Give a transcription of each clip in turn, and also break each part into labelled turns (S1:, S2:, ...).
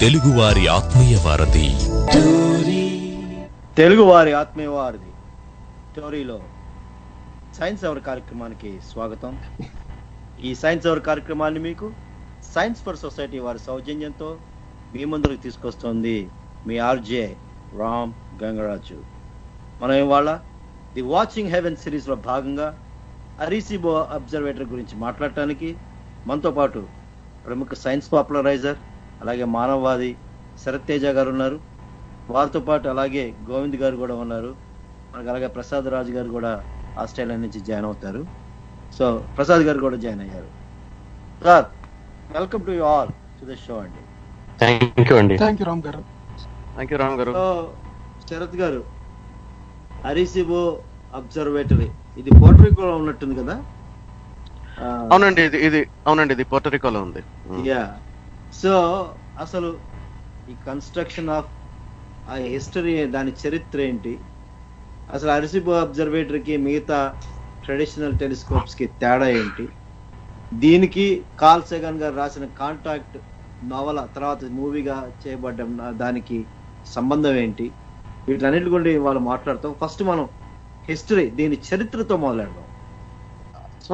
S1: తెలుగువారి ఆత్మీయ వారధి
S2: తెలుగు వారి ఆత్మీయ వారిది స్టోరీలో సైన్స్ అవర్ కార్యక్రమానికి స్వాగతం ఈ సైన్స్ అవర్ కార్యక్రమాన్ని మీకు సైన్స్ ఫర్ సొసైటీ వారి సౌజన్యంతో మీ ముందుకు తీసుకొస్తోంది మీ ఆర్జే రామ్ గంగరాజు మనం ఇవాళ ది వాచింగ్ హెవెన్ సిరీస్ లో భాగంగా అరీసిబో అబ్జర్వేటర్ గురించి మాట్లాడటానికి మనతో పాటు ప్రముఖ సైన్స్ పాపులరైజర్ అలాగే మానవవాది శరత్ తేజ గారు ఉన్నారు వారితో పాటు అలాగే గోవింద్ గారు కూడా ఉన్నారు మనకు అలాగే ప్రసాద్ రాజు గారు కూడా ఆస్ట్రేలియా నుంచి జాయిన్ అవుతారు సో ప్రసాద్ గారు కూడా జాయిన్ అయ్యారు sir welcome to all to the show అండి
S3: థ్యాంక్ యూ అండి
S4: థ్యాంక్ యూ రామ్ గారు
S3: థ్యాంక్ యూ రామ్ గారు
S2: సో శరత్ గారు అరిసిబో అబ్జర్వేటరీ ఇది పోర్టరికోలో ఉన్నట్టుంది కదా
S3: అవునండి ఇది ఇది అవునండి ఇది పోర్టరికోలో ఉంది
S2: యా సో అసలు ఈ కన్స్ట్రక్షన్ ఆఫ్ ఆ హిస్టరీ దాని చరిత్ర ఏంటి అసలు అరిసిబో అబ్జర్వేటరీకి మిగతా ట్రెడిషనల్ టెలిస్కోప్స్ కి తేడా ఏంటి దీనికి కాల్ సెగన్ గారు రాసిన కాంటాక్ట్ నవల తర్వాత మూవీగా చేయబడ్డం దానికి సంబంధం ఏంటి వీటన్నిటి గురించి వాళ్ళు మాట్లాడతాం ఫస్ట్ మనం హిస్టరీ దీని చరిత్రతో మొదలెడదాం
S3: సో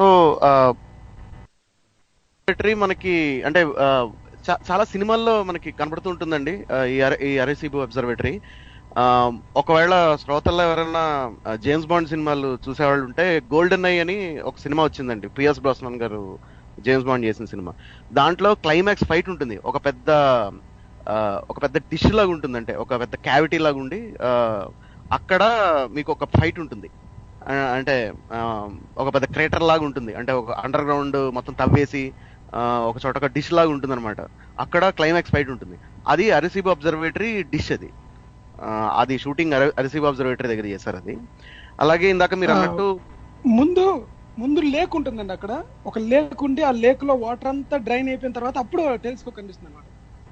S3: పోర్టరీ మనకి అంటే ఆ, చా- చాలా సినిమాల్లో మనకి కనబడుతూ ఉంటుందండి ఆ, ఈ అర- ఈ అరెసిబు అబ్జర్వేటరీ ఆ, ఒకవేళ శ్రోతల్లో ఎవరైనా ఆ, జేమ్స్ బాండ్ సినిమాలు చూసేవాళ్ళు ఉంటే గోల్డెన్ ఐ అని ఒక సినిమా వచ్చిందండి పిఎస్ బ్రాస్మన్ గారు జేమ్స్ బాండ్ చేసిన సినిమా దాంట్లో క్లైమాక్స్ ఫైట్ ఉంటుంది ఒక పెద్ద ఆ, ఒక పెద్ద డిష్ లాగా ఉంటుందంటే ఒక పెద్ద క్యావిటీ లాగా ఉండి ఆ, అక్కడ మీకు ఒక ఫైట్ ఉంటుంది ఆ, అంటే ఆ, ఒక పెద్ద క్రేటర్ లాగా ఉంటుంది అంటే ఒక అండర్ గ్రౌండ్ మొత్తం తవ్వేసి ఆ, ఒక చోట ఒక డిష్ లాగా ఉంటుంది అనమాట అక్కడ క్లైమాక్స్ ఫైట్ ఉంటుంది అది అరిసిబు అబ్జర్వేటరీ డిష్ అది ఆ, అది షూటింగ్ అరిసిబు అబ్జర్వేటరీ దగ్గర చేశారు అది అలాగే ఇందాక మీరు
S4: ఆ.
S3: అన్నట్టు
S4: ముందు ముందు లేక్ ఉంటుందండి అక్కడ ఒక లేక్ ఉండి ఆ లేక్ లో వాటర్ అంతా డ్రైన్ అయిపోయిన తర్వాత అప్పుడు టెలిస్కోప్ కనిపిస్తుంది అనమాట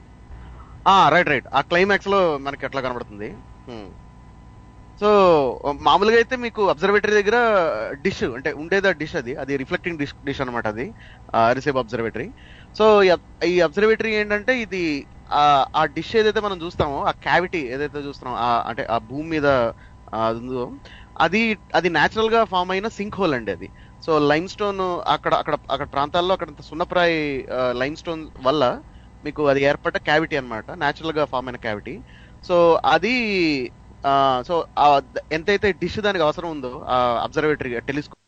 S3: ఆ రైట్ రైట్ ఆ క్లైమాక్స్ లో మనకి ఎట్లా కనబడుతుంది హ్మ్. సో మామూలుగా అయితే మీకు అబ్జర్వేటరీ దగ్గర డిష్ అంటే ఉండేది డిష్ అది అది రిఫ్లెక్టింగ్ డిష్ డిష్ అనమాట అది రిసేబ్ అబ్జర్వేటరీ సో ఈ అబ్జర్వేటరీ ఏంటంటే ఇది ఆ- ఆ డిష్ ఏదైతే మనం చూస్తామో ఆ క్యావిటీ ఏదైతే చూస్తున్నామో ఆ- అంటే ఆ భూమి మీద ఆ, అది ఉందో అది అది న్యాచురల్ గా ఫామ్ అయిన సింక్ హోల్ అండి అది సో లైమ్ స్టోన్ అక్కడ అక్కడ అక్కడ ప్రాంతాల్లో అక్కడ సున్నప్రాయి లైమ్ స్టోన్ వల్ల మీకు అది ఏర్పడ్డ క్యావిటీ అన్నమాట న్యాచురల్ గా ఫామ్ అయిన క్యావిటీ సో అది ఆ, సో ఆ ద- ఎంతైతే డిష్ దానికి అవసరం ఉందో ఆ అబ్జర్వేటరీ టెలిస్కోప్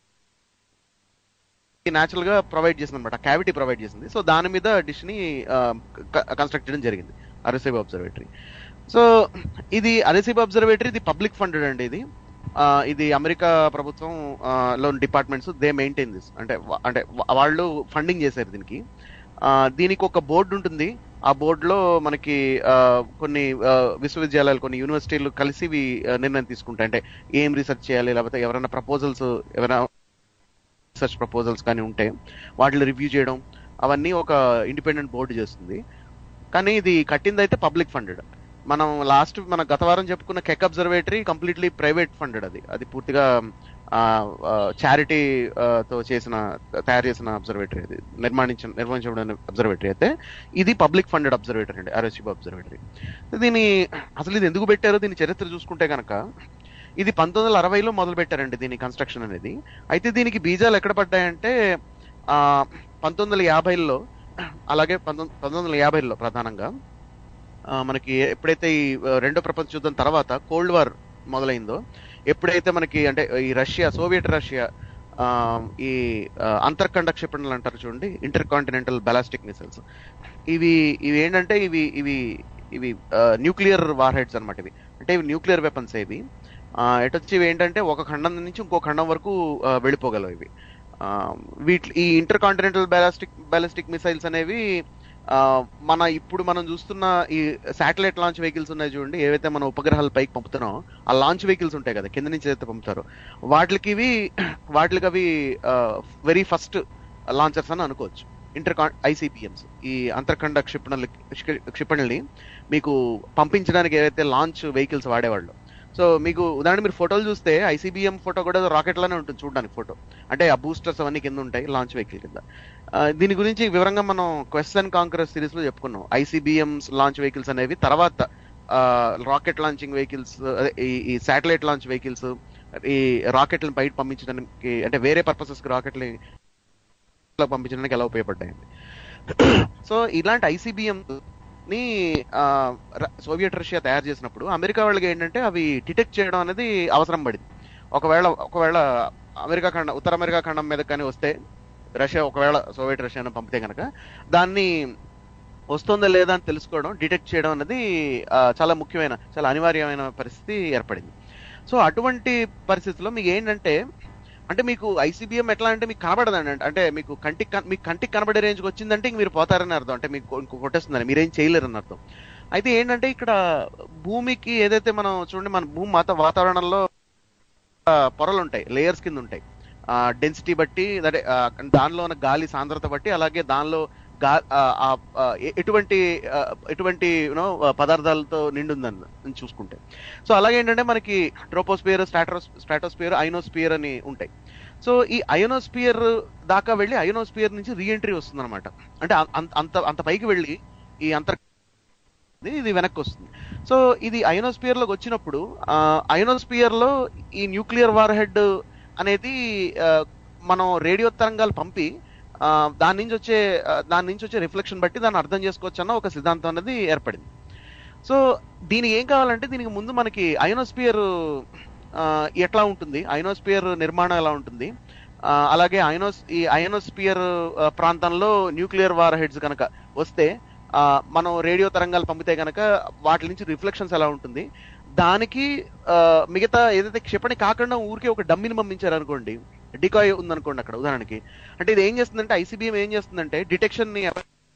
S3: న్యాచురల్ గా ప్రొవైడ్ చేసింది అనమాట క్యావిటీ ప్రొవైడ్ చేసింది సో దాని మీద డిష్ ని కన్స్ట్రక్ట్ చేయడం జరిగింది అరెసిబ్ అబ్జర్వేటరీ సో ఇది అరెసిబ్ అబ్జర్వేటరీ ఇది పబ్లిక్ ఫండెడ్ అండి ఇది ఆ, ఇది అమెరికా ప్రభుత్వం ఆ, లోని డిపార్ట్మెంట్స్ దే మెయింటైన్ దిస్ అంటే వా- అంటే వా- వాళ్ళు ఫండింగ్ చేశారు దీనికి ఆ, దీనికి ఒక బోర్డు ఉంటుంది ఆ బోర్డులో మనకి ఆ, కొన్ని ఆ, విశ్వవిద్యాలయాలు కొన్ని యూనివర్సిటీలు కలిసి ఇవి ఆ, నిర్ణయం తీసుకుంటాయి అంటే ఏం రీసెర్చ్ చేయాలి లేకపోతే ఎవరైనా ప్రపోజల్స్ ఎవరైనా రీసెర్చ్ ప్రపోజల్స్ కానీ ఉంటే వాటిని రివ్యూ చేయడం అవన్నీ ఒక ఇండిపెండెంట్ బోర్డు చేస్తుంది కానీ ఇది కట్టింది అయితే పబ్లిక్ ఫండెడ్ మనం లాస్ట్ మన గత వారం చెప్పుకున్న Keck observatory completely private funded అది అది పూర్తిగా చారిటీ తో చేసిన తయారు చేసిన అబ్జర్వేటరీ అది నిర్మాణించిన నిర్వహించబడిన అబ్జర్వేటరీ అయితే ఇది పబ్లిక్ ఫండెడ్ అబ్జర్వేటరీ అండి ఆర్ఎస్సీ అబ్జర్వేటరీ దీని అసలు ఇది ఎందుకు పెట్టారో దీని చరిత్ర చూసుకుంటే కనుక ఇది పంతొమ్మిది వందల అరవైలో మొదలు పెట్టారండి దీని కన్స్ట్రక్షన్ అనేది అయితే దీనికి బీజాలు ఎక్కడ పడ్డాయంటే ఆ, పంతొమ్మిది వందల యాభైలో అలాగే పంతొమ్మిది పంతొమ్మిది వందల యాభైలో ప్రధానంగా ఆ, మనకి ఎప్పుడైతే ఈ ఆ, రెండో ప్రపంచ యుద్ధం తర్వాత కోల్డ్ వార్ మొదలైందో ఎప్పుడైతే మనకి అంటే ఈ రష్యా సోవియట్ రష్యా ఆ, ఈ ఆ, అంతర్ఖండ క్షిపణులు అంటారు చూడండి ఇంటర్ కాంటినెంటల్ బాలాస్టిక్ మిసైల్స్ ఇవి ఇవి ఏంటంటే ఇవి ఇవి ఇవి న్యూక్లియర్ వార్ హెడ్స్ అనమాట ఇవి అంటే ఇవి న్యూక్లియర్ వెపన్స్ ఇవి ఆ, ఎటొచ్చి ఇవి ఏంటంటే ఒక ఖండం నుంచి ఇంకో ఖండం వరకు ఆ, వెళ్ళిపోగలవు ఇవి ఆ, వీటి ఈ inter continental ballistic ballistic missiles అనేవి ఆ, మన ఇప్పుడు మనం చూస్తున్న ఈ శాటిలైట్ లాంచ్ వెహికల్స్ ఉన్నాయి చూడండి ఏవైతే మన ఉపగ్రహాల పైకి పంపుతున్నాం ఆ లాంచ్ వెహికల్స్ ఉంటాయి కదా కింద నుంచి ఏదైతే పంపుతారో వాటికి ఇవి వాటికి అవి వెరీ ఫస్ట్ లాంచర్స్ అని అనుకోవచ్చు ఇంటర్ ఐసిపిఎంస్ ఈ అంతర్ఖండ క్షిపణులు క్షిపణుల్ని మీకు పంపించడానికి ఏవైతే లాంచ్ వెహికల్స్ వాడేవాళ్ళు సో మీకు ఉదాహరణ మీరు ఫోటోలు చూస్తే ఐసీబీఎం ఫోటో కూడా రాకెట్ లానే ఉంటుంది చూడడానికి ఫోటో అంటే ఆ బూస్టర్స్ అవన్నీ కింద ఉంటాయి లాంచ్ వెహికల్ కింద ఆ, దీని గురించి వివరంగా మనం క్వశ్చన్ కాంకరస్ సిరీస్ లో చెప్పుకున్నాం ఐసీబీఎం లాంచ్ వెహికల్స్ అనేవి తర్వాత రాకెట్ లాంచింగ్ వెహికల్స్ ఈ శాటిలైట్ లాంచ్ వెహికల్స్ ఈ రాకెట్లను బయట పంపించడానికి అంటే వేరే పర్పసెస్ కి రాకెట్ని పంపించడానికి ఎలా ఉపయోగపడ్డాయండి సో ఇలాంటి ఐసీబీఎం ని ఆ, ర- సోవియట్ రష్యా తయారు చేసినప్పుడు అమెరికా వాళ్ళకి ఏంటంటే అవి డిటెక్ట్ చేయడం అనేది అవసరం పడింది ఒకవేళ ఒకవేళ అమెరికా ఖండం ఉత్తర అమెరికా ఖండం మీద కానీ వస్తే రష్యా ఒకవేళ సోవియట్ రష్యాను పంపితే కనుక దాన్ని వస్తుందా లేదా అని తెలుసుకోవడం డిటెక్ట్ చేయడం అనేది ఆ, చాలా ముఖ్యమైన చాలా అనివార్యమైన పరిస్థితి ఏర్పడింది సో అటువంటి పరిస్థితుల్లో మీకు ఏంటంటే అంటే మీకు ఐసీబీఎం ఎట్లా అంటే మీకు కనబడదండి అంటే- అంటే మీకు కంటికి కన్- మీకు కంటికి కనబడే రేంజ్కి వచ్చిందంటే ఇంక మీరు పోతారని అర్థం అంటే మీకు కొ- ఇంకో కొట్టేస్తుందని మీరేం చేయలేరని అర్థం అయితే ఏంటంటే ఇక్కడ భూమికి ఏదైతే మనం చూడండి మన భూమి మాత వాతావరణంలో ఆ, పొరలు ఉంటాయి లేయర్స్ కింద ఉంటాయి డెన్సిటీ బట్టి అంటే ఆ, దానిలో ఉన్న గాలి సాంద్రత బట్టి అలాగే దానిలో గా ఆ, ఆ, ఆ, ఎ- ఎటువంటి ఆ, ఎటువంటి యూనో పదార్థాలతో నిండుందని అని చూసుకుంటే సో అలాగే ఏంటంటే మనకి ట్రోపోస్పియర్ స్టాటోస్ స్ట్రాటోస్పియర్ ఐనోస్పియర్ అని ఉంటాయి సో ఈ అయోనోస్పియర్ దాకా వెళ్ళి అయోనోస్పియర్ నుంచి రీఎంట్రీ వస్తుంది అనమాట అంటే అం- అంత అంత అంత పైకి వెళ్ళి ఈ అంతర్ ఇది వెనక్కి వస్తుంది సో ఇది అయోనోస్పియర్ లోకి వచ్చినప్పుడు అయోనోస్పియర్ లో ఈ న్యూక్లియర్ వార్ హెడ్ అనేది ఆ, మనం రేడియో తరంగాలు పంపి ఆ, దాని నుంచి వచ్చే ఆ, దాని నుంచి వచ్చే రిఫ్లెక్షన్ బట్టి దాన్ని అర్థం చేసుకోవచ్చు అన్న ఒక సిద్ధాంతం అనేది ఏర్పడింది సో దీనికి ఏం కావాలంటే దీనికి ముందు మనకి అయోనోస్పియర్ ఎట్లా ఉంటుంది అయోనోస్పియర్ నిర్మాణం ఎలా ఉంటుంది ఆ, అలాగే అయోనోస్ ఈ అయోనోస్పియర్ ప్రాంతంలో న్యూక్లియర్ వార్ హెడ్స్ కనుక వస్తే ఆ, మనం రేడియో తరంగాలు పంపితే కనుక వాటి నుంచి రిఫ్లెక్షన్స్ ఎలా ఉంటుంది దానికి ఆ, మిగతా ఏదైతే క్షిపణి కాకుండా ఊరికే ఒక డమ్మిని పంపించారు అనుకోండి డికాయ్ ఉందనుకోండి అక్కడ ఉదాహరణకి అంటే ఇది ఏం చేస్తుందంటే ఐసీబీఎం ఏం చేస్తుందంటే డిటెక్షన్ ని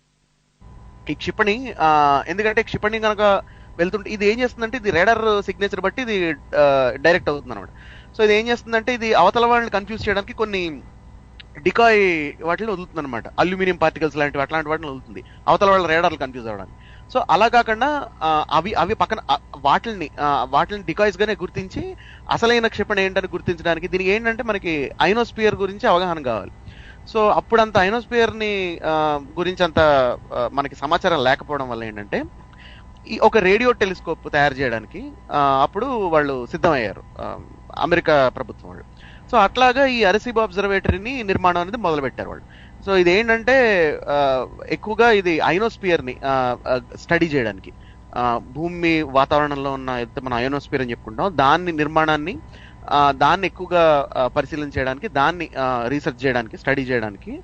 S3: ఈ క్షిపణి ఆ, ఎందుకంటే క్షిపణి కనుక వెళ్తుంటే ఇది ఏం చేస్తుందంటే ఇది రేడర్ సిగ్నేచర్ బట్టి ఇది డైరెక్ట్ అవుతుంది అనమాట సో ఇది ఏం చేస్తుందంటే ఇది అవతల వాళ్ళని కన్ఫ్యూజ్ చేయడానికి కొన్ని డికాయ్ వాటిని వదులుతుంది అనమాట అల్యూమినియం పార్టికల్స్ లాంటివి అట్లాంటి వాటిని వదులుతుంది అవతల వాళ్ళ రేడర్లు కన్ఫ్యూజ్ అవ్వడానికి సో అలా కాకుండా ఆ, అవి అవి పక్కన ఆ, వాటిని ఆ, వాటిని డికాయ్స్ గానే గుర్తించి అసలైన క్షిపణి ఏంటని గుర్తించడానికి దీనికి ఏంటంటే మనకి ఐనోస్పియర్ గురించి అవగాహన కావాలి సో అప్పుడంత ఐనోస్పియర్ ని ఆ, గురించి అంత ఆ, మనకి సమాచారం లేకపోవడం వల్ల ఏంటంటే ఈ ఒక రేడియో టెలిస్కోప్ తయారు చేయడానికి ఆ, అప్పుడు వాళ్ళు సిద్ధమయ్యారు ఆ, అమెరికా ప్రభుత్వం వాళ్ళు సో అట్లాగా ఈ అరసీబ్ అబ్జర్వేటరీని నిర్మాణం అనేది మొదలు పెట్టారు వాళ్ళు సో ఇది ఏంటంటే ఆ, ఎక్కువగా ఇది ఐనోస్పియర్ ని స్టడీ చేయడానికి ఆ, భూమి వాతావరణంలో ఉన్న ఏదైతే మనం అయోనోస్పియర్ అని చెప్పుకుంటాం దాన్ని నిర్మాణాన్ని ఆ, దాన్ని ఎక్కువగా ఆ, పరిశీలన చేయడానికి దాన్ని రీసెర్చ్ చేయడానికి స్టడీ చేయడానికి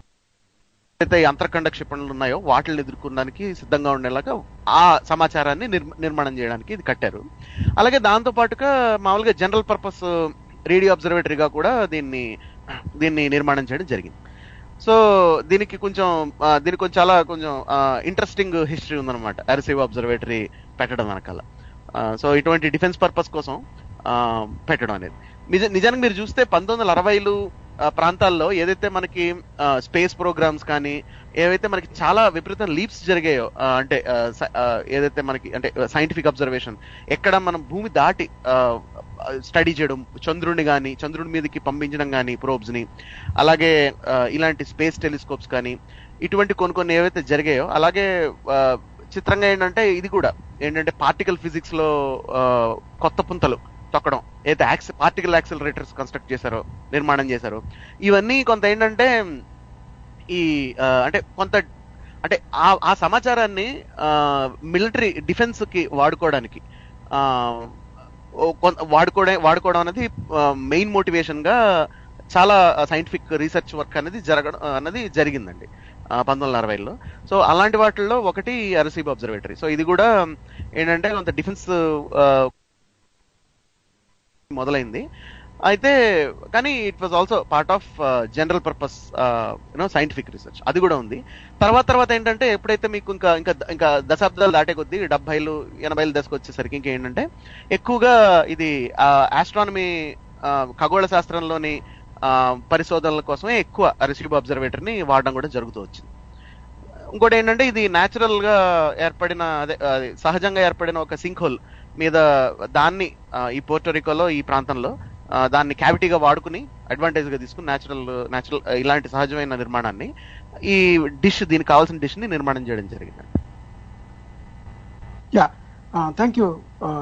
S3: ఏదైతే ఈ అంతర్ఖండ క్షిపణులు ఉన్నాయో వాటిని ఎదుర్కొనడానికి సిద్ధంగా ఉండేలాగా ఆ సమాచారాన్ని నిర్మ- నిర్మాణం చేయడానికి ఇది కట్టారు అలాగే దాంతో పాటుగా మామూలుగా జనరల్ పర్పస్ రేడియో అబ్జర్వేటరీగా కూడా దీన్ని దీన్ని నిర్మాణం చేయడం జరిగింది సో దీనికి కొంచెం ఆ, దీనికి కొంచెం చాలా కొంచెం ఇంట్రెస్టింగ్ హిస్టరీ ఉందన్నమాట అరిసివ్ అబ్జర్వేటరీ పెట్టడం వెనకాల ఆ, సో ఇటువంటి డిఫెన్స్ పర్పస్ కోసం ఆ, పెట్టడం అనేది నిజ నిజానికి మీరు చూస్తే పంతొమ్మిది వందల అరవైలు ఆ, ప్రాంతాల్లో ఏదైతే మనకి స్పేస్ ప్రోగ్రామ్స్ కానీ ఏవైతే మనకి చాలా విపరీతం లీప్స్ జరిగాయో ఆ, అంటే ఆ, స- ఆ, ఏదైతే మనకి అంటే సైంటిఫిక్ అబ్జర్వేషన్ ఎక్కడ మనం భూమి దాటి స్టడీ చేయడం చంద్రుడిని కానీ చంద్రుడి మీదకి పంపించడం కానీ probes ని అలాగే ఆ, ఇలాంటి స్పేస్ టెలిస్కోప్స్ కానీ ఇటువంటి కొన్ని కొన్ని ఏవైతే జరిగాయో అలాగే ఆ, చిత్రంగా ఏంటంటే ఇది కూడా ఏంటంటే పార్టికల్ ఫిజిక్స్ లో ఆ, కొత్త పుంతలు తొక్కడం ఏదైతే యాక్స్ పార్టికల్ యాక్సిలరేటర్స్ కన్స్ట్రక్ట్ చేశారో నిర్మాణం చేశారో ఇవన్నీ కొంత ఏంటంటే ఈ ఆ, అంటే కొంత అంటే ఆ ఆ సమాచారాన్ని మిలిటరీ డిఫెన్స్ కి వాడుకోవడానికి ఆ, ఓ కొంత వాడుకోవడం వాడుకోవడం అనేది మెయిన్ మోటివేషన్ గా చాలా సైంటిఫిక్ రీసెర్చ్ వర్క్ అనేది జరగడం అన్నది జరిగిందండి ఆ, పంతొమ్మిది వందల అరవైలో సో అలాంటి వాటిల్లో ఒకటి అరసీబ్ అబ్జర్వేటరీ సో ఇది కూడా ఏంటంటే కొంత డిఫెన్స్ మొదలైంది అయితే కానీ it was also part of general purpose you know scientific research అది కూడా ఉంది తర్వాత తర్వాత ఏంటంటే ఎప్పుడైతే మీకు ఇంకా ఇంకా ఇంకా దశాబ్దాలు దాటే కొద్దీ డెబ్బైలు ఎనభైలు దశకు వచ్చేసరికి ఇంకేంటంటే ఎక్కువగా ఇది ఆస్ట్రానమీ ఖగోళ శాస్త్రంలోని ఆ, పరిశోధనల కోసమే ఎక్కువ రిసీవ్ అబ్జర్వేటర్ని వాడడం కూడా జరుగుతూ వచ్చింది ఇంకోటి ఏంటంటే ఇది న్యాచురల్ గా ఏర్పడిన అదే అది సహజంగా ఏర్పడిన ఒక సింక్ హోల్ మీద దాన్ని ఆ, ఈ పోర్టోరికోలో ఈ ప్రాంతంలో ఆ, దాన్ని క్యావిటీగా వాడుకుని అడ్వాంటేజ్ గా తీసుకుని న్యాచురల్ న్యాచురల్ ఇలాంటి సహజమైన నిర్మాణాన్ని ఈ డిష్ దీనికి కావాల్సిన డిష్ ని నిర్మాణం చేయడం జరిగింది
S4: యా థ్యాంక్ యూ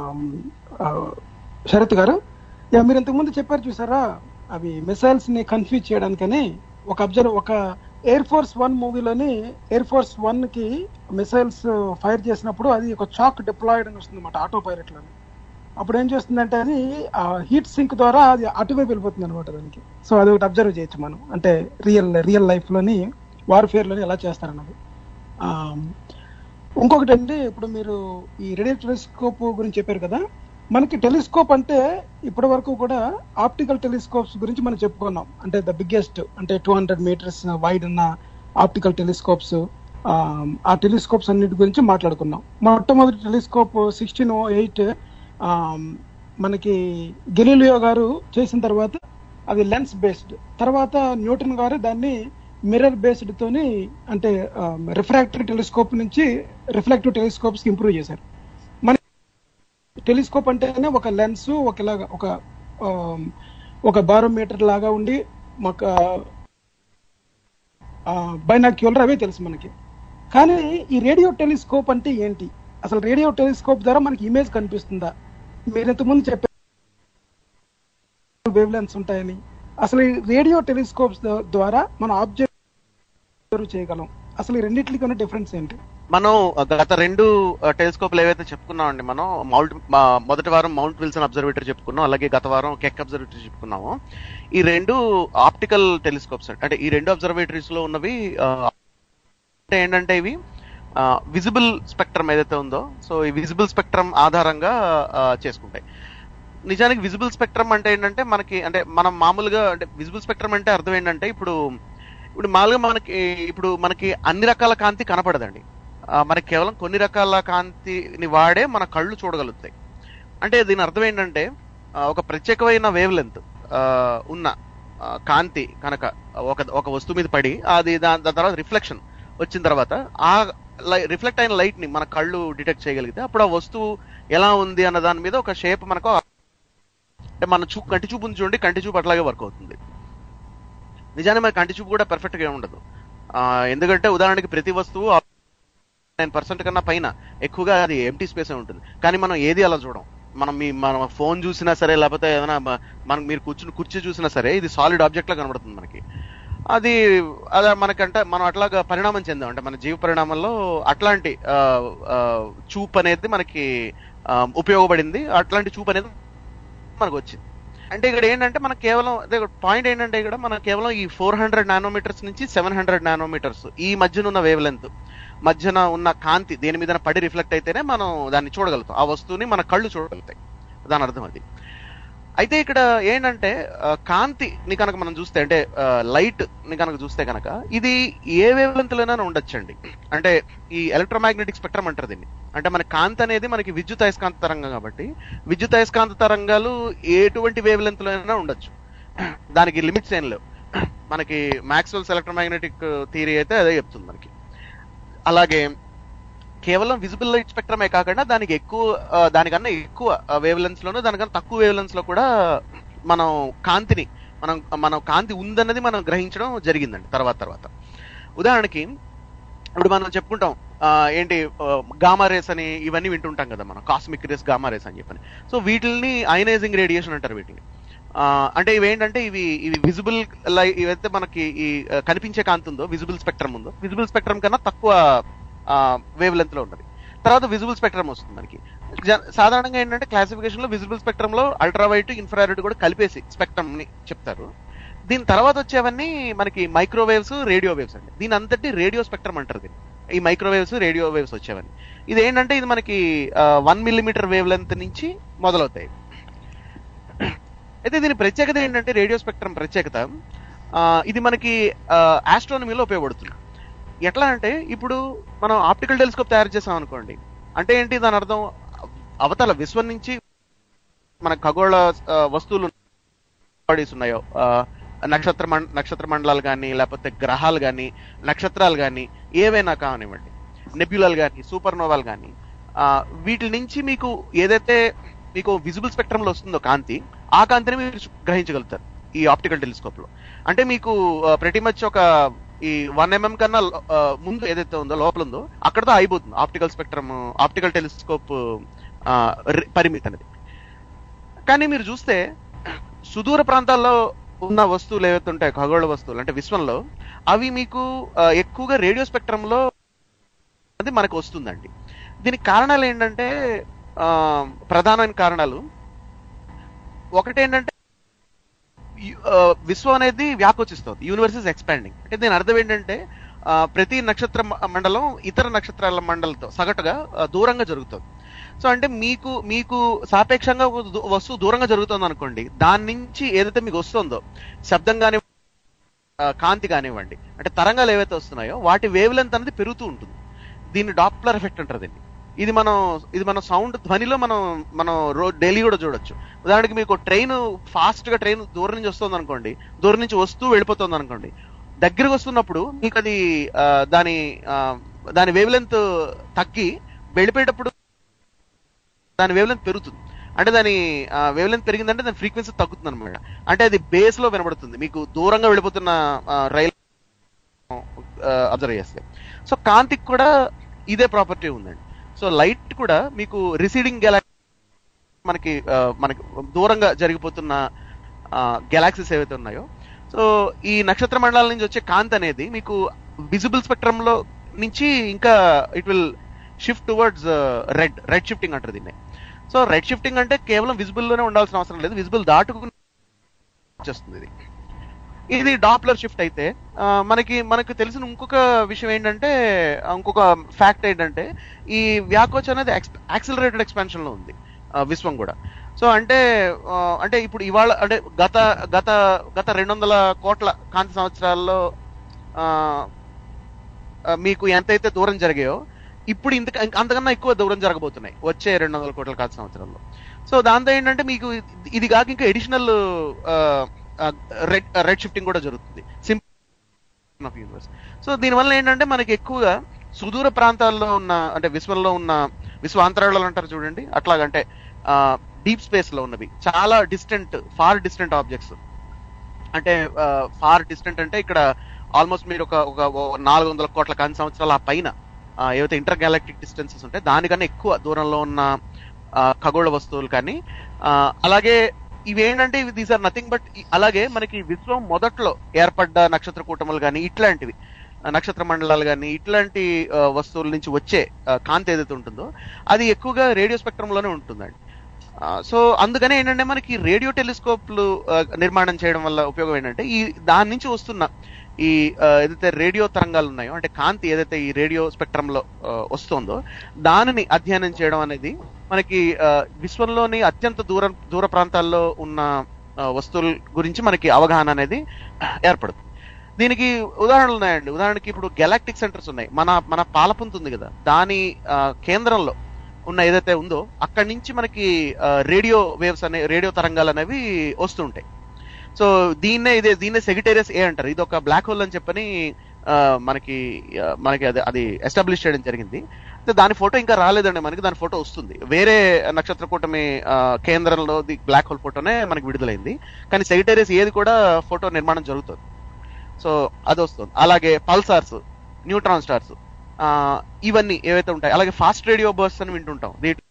S4: శరత్ గారు యా మీరు ఇంతకుముందు చెప్పారు చూసారా అవి మిసైల్స్ ని కన్ఫ్యూజ్ చేయడానికని ఒక అబ్జర్వ్ ఒక ఎయిర్ ఫోర్స్ వన్ మూవీలోని ఎయిర్ ఫోర్స్ వన్ కి మిసైల్స్ ఫైర్ చేసినప్పుడు అది ఒక చాక్ డిప్లాయిడ్ అని వస్తుంది అనమాట ఆటో పైలట్ లోని అప్పుడు ఏం చేస్తుందంటే అది ఆ హీట్ సింక్ ద్వారా అది అటువైపు వెళ్ళిపోతుంది అనమాట దానికి సో అది ఒకటి అబ్జర్వ్ చేయొచ్చు మనం అంటే రియల్ రియల్ లైఫ్ లోని వార్ఫేర్ లోని ఎలా చేస్తారన్నది ఆ, ఇంకొకటి అండి ఇప్పుడు మీరు ఈ రేడియో టెలిస్కోప్ గురించి చెప్పారు కదా మనకి టెలిస్కోప్ అంటే ఇప్పటి వరకు కూడా ఆప్టికల్ టెలిస్కోప్స్ గురించి మనం చెప్పుకున్నాం అంటే ద బిగ్గెస్ట్ అంటే టూ హండ్రెడ్ మీటర్స్ వైడ్ ఉన్న ఆప్టికల్ టెలిస్కోప్స్ ఆ టెలిస్కోప్స్ అన్నిటి గురించి మాట్లాడుకున్నాం మొట్టమొదటి టెలిస్కోప్ సిక్స్టీన్ ఓ ఎయిట్ మనకి గెలీలియో గారు చేసిన తర్వాత అది లెన్స్ బేస్డ్ తర్వాత న్యూటన్ గారు దాన్ని మిర్రర్ బేస్డ్ తోని అంటే రిఫ్రాక్టరీ టెలిస్కోప్ నుంచి రిఫ్లెక్టివ్ టెలిస్కోప్స్ కి ఇంప్రూవ్ చేశారు మన టెలిస్కోప్ అంటేనే ఒక లెన్స్ ఒకలాగా ఒక ఆమ్, ఒక బారోమీటర్ లాగా ఉండి ఒక బైనాక్యులర్ అవే తెలుసు మనకి కానీ ఈ రేడియో టెలిస్కోప్ అంటే ఏంటి అసలు రేడియో టెలిస్కోప్ ద్వారా మనకి ఇమేజ్ కనిపిస్తుందా మీరు ఇంతకుముందు చెప్పారు వేవ్ లెన్స్ ఉంటాయని అసలు ఈ రేడియో టెలిస్కోప్స్ ద్వారా మన ఆబ్జెక్ట్ చేయగలం అసలు ఈ రెండింటికి ఉన్న డిఫరెన్స్ ఏంటి
S3: మనం గత రెండు టెలిస్కోప్లు ఏవైతే చెప్పుకున్నామండి మనం మౌంట్ మొదటి వారం మౌంట్ విల్సన్ అబ్జర్వేటరీ చెప్పుకున్నాం అలాగే గత వారం కెక్ అబ్జర్వేటరీ చెప్పుకున్నాము ఈ రెండు ఆప్టికల్ టెలిస్కోప్స్ అంటే ఈ రెండు అబ్జర్వేటరీస్ లో ఉన్నవి ఆ, అంటే ఏంటంటే ఇవి విజిబుల్ స్పెక్ట్రమ్ ఏదైతే ఉందో సో ఈ విజిబుల్ స్పెక్ట్రమ్ ఆధారంగా ఆ, చేసుకుంటాయి నిజానికి విజిబుల్ స్పెక్ట్రమ్ అంటే ఏంటంటే మనకి అంటే మనం మామూలుగా అంటే విజిబుల్ స్పెక్ట్రమ్ అంటే అర్థం ఏంటంటే ఇప్పుడు ఇప్పుడు మామూలుగా మనకి ఇప్పుడు మనకి అన్ని రకాల కాంతి కనపడదండి ఆ, మనకి కేవలం కొన్ని రకాల కాంతిని వాడే మన కళ్ళు చూడగలుగుతాయి అంటే దీని అర్థం ఏంటంటే ఆ, ఒక ప్రత్యేకమైన వేవ్ లెంత్ ఉన్న ఆ, కాంతి కనుక ఒక ఒక వస్తువు మీద పడి అది దాని దాని తర్వాత రిఫ్లెక్షన్ వచ్చిన తర్వాత ఆ రిఫ్లెక్ట్ అయిన లైట్ ని మన కళ్ళు డిటెక్ట్ చేయగలిగితే అప్పుడు ఆ వస్తువు ఎలా ఉంది అన్న దాని మీద ఒక షేప్ మనకు అంటే మన చూ కంటి చూపు ఉంది చూడండి కంటి చూపు అట్లాగే వర్క్ అవుతుంది నిజానికి మన కంటి చూపు కూడా పర్ఫెక్ట్ గా ఉండదు ఆ, ఎందుకంటే ఉదాహరణకి ప్రతి వస్తువు నైన్ పర్సెంట్ కన్నా పైన ఎక్కువగా అది ఎంటీ స్పేస్ ఉంటుంది కానీ మనం ఏది అలా చూడం మనం మీ మన ఫోన్ చూసినా సరే లేకపోతే ఏదైనా మ- మనం మీరు కూర్చుని కుర్చీ చూసినా సరే ఇది సాలిడ్ ఆబ్జెక్ట్ లా కనబడుతుంది మనకి అది అలా మనకంటే మనం అట్లాగా పరిణామం చెందాం అంటే మన జీవ పరిణామంలో అట్లాంటి ఆ, ఆ, చూపు అనేది మనకి ఆ, ఉపయోగపడింది అట్లాంటి చూపు అనేది మనకు వచ్చింది అంటే ఇక్కడ ఏంటంటే మనకు కేవలం పాయింట్ ఏంటంటే ఇక్కడ మనం కేవలం ఈ ఫోర్ హండ్రెడ్ నానోమీటర్స్ నుంచి సెవెన్ హండ్రెడ్ నానోమీటర్స్ ఈ మధ్యన ఉన్న వేవ్ లెంత్ మధ్యన ఉన్న కాంతి దేని మీద పడి రిఫ్లెక్ట్ అయితేనే మనం దాన్ని చూడగలుగుతాం ఆ వస్తువుని మన కళ్ళు చూడగలుగుతాయి దాని అర్థం అది అయితే ఇక్కడ ఏంటంటే ఆ, కాంతి ని కనుక మనం చూస్తే అంటే లైట్ ని కనుక చూస్తే కనుక ఇది ఏ వేవ్ లెంత్ లోనైనా ఉండొచ్చండి అంటే ఈ ఎలక్ట్రోమాగ్నెటిక్ స్పెక్ట్రమ్ అంటారు దీన్ని అంటే మన కాంతి అనేది మనకి విద్యుత్ అయస్కాంత తరంగం కాబట్టి విద్యుత్ అయస్కాంత తరంగాలు ఎటువంటి వేవ్ లెంత్ లోనైనా ఉండొచ్చు దానికి లిమిట్స్ ఏం లేవు మనకి మ్యాక్స్వెల్స్ ఎలక్ట్రోమాగ్నెటిక్ థియరీ అయితే అదే చెప్తుంది మనకి అలాగే కేవలం విజిబుల్ లైట్ స్పెక్ట్రమే కాకుండా దానికి ఎక్కువ ఆ, దానికన్నా ఎక్కువ వేవ్ లెన్స్ లోను దానికన్నా తక్కువ వేవ్ లెన్స్ లో కూడా మనం కాంతిని మనం మనం కాంతి ఉందన్నది మనం గ్రహించడం జరిగిందండి తర్వాత తర్వాత ఉదాహరణకి ఇప్పుడు మనం చెప్పుకుంటాం ఆ, ఏంటి గామా రేస్ అని ఇవన్నీ వింటుంటాం కదా మనం కాస్మిక్ రేస్ గామా రేస్ అని చెప్పని సో వీటిల్ని అయనైజింగ్ రేడియేషన్ అంటారు వీటిని ఆ, అంటే ఇవి ఏంటంటే ఇవి ఇవి విజిబుల్ లై ఇవైతే మనకి ఈ ఆ, కనిపించే కాంతి ఉందో విజిబుల్ స్పెక్ట్రమ్ ఉందో విజిబుల్ స్పెక్ట్రమ్ కన్నా తక్కువ వేవ్ లెంత్ లో ఉన్నది తర్వాత విజిబుల్ స్పెక్ట్రమ్ వస్తుంది మనకి జ- సాధారణంగా ఏంటంటే క్లాసిఫికేషన్ లో విజిబుల్ స్పెక్ట్రమ్ లో అల్ట్రా వైట్ ఇన్ఫ్రారెడ్ కూడా కలిపేసి స్పెక్ట్రమ్ ని చెప్తారు దీని తర్వాత వచ్చేవన్నీ మనకి మైక్రోవేవ్స్ రేడియో వేవ్స్ అండి దీని అంతటి రేడియో స్పెక్ట్రమ్ అంటారు దీన్ని ఈ మైక్రోవేవ్స్ రేడియో వేవ్స్ వచ్చేవన్నీ ఇది ఏంటంటే ఇది మనకి వన్ మిల్లీమీటర్ వేవ్ లెంత్ నుంచి మొదలవుతాయి అయితే దీని ప్రత్యేకత ఏంటంటే రేడియో స్పెక్ట్రమ్ ప్రత్యేకత ఆ, ఇది మనకి ఆస్ట్రానమీలో ఉపయోగపడుతుంది ఎట్లా అంటే ఇప్పుడు మనం ఆప్టికల్ టెలిస్కోప్ తయారు చేసాం అనుకోండి అంటే ఏంటి దాని అర్థం అవతల విశ్వం నుంచి మన ఖగోళ ఆ, వస్తువులు బాడీస్ ఉన్నాయో ఆ, నక్షత్ర మం- నక్షత్ర మండలాలు కానీ లేకపోతే గ్రహాలు కానీ నక్షత్రాలు కానీ ఏవైనా కానివ్వండి నెబ్యులాలు కానీ సూపర్ నోవాలు కానీ ఆ, వీటి నుంచి మీకు ఏదైతే మీకు విజిబుల్ స్పెక్ట్రమ్ లో వస్తుందో కాంతి ఆ కాంతిని మీరు గ్రహించగలుగుతారు ఈ ఆప్టికల్ టెలిస్కోప్ లో అంటే మీకు ప్రతి మచ్ ఒక ఈ వన్ ఎంఎం కన్నా ఆ, ముందు ఏదైతే ఉందో లోపల ఉందో అక్కడతో అయిపోతుంది ఆప్టికల్ స్పెక్ట్రమ్ ఆప్టికల్ టెలిస్కోప్ పరిమితి అనేది కానీ మీరు చూస్తే సుదూర ప్రాంతాల్లో ఉన్న వస్తువులు ఏవైతే ఉంటాయో ఖగోళ వస్తువులు అంటే విశ్వంలో అవి మీకు ఆ, ఎక్కువగా రేడియో స్పెక్ట్రమ్ లో అది మనకు వస్తుందండి దీనికి కారణాలు ఏంటంటే ఆ, ప్రధానమైన కారణాలు ఒకటేంటంటే యు- ఆ, విశ్వం అనేది వ్యాకోచిస్తుంది యూనివర్స్ ఇస్ ఎక్స్పాండింగ్ అంటే దీని అర్థం ఏంటంటే ఆ, ప్రతి నక్షత్ర మ- మండలం ఇతర నక్షత్రాల మండలతో సగటుగా ఆ, దూరంగా జరుగుతుంది సో అంటే మీకు మీకు సాపేక్షంగా ఒక దు- వస్తువు దూరంగా జరుగుతుంది అనుకోండి దాని నుంచి ఏదైతే మీకు వస్తుందో శబ్దం కాని ఆ, కాంతి కానివ్వండి అంటే తరంగాలు ఏవైతే వస్తున్నాయో వాటి వేవ్ లెంత్ అనేది పెరుగుతూ ఉంటుంది దీన్ని డాప్లర్ ఎఫెక్ట్ అంటారు దీన్ని ఇది మనం ఇది మన సౌండ్ ధ్వనిలో మనం మనం రో డైలీ కూడా చూడొచ్చు ఉదాహరణకి మీకు ట్రైన్ ఫాస్ట్ గా ట్రైన్ దూరం నుంచి వస్తుంది అనుకోండి దూరం నుంచి వస్తూ వెళ్ళిపోతుంది అనుకోండి దగ్గరకు వస్తున్నప్పుడు మీకు అది ఆ, దాని ఆ, దాని వేవ్ లెంత్ తగ్గి వెళ్ళిపోయేటప్పుడు దాని వేవ్ లెంత్ పెరుగుతుంది అంటే దాని వేవ్ లెంత్ పెరిగిందంటే దాని ఫ్రీక్వెన్సీ తగ్గుతుంది అనమాట అంటే అది బేస్ లో వినబడుతుంది మీకు దూరంగా వెళ్ళిపోతున్న ఆ, రైలు అబ్జర్వ్ చేస్తే సో కాంతికి కూడా ఇదే ప్రాపర్టీ ఉందండి సో లైట్ కూడా మీకు రిసీడింగ్ గెలాక్సీ మనకి ఆ, మనకి దూరంగా జరిగిపోతున్న గెలాక్సీస్ ఏవైతే ఉన్నాయో సో ఈ నక్షత్ర మండలాల నుంచి వచ్చే కాంతి అనేది మీకు విజిబుల్ స్పెక్ట్రమ్ లో నుంచి ఇంకా it will shift towards red red shifting అంటారు దీన్ని సో రెడ్ షిఫ్టింగ్ అంటే కేవలం విజిబుల్ లోనే ఉండాల్సిన అవసరం లేదు విజిబుల్ దాటుకు వచ్చేస్తుంది ఇది ఇది డాప్లర్ షిఫ్ట్ అయితే ఆ, మనకి మనకు తెలిసిన ఇంకొక విషయం ఏంటంటే ఆ, ఇంకొక ఫ్యాక్ట్ ఏంటంటే ఈ వ్యాకోచ్ అనేది యాక్సిలరేటెడ్ ఎక్స్పాన్షన్ లో ఉంది ఆ, విశ్వం కూడా సో అంటే ఆ, అంటే ఇప్పుడు ఇవాళ అంటే గత గత గత రెండు వందల కోట్ల కాంతి సంవత్సరాల్లో ఆ, ఆ, మీకు ఎంతైతే దూరం జరిగాయో ఇప్పుడు ఇంత అంతకన్నా ఎక్కువ దూరం జరగబోతున్నాయి వచ్చే రెండు వందల కోట్ల కాంతి సంవత్సరాల్లో సో దాంతో ఏంటంటే మీకు ఇది- ఇది కాక ఇంకా ఎడిషనల్ రెడ్ రెడ్ షిఫ్టింగ్ కూడా జరుగుతుంది సింపుల్ ఆఫ్ యూనివర్స్ సో దీనివల్ల ఏంటంటే మనకి ఎక్కువగా సుదూర ప్రాంతాల్లో ఉన్న అంటే విశ్వంలో ఉన్న విశ్వాంతరాళాలు అంటారు చూడండి అట్లాగంటే డీప్ స్పేస్ లో ఉన్నవి చాలా డిస్టెంట్ ఫార్ డిస్టెంట్ ఆబ్జెక్ట్స్ అంటే ఫార్ డిస్టెంట్ అంటే ఇక్కడ ఆల్మోస్ట్ మీరు ఒక ఒక నాలుగు వందల కోట్ల కాంతి సంవత్సరాల ఆ పైన ఆ, ఏవైతే ఇంటర్ గ్యాలక్టిక్ డిస్టెన్సెస్ ఉంటాయి దానికన్నా ఎక్కువ దూరంలో ఉన్న ఆ, ఖగోళ వస్తువులు కానీ ఆ, అలాగే ఇవేంటంటే ఇవి దీస్ ఆర్ నథింగ్ బట్ అలాగే మనకి విశ్వం మొదట్లో ఏర్పడ్డ నక్షత్ర కూటములు కానీ ఇట్లాంటివి ఆ, నక్షత్ర మండలాలు కానీ ఇట్లాంటి ఆ, వస్తువుల నుంచి వచ్చే ఆ, కాంతి ఏదైతే ఉంటుందో అది ఎక్కువగా రేడియో స్పెక్ట్రమ్ లోనే ఉంటుందండి ఆ, సో అందుకనే ఏంటంటే మనకి రేడియో టెలిస్కోప్లు ఆ, నిర్మాణం చేయడం వల్ల ఉపయోగం ఏంటంటే ఈ దాని నుంచి వస్తున్న ఈ ఆ, ఏదైతే రేడియో తరంగాలు ఉన్నాయో అంటే కాంతి ఏదైతే ఈ రేడియో స్పెక్ట్రమ్ లో ఆ, వస్తుందో దానిని అధ్యయనం చేయడం అనేది మనకి ఆ, విశ్వంలోని అత్యంత దూర దూర ప్రాంతాల్లో ఉన్న ఆ, వస్తువుల గురించి మనకి అవగాహన అనేది ఏర్పడుతుంది దీనికి ఉదాహరణలు ఉన్నాయండి ఉదాహరణకి ఇప్పుడు గెలాక్టిక్ సెంటర్స్ ఉన్నాయి మన మన పాలపుంత ఉంది కదా దాని ఆ, కేంద్రంలో ఉన్న ఏదైతే ఉందో అక్కడి నుంచి మనకి రేడియో వేవ్స్ అనే రేడియో తరంగాలు అనేవి వస్తుంటాయి సో దీన్నే ఇదే దీన్నే సెగిటేరియస్ ఏ అంటారు ఇది ఒక బ్లాక్ హోల్ అని చెప్పని ఆ, మనకి ఆ, మనకి అది అది ఎస్టాబ్లిష్ చేయడం జరిగింది అయితే దాని ఫోటో ఇంకా రాలేదండి మనకి దాని ఫోటో వస్తుంది వేరే నక్షత్ర కూటమి ఆ, కేంద్రంలో ది బ్లాక్ హోల్ ఫోటోనే మనకి విడుదలైంది కానీ సెగిటేరియస్ ఏది కూడా ఫోటో నిర్మాణం జరుగుతుంది సో అది వస్తుంది అలాగే పల్సార్స్ న్యూట్రాన్ స్టార్స్ ఇవన్నీ ఏవైతే ఉంటాయి అలాగే ఫాస్ట్ రేడియో బర్స్ అని వింటుంటాం వీటి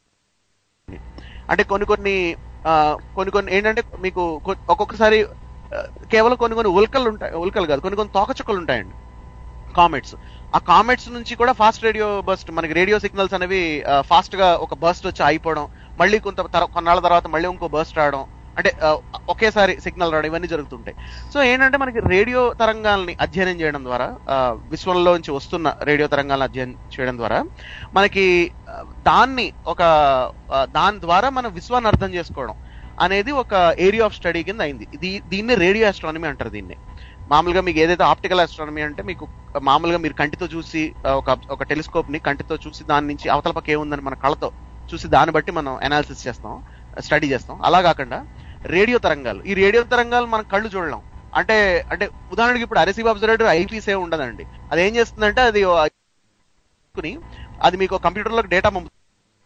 S3: అంటే కొన్ని కొన్ని ఆ, కొన్ని కొన్ని ఏంటంటే మీకు కొ- ఒక్కొక్కసారి ఆ, కేవలం కొన్ని కొన్ని ఉల్కలు ఉంటాయి ఉల్కలు కాదు కొన్ని కొన్ని తోకచుక్కలు ఉంటాయండి కామెట్స్ ఆ కామెట్స్ నుంచి కూడా ఫాస్ట్ రేడియో బస్ట్ మనకి రేడియో సిగ్నల్స్ అనేవి ఫాస్ట్ గా ఒక బస్ట్ వచ్చి అయిపోవడం మళ్ళీ కొంత తర- కొన్నాళ్ళ తర్వాత మళ్ళీ ఇంకో బస్ట్ రావడం అంటే ఆ, ఒకేసారి సిగ్నల్ రావడం ఇవన్నీ జరుగుతుంటాయి సో ఏంటంటే మనకి రేడియో తరంగాల్ని అధ్యయనం చేయడం ద్వారా ఆ, విశ్వంలోంచి వస్తున్న రేడియో తరంగాలను అధ్యయనం చేయడం ద్వారా మనకి ఆ, దాన్ని ఒక ఆ, దాని ద్వారా మనం విశ్వాన్ని అర్థం చేసుకోవడం అనేది ఒక ఏరియా ఆఫ్ స్టడీ కింద అయింది ఇది దీన్ని రేడియో ఆస్ట్రానమీ అంటారు దీన్ని మామూలుగా మీకు ఏదైతే ఆప్టికల్ ఆస్ట్రానమీ అంటే మీకు మామూలుగా మీరు కంటితో చూసి ఆ, ఒక ఒక టెలిస్కోప్ ని కంటితో చూసి దాని నుంచి అవతల పక్క ఏముందని మన కళ్ళతో చూసి దాన్ని బట్టి మనం అనాలిసిస్ చేస్తాం స్టడీ చేస్తాం అలా కాకుండా రేడియో తరంగాలు ఈ రేడియో తరంగాలు మనం కళ్ళు చూడలేం అంటే అంటే ఉదాహరణకి ఇప్పుడు అరెసివ్ అబ్జర్వేటర్ ఐపీస్ ఏ ఉండదండి అది ఏం చేస్తుందంటే అది ఆ, తీసుకుని అది మీకు కంప్యూటర్ లో డేటా పంపుతుంది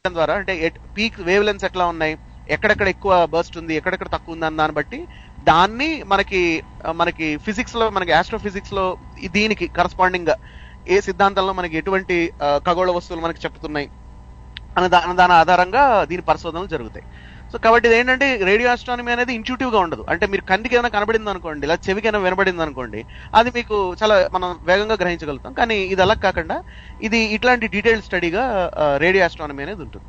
S3: చేయడం ద్వారా అంటే పీక్ వేవ్ లెన్స్ ఎట్లా ఉన్నాయి ఎక్కడెక్కడ ఎక్కువ బర్స్ట్ ఉంది ఎక్కడెక్కడ తక్కువ ఉంది అన్న దాన్ని బట్టి దాన్ని మనకి ఆ, మనకి ఫిజిక్స్ లో మనకి ఆస్ట్రోఫిజిక్స్ లో ఈ- దీనికి కరస్పాండింగ్ గా ఏ సిద్ధాంతంలో మనకి ఎటువంటి ఆ, ఖగోళ వస్తువులు మనకి చెప్తున్నాయి అనే దా- అనే దాని ఆధారంగా దీని పరిశోధనలు జరుగుతాయి సో కాబట్టి ఇది ఏంటంటే రేడియో ఆస్ట్రానమీ అనేది ఇంట్యూటివ్ గా ఉండదు అంటే మీరు కంటికి ఏమైనా కనబడింది అనుకోండి లేదా చెవికి ఏమైనా వినబడింది అనుకోండి అది మీకు చాలా మనం వేగంగా గ్రహించగలుగుతాం కానీ ఇది అలా కాకుండా ఇది ఇట్లాంటి డీటెయిల్ స్టడీగా రేడియో ఆస్ట్రానమీ అనేది ఉంటుంది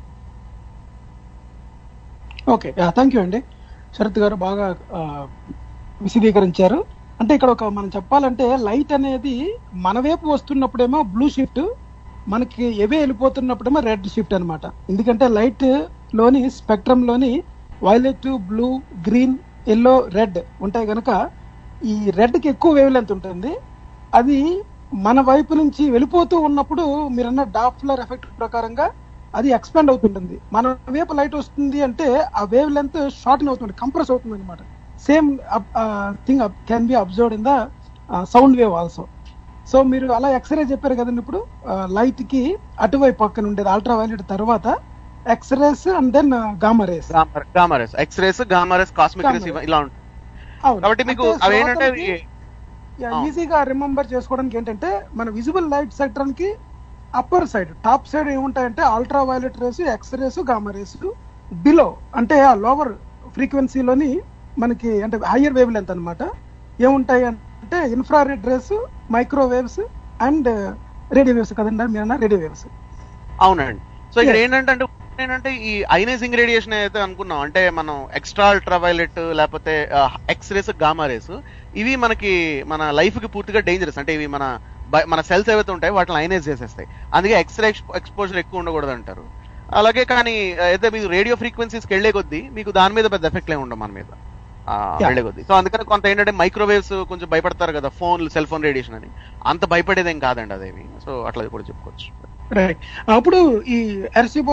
S4: ఓకే థ్యాంక్ యూ అండి శరత్ గారు బాగా ఆ, విశదీకరించారు అంటే ఇక్కడ ఒక మనం చెప్పాలంటే లైట్ అనేది మన వైపు వస్తున్నప్పుడేమో బ్లూ షిఫ్ట్ మనకి ఎవే వెళ్ళిపోతున్నప్పుడేమో రెడ్ షిఫ్ట్ అన్నమాట ఎందుకంటే లైట్ లోని స్పెక్ట్రమ్ లోని violet blue green yellow red ఉంటాయి కనుక ఈ రెడ్ కి ఎక్కువ వేవ్ లెంత్ ఉంటుంది అది మన వైపు నుంచి వెళ్ళిపోతూ ఉన్నప్పుడు మీరన్న డాప్లర్ ఎఫెక్ట్ ప్రకారంగా అది ఎక్స్పాండ్ అవుతుంటుంది మన వైపు లైట్ వస్తుంది అంటే ఆ వేవ్ లెంత్ షార్ట్ అవుతుంది కంప్రెస్ అవుతుంది అనమాట same thing can be observed in the sound wave also so మీరు అలా ఎక్స్రే చెప్పారు కదండి ఇప్పుడు లైట్ కి అటువైపు పక్కన ఉండేది అల్ట్రా వైలెట్ తర్వాత X rays and then gamma rays
S3: gamma rays X rays gamma rays cosmic
S4: Gamma
S3: rays
S4: rays.
S3: ఇలా ఉంటుంది కాబట్టి మీకు అవి ఏంటంటే అవి అవును.
S4: ఈజీగా రిమెంబర్ చేసుకోవడానికి ఏంటంటే మన విజిబుల్ లైట్ సెక్టర్ కి అప్పర్ సైడ్ టాప్ సైడ్ ఏముంటాయంటే ultra violet rays X rays gamma rays below అంటే ఆ లోవర్ ఫ్రీక్వెన్సీలోని మనకి అంటే హయ్యర్ వేవ్ లెంత్ అనమాట ఏముంటాయి అంటే infrared rays microwaves and radio waves కదండి మీరు రేడియో వేవ్స్
S3: అవునండి సో ఇక్కడ
S4: Yes.
S3: ఏంటంటే అంటే ఏంటంటే ఈ ఐనైజింగ్ రేడియేషన్ అయితే అనుకున్నాం అంటే మనం ఎక్స్ట్రా అల్ట్రా వైలెట్ లేకపోతే ఎక్స్ రేస్ గామా రేస్ ఇవి మనకి మన లైఫ్ కి పూర్తిగా డేంజరస్ అంటే ఇవి మన బ- మన సెల్స్ ఏవైతే ఉంటాయో వాటిని ఐనైజ్ చేసేస్తాయి అందుకే ఎక్స్రే ఎక్స్పోజర్ ఎక్కువ ఉండకూడదు అంటారు అలాగే కానీ అయితే మీకు రేడియో ఫ్రీక్వెన్సీస్కి వెళ్లే కొద్దీ మీకు దాని మీద పెద్ద ఎఫెక్ట్ ఏమి ఉండవు మన మీద ఆ,
S4: Yeah.
S3: వెళ్లే కొద్దీ సో అందుకని కొంత ఏంటంటే మైక్రోవేవ్స్ కొంచెం భయపడతారు కదా ఫోన్ సెల్ ఫోన్ రేడియేషన్ అని అంత భయపడేదేం కాదండి అదేమి సో అట్లా కూడా చెప్పుకోవచ్చు
S4: రైట్ అప్పుడు ఈ అరిసిబో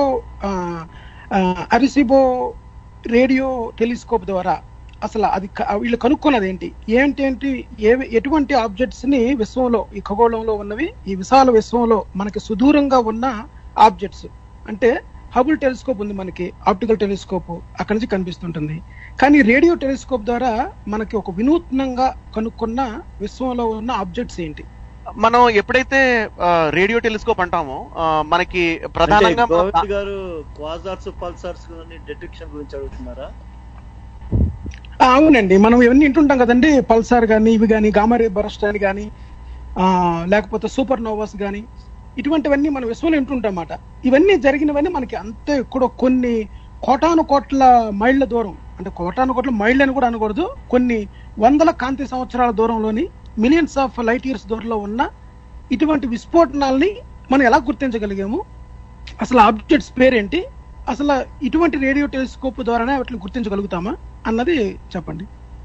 S4: అరిసిబో రేడియో టెలిస్కోప్ ద్వారా అసలు అది క- వీళ్ళు కనుక్కున్నది ఏంటి ఏంటి ఏంటి ఏ ఎటువంటి ఆబ్జెక్ట్స్ ని విశ్వంలో ఈ ఖగోళంలో ఉన్నవి ఈ విశాల విశ్వంలో మనకి సుదూరంగా ఉన్న ఆబ్జెక్ట్స్ అంటే హబుల్ టెలిస్కోప్ ఉంది మనకి ఆప్టికల్ టెలిస్కోప్ అక్కడి నుంచి కనిపిస్తుంటుంది కానీ రేడియో టెలిస్కోప్ ద్వారా మనకి ఒక వినూత్నంగా కనుక్కున్న విశ్వంలో ఉన్న ఆబ్జెక్ట్స్ ఏంటి
S3: మనం ఎప్పుడైతే రేడియో టెలిస్కోప్ అంటామో ఆ, మనకి
S2: అంటే
S3: ప్రధానంగా మనం
S2: గోవింద్ గారు క్వాజార్స్ పల్సార్స్ డిటెక్షన్ గురించి అడుగుతున్నారా
S4: ఆ, అవునండి మనం ఇవన్నీ వింటుంటాం కదండి పల్సార్ కానీ ఇవి కానీ గామరే బరస్ట్ అని కానీ లేకపోతే సూపర్ నోవాస్ కానీ ఇటువంటివన్నీ మనం విశ్వంలో వింటుంటాం అన్నమాట ఇవన్నీ జరిగినవన్నీ మనకి అంతే కూడా కొన్ని కోటాను కోట్ల మైళ్ళ దూరం అంటే కోటాను కోట్ల మైళ్ళు అని కూడా అనకూడదు కొన్ని వందల కాంతి సంవత్సరాల దూరంలోని మిలియన్స్ ఆఫ్ లైట్ ఇయర్స్ దూరంలో ఉన్న ఇటువంటి విస్ఫోటనాల్ని మనం ఎలా గుర్తించగలిగాము అసలు ఆబ్జెక్ట్స్ పేరేంటి అసలు ఇటువంటి రేడియో టెలిస్కోప్ ద్వారానే వాటిని గుర్తించగలుగుతామా అన్నది చెప్పండి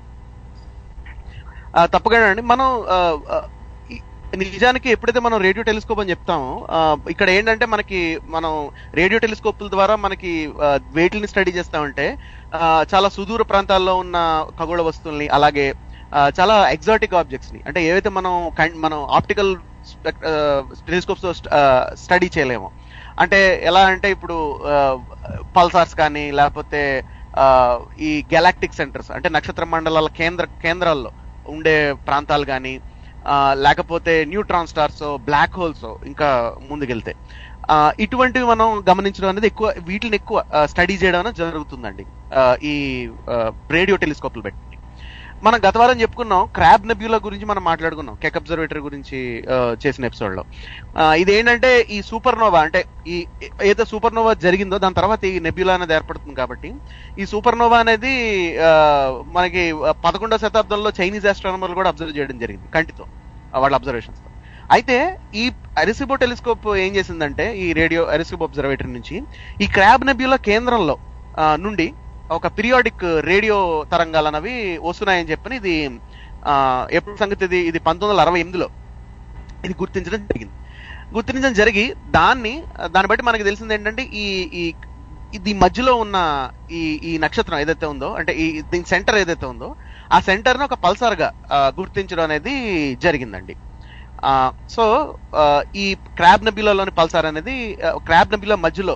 S3: ఆ, తప్పకుండా అండి మనం ఆ, ఆ, ఈ- నిజానికి ఎప్పుడైతే మనం రేడియో టెలిస్కోప్ అని చెప్తామో ఆ, ఇక్కడ ఏంటంటే మనకి మనం రేడియో టెలిస్కోప్ల ద్వారా మనకి ఆ, వేటిని స్టడీ చేస్తామంటే ఆ, చాలా సుదూర ప్రాంతాల్లో ఉన్న ఖగోళ వస్తువుల్ని అలాగే ఆ, చాలా ఎగ్జాటిక్ ఆబ్జెక్ట్స్ ని అంటే ఏవైతే మనం కన్- మనం ఆప్టికల్ టెలిస్కోప్స్ స్టడీ చేయలేము అంటే ఎలా అంటే ఇప్పుడు పల్సార్స్ కానీ లేకపోతే ఆ, ఈ గెలాక్టిక్ సెంటర్స్ అంటే నక్షత్ర మండలాల కేంద్ర కేంద్రాల్లో ఉండే ప్రాంతాలు కానీ లేకపోతే న్యూట్రాన్ స్టార్స్ బ్లాక్ హోల్స్ ఇంకా ముందుకెళ్తే ఆ, ఇటువంటివి మనం గమనించడం అనేది ఎక్కువ వీటిని ఎక్కువ స్టడీ చేయడం అనేది జరుగుతుందండి ఆ, ఈ రేడియో టెలిస్కోప్లు పెట్టి మనం గత వారం చెప్పుకున్నాం క్రాబ్ నెబ్యులా గురించి మనం మాట్లాడుకున్నాం కెక్ అబ్జర్వేటరీ గురించి ఆ, చేసిన ఎపిసోడ్ లో ఆ, ఇది ఏంటంటే ఈ సూపర్ నోవా అంటే ఈ ఏదైతే సూపర్ నోవా జరిగిందో దాని తర్వాత ఈ నెబ్యులా అనేది ఏర్పడుతుంది కాబట్టి ఈ సూపర్ నోవా అనేది ఆ, మనకి పదకొండవ శతాబ్దంలో చైనీస్ ఆస్ట్రానమర్లు కూడా అబ్జర్వ్ చేయడం జరిగింది కంటితో ఆ, వాళ్ళ అబ్జర్వేషన్స్ అయితే ఈ అరిసిబో టెలిస్కోప్ ఏం చేసిందంటే ఈ రేడియో అరిసిబో అబ్జర్వేటరీ నుంచి ఈ క్రాబ్ నెబ్యులా కేంద్రంలో ఆ, నుండి ఒక పీరియాడిక్ రేడియో తరంగాలు అనేవి వస్తున్నాయని చెప్పని ఇది ఆ, ఎప్పుడు సంగతి ఇది ఇది పంతొమ్మిది వందల అరవై ఎనిమిదిలో ఇది గుర్తించడం జరిగింది గుర్తించడం జరిగి దాన్ని దాన్ని బట్టి మనకి తెలిసింది ఏంటంటే ఈ ఈ ఇది మధ్యలో ఉన్న ఈ ఈ నక్షత్రం ఏదైతే ఉందో అంటే ఈ దీని సెంటర్ ఏదైతే ఉందో ఆ సెంటర్ ని ఒక పల్సార్ గా ఆ, గుర్తించడం అనేది జరిగిందండి ఆ, సో ఆ, ఈ క్రాబ్ నబిలాలోని పల్సార్ అనేది ఆ, క్రాబ్ నబిలా మధ్యలో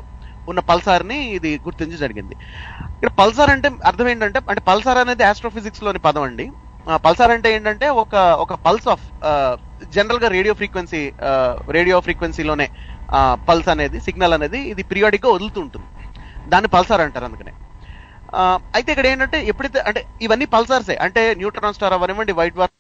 S3: ఉన్న పల్సార్ ని ఇది గుర్తించడం జరిగింది ఇక్కడ పల్సార్ అంటే అర్థం ఏంటంటే అంటే పల్సార్ అనేది ఆస్ట్రోఫిజిక్స్ లోని పదం అండి పల్సార్ అంటే ఏంటంటే ఒక ఒక పల్స్ ఆఫ్ జనరల్ గా రేడియో ఫ్రీక్వెన్సీ రేడియో ఫ్రీక్వెన్సీలోనే పల్స్ అనేది సిగ్నల్ అనేది ఇది పీరియాడిక్ గా వదులుతూ ఉంటుంది దాన్ని పల్సార్ అంటారు అందుకనే ఆ, అయితే ఇక్కడ ఏంటంటే ఎప్పుడైతే అంటే ఇవన్నీ పల్సార్సే అంటే న్యూట్రాన్ స్టార్ అవనివ్వండి వైట్ వార్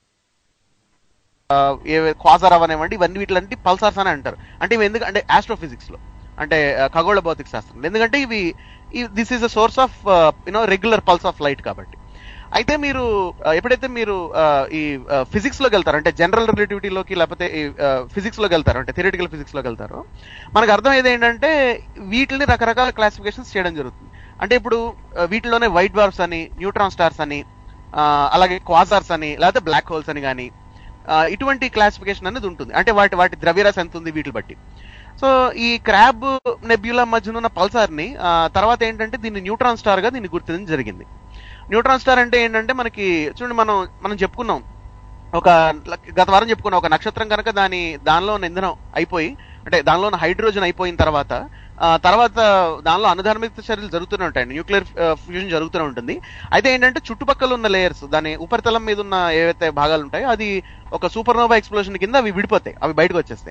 S3: క్వాజర్ అవనివ్వండి ఇవన్నీ వీటిలంటే పల్సార్స్ అని అంటారు అంటే ఇవి ఎందుకు అంటే ఆస్ట్రోఫిజిక్స్ లో అంటే ఆ, ఖగోళ భౌతిక శాస్త్రం ఎందుకంటే ఇవి this is a source of you know regular pulse of light కాబట్టి అయితే మీరు ఆ, ఎప్పుడైతే మీరు ఆ, ఈ ఫిజిక్స్ లోకి వెళ్తారు అంటే జనరల్ రిలేటివిటీలోకి లేకపోతే ఈ ఫిజిక్స్ లోకి వెళ్తారు అంటే థియరిటికల్ ఫిజిక్స్ లోకి వెళ్తారు మనకు అర్థమయ్యేది ఏంటంటే వీటిని రకరకాల క్లాసిఫికేషన్స్ చేయడం జరుగుతుంది అంటే ఇప్పుడు ఆ, వీటిలోనే వైట్ బార్బ్స్ అని న్యూట్రాన్ స్టార్స్ అని ఆ, అలాగే క్వాజార్స్ అని లేకపోతే బ్లాక్ హోల్స్ అని కానీ ఇటువంటి క్లాసిఫికేషన్ అనేది ఉంటుంది అంటే వాటి వాటి ద్రవ్యరాశి ఎంత ఉంది వీటిని బట్టి సో ఈ క్రాబ్ నెబ్యులా మధ్యన ఉన్న పల్సార్ ని ఆ, తర్వాత ఏంటంటే దీన్ని న్యూట్రాన్ స్టార్ గా దీన్ని గుర్తించడం జరిగింది న్యూట్రాన్ స్టార్ అంటే ఏంటంటే మనకి చూడండి మనం మనం చెప్పుకున్నాం ఒక గత వారం చెప్పుకున్నాం ఒక నక్షత్రం కనుక దాని దానిలో ఉన్న ఇంధనం అయిపోయి అంటే దానిలో ఉన్న హైడ్రోజన్ అయిపోయిన తర్వాత ఆ, తర్వాత దానిలో అనుధార్మిక చర్యలు జరుగుతూనే ఉంటాయి న్యూక్లియర్ ఫ్యూజన్ జరుగుతూనే ఉంటుంది అయితే ఏంటంటే చుట్టుపక్కల ఉన్న లేయర్స్ దాని ఉపరితలం మీద ఉన్న ఏవైతే భాగాలు ఉంటాయో అది ఒక సూపర్నోవా ఎక్స్ప్లోషన్ కింద అవి విడిపోతాయి అవి బయటకు వచ్చేస్తాయి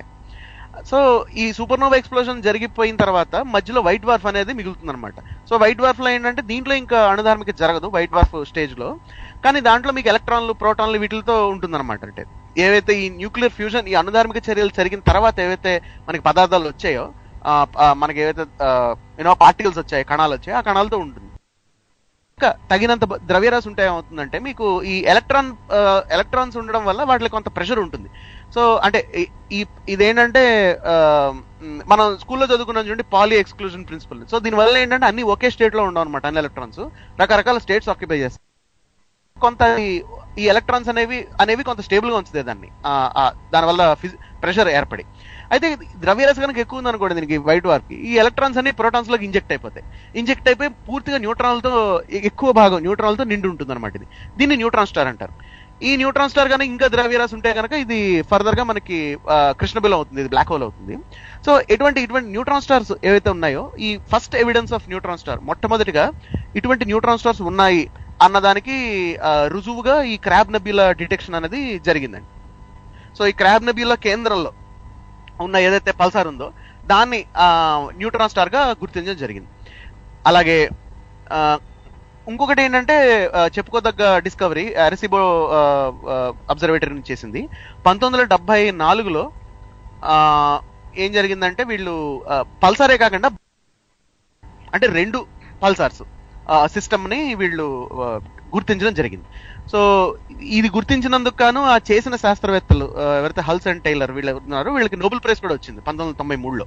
S3: సో ఈ సూపర్నోవా ఎక్స్ప్లోషన్ జరిగిపోయిన తర్వాత మధ్యలో వైట్ వార్ఫ్ అనేది మిగులుతుంది అనమాట సో వైట్ వార్ఫ్ లో ఏంటంటే దీంట్లో ఇంకా అణుధార్మిక జరగదు వైట్ వార్ఫ్ స్టేజ్ లో కానీ దాంట్లో మీకు ఎలక్ట్రాన్లు ప్రోటాన్లు వీటితో ఉంటుందన్నమాట అంటే ఏవైతే ఈ న్యూక్లియర్ ఫ్యూజన్ ఈ అణుధార్మిక చర్యలు జరిగిన తర్వాత ఏవైతే మనకి పదార్థాలు వచ్చాయో ఆ, ఆ, మనకి ఏవైతే యూనో పార్టికల్స్ వచ్చాయి కణాలు వచ్చాయి ఆ కణాలతో ఉంటుంది ఇంకా తగినంత బ- ద్రవ్యరాశి ఉంటే ఏమవుతుందంటే మీకు ఈ ఎలక్ట్రాన్ ఎలక్ట్రాన్స్ ఉండడం వల్ల వాటికి కొంత ప్రెషర్ ఉంటుంది సో అంటే ఈ- ఈ ఇదేంటంటే ఆ, మ్, మనం స్కూల్లో చదువుకున్నాం చూడండి పాలీ ఎక్స్క్లూజన్ ప్రిన్సిపల్ సో దీనివల్ల ఏంటంటే అన్ని ఒకే స్టేట్ లో ఉండవు అనమాట అన్ని ఎలక్ట్రాన్స్ రకరకాల స్టేట్స్ ఆక్యుపై చేస్తాయి కొంత ఈ- ఈ ఎలక్ట్రాన్స్ అనేవి అనేవి కొంత స్టేబుల్ గా ఉంచుతాయి దాన్ని ఆ, ఆ, దానివల్ల ప్రెషర్ ఏర్పడి అయితే ద్రవ్యరాశి కనుక ఎక్కువ ఉందనుకోండి దీనికి వైట్ వార్కి ఈ ఎలక్ట్రాన్స్ అన్ని ప్రోటాన్స్ లోకి ఇంజెక్ట్ అయిపోతాయి ఇంజెక్ట్ అయిపోయి పూర్తిగా న్యూట్రాన్లతో ఎక్కువ భాగం న్యూట్రాన్లతో నిండి ఉంటుంది అనమాట ఇది దీన్ని న్యూట్రాన్ స్టార్ అంటారు ఈ న్యూట్రాన్ స్టార్ కనుక ఇంకా ద్రవ్యరాశి ఉంటే కనుక ఇది ఫర్దర్ గా మనకి కృష్ణబిల్ అవుతుంది ఇది బ్లాక్ హోల్ అవుతుంది సో ఎటువంటి ఇటువంటి న్యూట్రాన్ స్టార్స్ ఏవైతే ఉన్నాయో ఈ first evidence of neutron star మొట్టమొదటిగా ఇటువంటి న్యూట్రాన్ స్టార్స్ ఉన్నాయి అన్నదానికి ఆ, రుజువుగా ఈ క్రాబ్ నబ్యుల డిటెక్షన్ అనేది జరిగిందండి సో ఈ క్రాబ్ నబ్యుల కేంద్రంలో ఉన్న ఏదైతే పల్సార్ ఉందో దాన్ని ఆ, న్యూట్రాన్ స్టార్ గా గుర్తించడం జరిగింది అలాగే ఆ, ఇంకొకటి ఏంటంటే ఆ, చెప్పుకోదగ్గ డిస్కవరీ అరసిబో అబ్జర్వేటరీ నుంచి చేసింది పంతొమ్మిది వందల డెబ్బై నాలుగులో ఆ, ఏం జరిగిందంటే వీళ్ళు ఆ, పల్సారే కాకుండా అంటే రెండు పల్సార్స్ సిస్టమ్ ని వీళ్ళు ఆ, గుర్తించడం జరిగింది సో ఇది గుర్తించినందుకు గాను ఆ చేసిన శాస్త్రవేత్తలు ఆ, ఎవరైతే హల్స్ అండ్ టైలర్ వీళ్ళు ఉన్నారు వీళ్ళకి నోబెల్ ప్రైజ్ కూడా వచ్చింది పంతొమ్మిది వందల తొంభై మూడులో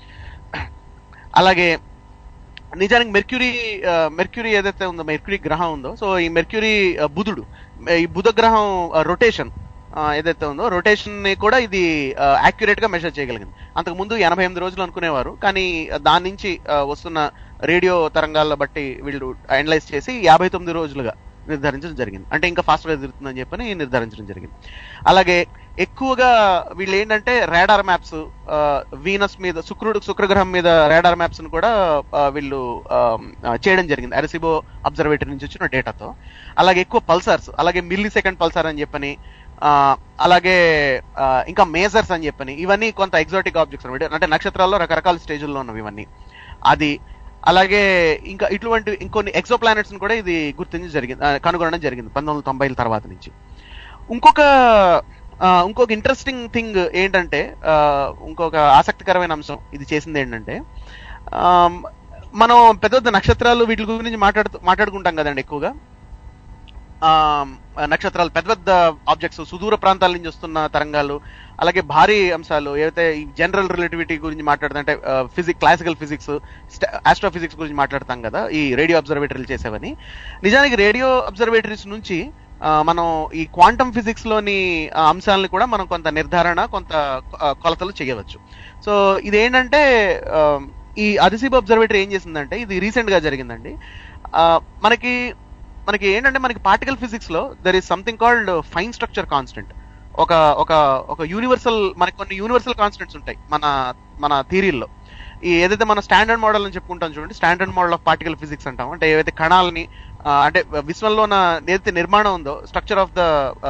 S3: అలాగే నిజానికి మెర్క్యూరీ ఆ, మెర్క్యూరీ ఏదైతే ఉందో మెర్క్యూరీ గ్రహం ఉందో సో ఈ మెర్క్యూరీ ఆ, బుధుడు ఈ బుధ గ్రహం రొటేషన్ ఏదైతే ఉందో రొటేషన్ ని కూడా ఇది యాక్యురేట్ గా మెజర్ చేయగలిగింది అంతకు ముందు ఎనభై ఎనిమిది రోజులు అనుకునేవారు కానీ దాని నుంచి ఆ, వస్తున్న రేడియో తరంగాల బట్టి వీళ్ళు అనలైజ్ చేసి యాభై తొమ్మిది రోజులుగా నిర్ధారించడం జరిగింది అంటే ఇంకా ఫాస్ట్ గా తిరుగుతుందని చెప్పని నిర్ధారించడం జరిగింది అలాగే ఎక్కువగా వీళ్ళు ఏంటంటే రాడార్ మ్యాప్స్ వీనస్ మీద శుక్రుడు శుక్రగ్రహం మీద రాడార్ మ్యాప్స్ ను కూడా ఆ, వీళ్ళు ఆ, ఆ, చేయడం జరిగింది అరసిబో అబ్జర్వేటరీ నుంచి వచ్చిన డేటాతో అలాగే ఎక్కువ పల్సార్స్ అలాగే మిల్లీ సెకండ్ పల్సార్ అని చెప్పని ఆ, అలాగే ఆ, ఇంకా మేజర్స్ అని చెప్పని ఇవన్నీ కొంత ఎగ్జాటిక్ ఆబ్జెక్ట్స్ అనమాట అంటే నక్షత్రాల్లో రకరకాల స్టేజ్ల్లో ఉన్నవి ఇవన్నీ అది అలాగే ఇంకా ఇటువంటి ఇంకొన్ని ఎక్సో ప్లానెట్స్ కూడా ఇది గుర్తించి జరిగింది ఆ, కనుగొనడం జరిగింది పంతొమ్మిది వందల తొంభైల తర్వాత నుంచి ఇంకొక ఆ, ఇంకొక ఇంట్రెస్టింగ్ థింగ్ ఏంటంటే ఆ, ఇంకొక ఆసక్తికరమైన అంశం ఇది చేసింది ఏంటంటే ఆమ్, మనం పెద్ద పెద్ద నక్షత్రాలు వీటి గురించి మాట్లాడుతూ మాట్లాడుకుంటాం కదండి ఎక్కువగా ఆమ్, నక్షత్రాలు పెద్ద పెద్ద ఆబ్జెక్ట్స్ సుదూర ప్రాంతాల నుంచి వస్తున్న తరంగాలు అలాగే భారీ అంశాలు ఏవైతే ఈ జనరల్ రిలేటివిటీ గురించి మాట్లాడుతుంటే ఫిజిక్స్ క్లాసికల్ ఫిజిక్స్ ఆస్ట్రోఫిజిక్స్ గురించి మాట్లాడతాం కదా ఈ రేడియో అబ్జర్వేటరీలు చేసేవని నిజానికి రేడియో అబ్జర్వేటరీస్ నుంచి ఆ, మనం ఈ క్వాంటమ్ ఫిజిక్స్ లోని ఆ, అంశాలను కూడా మనం కొంత నిర్ధారణ కొంత ఆ, కొలతలు చేయవచ్చు సో ఇదేంటంటే ఆ, ఈ అరిసిబ్ అబ్జర్వేటరీ ఏం చేసిందంటే ఇది రీసెంట్ గా జరిగిందండి ఆ, మనకి మనకి ఏంటంటే మనకి పార్టికల్ ఫిజిక్స్ లో there is something called fine structure constant ఒక ఒక ఒక యూనివర్సల్ మనకి కొన్ని యూనివర్సల్ కాన్స్టెంట్స్ ఉంటాయి మన మన థియరీల్లో ఈ ఏదైతే మనం స్టాండర్డ్ మోడల్ అని చెప్పుకుంటాం చూడండి standard model of particle physics అంటాం అంటే ఏవైతే కణాలని ఆ, అంటే విశ్వంలో ఉన్న ఏదైతే నిర్మాణం ఉందో స్ట్రక్చర్ ఆఫ్ ద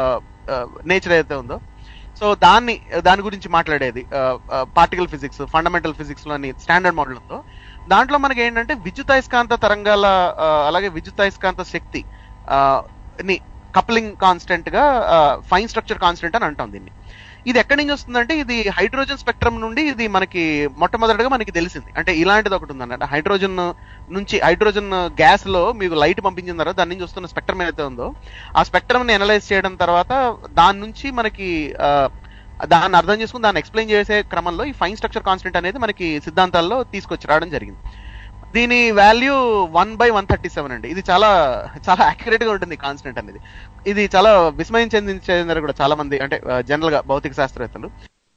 S3: నేచర్ ఏదైతే ఉందో సో దాన్ని దాని గురించి మాట్లాడేది పార్టికల్ ఫిజిక్స్ ఫండమెంటల్ ఫిజిక్స్ లోని స్టాండర్డ్ మోడల్ ఉందో దాంట్లో మనకి ఏంటంటే విద్యుతయస్కాంత తరంగాల ఆ, అలాగే విద్యుతయస్కాంత శక్తి ఆ, ని కప్లింగ్ కాన్స్టెంట్ గా ఫైన్ స్ట్రక్చర్ కాన్స్టెంట్ అని అంటాం దీన్ని ఇది ఎక్కడి నుంచి వస్తుందంటే ఇది హైడ్రోజన్ స్పెక్ట్రమ్ నుండి ఇది మనకి మొట్టమొదటిగా మనకి తెలిసింది అంటే ఇలాంటిది ఒకటి ఉందన్నమాట హైడ్రోజన్ నుంచి హైడ్రోజన్ గ్యాస్ లో మీకు లైట్ పంపించిన తర్వాత దాని నుంచి వస్తున్న స్పెక్ట్రమ్ ఏదైతే ఉందో ఆ స్పెక్ట్రమ్ ని అనలైజ్ చేయడం తర్వాత దాని నుంచి మనకి ఆ, దాన్ని అర్థం చేసుకుని దాన్ని ఎక్స్ప్లెయిన్ చేసే క్రమంలో ఈ ఫైన్ స్ట్రక్చర్ కాన్స్టెంట్ అనేది మనకి సిద్ధాంతాల్లో తీసుకొచ్చి రావడం జరిగింది దీని value one by one thirty seven అండి ఇది చాలా చాలా యాక్యురేట్ గా ఉంటుంది కాన్స్టెంట్ అనేది ఇది చాలా విస్మయం చెందించారు కూడా చాలా మంది అంటే జనరల్ గా భౌతిక శాస్త్రవేత్తలు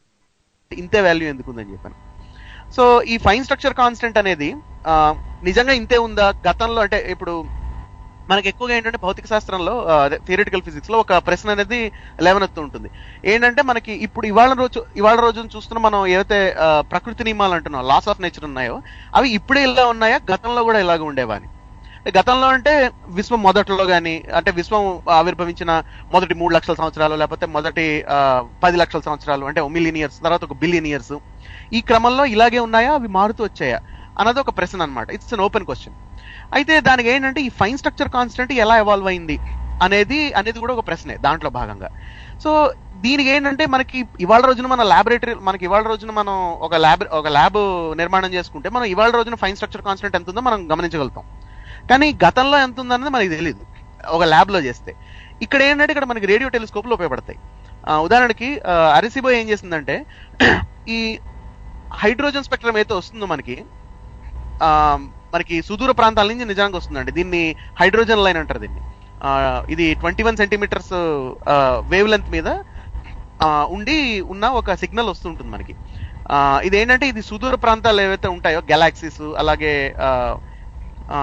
S3: ఇంతే వాల్యూ ఎందుకు ఉందని చెప్పాను సో ఈ ఫైన్ స్ట్రక్చర్ కాన్స్టెంట్ అనేది ఆ, నిజంగా ఇంతే ఉందా గతంలో అంటే ఇప్పుడు మనకి ఎక్కువగా ఏంటంటే భౌతిక శాస్త్రంలో థియరిటికల్ ఫిజిక్స్ లో ఒక ప్రశ్న అనేది లేవనెత్తు ఉంటుంది ఏంటంటే మనకి ఇప్పుడు ఇవాళ రోజు ఇవాళ రోజున చూస్తున్న మనం ఏవైతే ఆ, ప్రకృతి నియమాలు అంటున్నాం లాస్ ఆఫ్ నేచర్ ఉన్నాయో అవి ఇప్పుడే ఇలా ఉన్నాయా గతంలో కూడా ఇలాగ ఉండేవా అని గతంలో అంటే విశ్వం మొదట్లో గాని అంటే విశ్వం ఆవిర్భవించిన మొదటి మూడు లక్షల సంవత్సరాలు లేకపోతే మొదటి ఆ, పది లక్షల సంవత్సరాలు అంటే మిలియన్ ఇయర్స్ తర్వాత ఒక బిలియన్ ఇయర్స్ ఈ క్రమంలో ఇలాగే ఉన్నాయా అవి మారుతూ వచ్చాయా అన్నది ఒక ప్రశ్న అన్నమాట ఇట్స్ అన్ ఓపెన్ క్వశ్చన్ అయితే దానికి ఏంటంటే ఈ ఫైన్ స్ట్రక్చర్ కాన్స్టెంట్ ఎలా ఎవాల్వ్ అయింది అనేది అనేది కూడా ఒక ప్రశ్నే దాంట్లో భాగంగా సో దీనికి ఏంటంటే మనకి ఇవాళ రోజున మన లాబొరేటరీ మనకి ఇవాళ రోజున మనం ఒక ల్యాబ్ ఒక ల్యాబ్ నిర్మాణం చేసుకుంటే మనం ఇవాళ రోజున ఫైన్ స్ట్రక్చర్ కాన్స్టెంట్ ఎంత ఉందో మనం గమనించగలుగుతాం కానీ గతంలో ఎంత ఉందన్నది మనకి తెలియదు ఒక ల్యాబ్ లో చేస్తే ఇక్కడ ఏంటంటే ఇక్కడ మనకి రేడియో టెలిస్కోప్లు ఉపయోగపడతాయి ఆ, ఉదాహరణకి ఆ, అరిసిబో ఏం చేసిందంటే ఈ హైడ్రోజన్ స్పెక్ట్రమ్ అయితే వస్తుందో మనకి ఆ, మనకి సుదూర ప్రాంతాల నుంచి నిజానికి వస్తుందండి దీన్ని హైడ్రోజన్ లైన్ అంటారు దీన్ని ఆ, ఇది twenty one centimetres wavelength మీద ఆ, ఉండి ఉన్న ఒక సిగ్నల్ వస్తుంటుంది మనకి ఆ, ఇది ఏంటంటే ఇది సుదూర ప్రాంతాలు ఏవైతే ఉంటాయో గెలాక్సీస్ అలాగే ఆ, ఆ,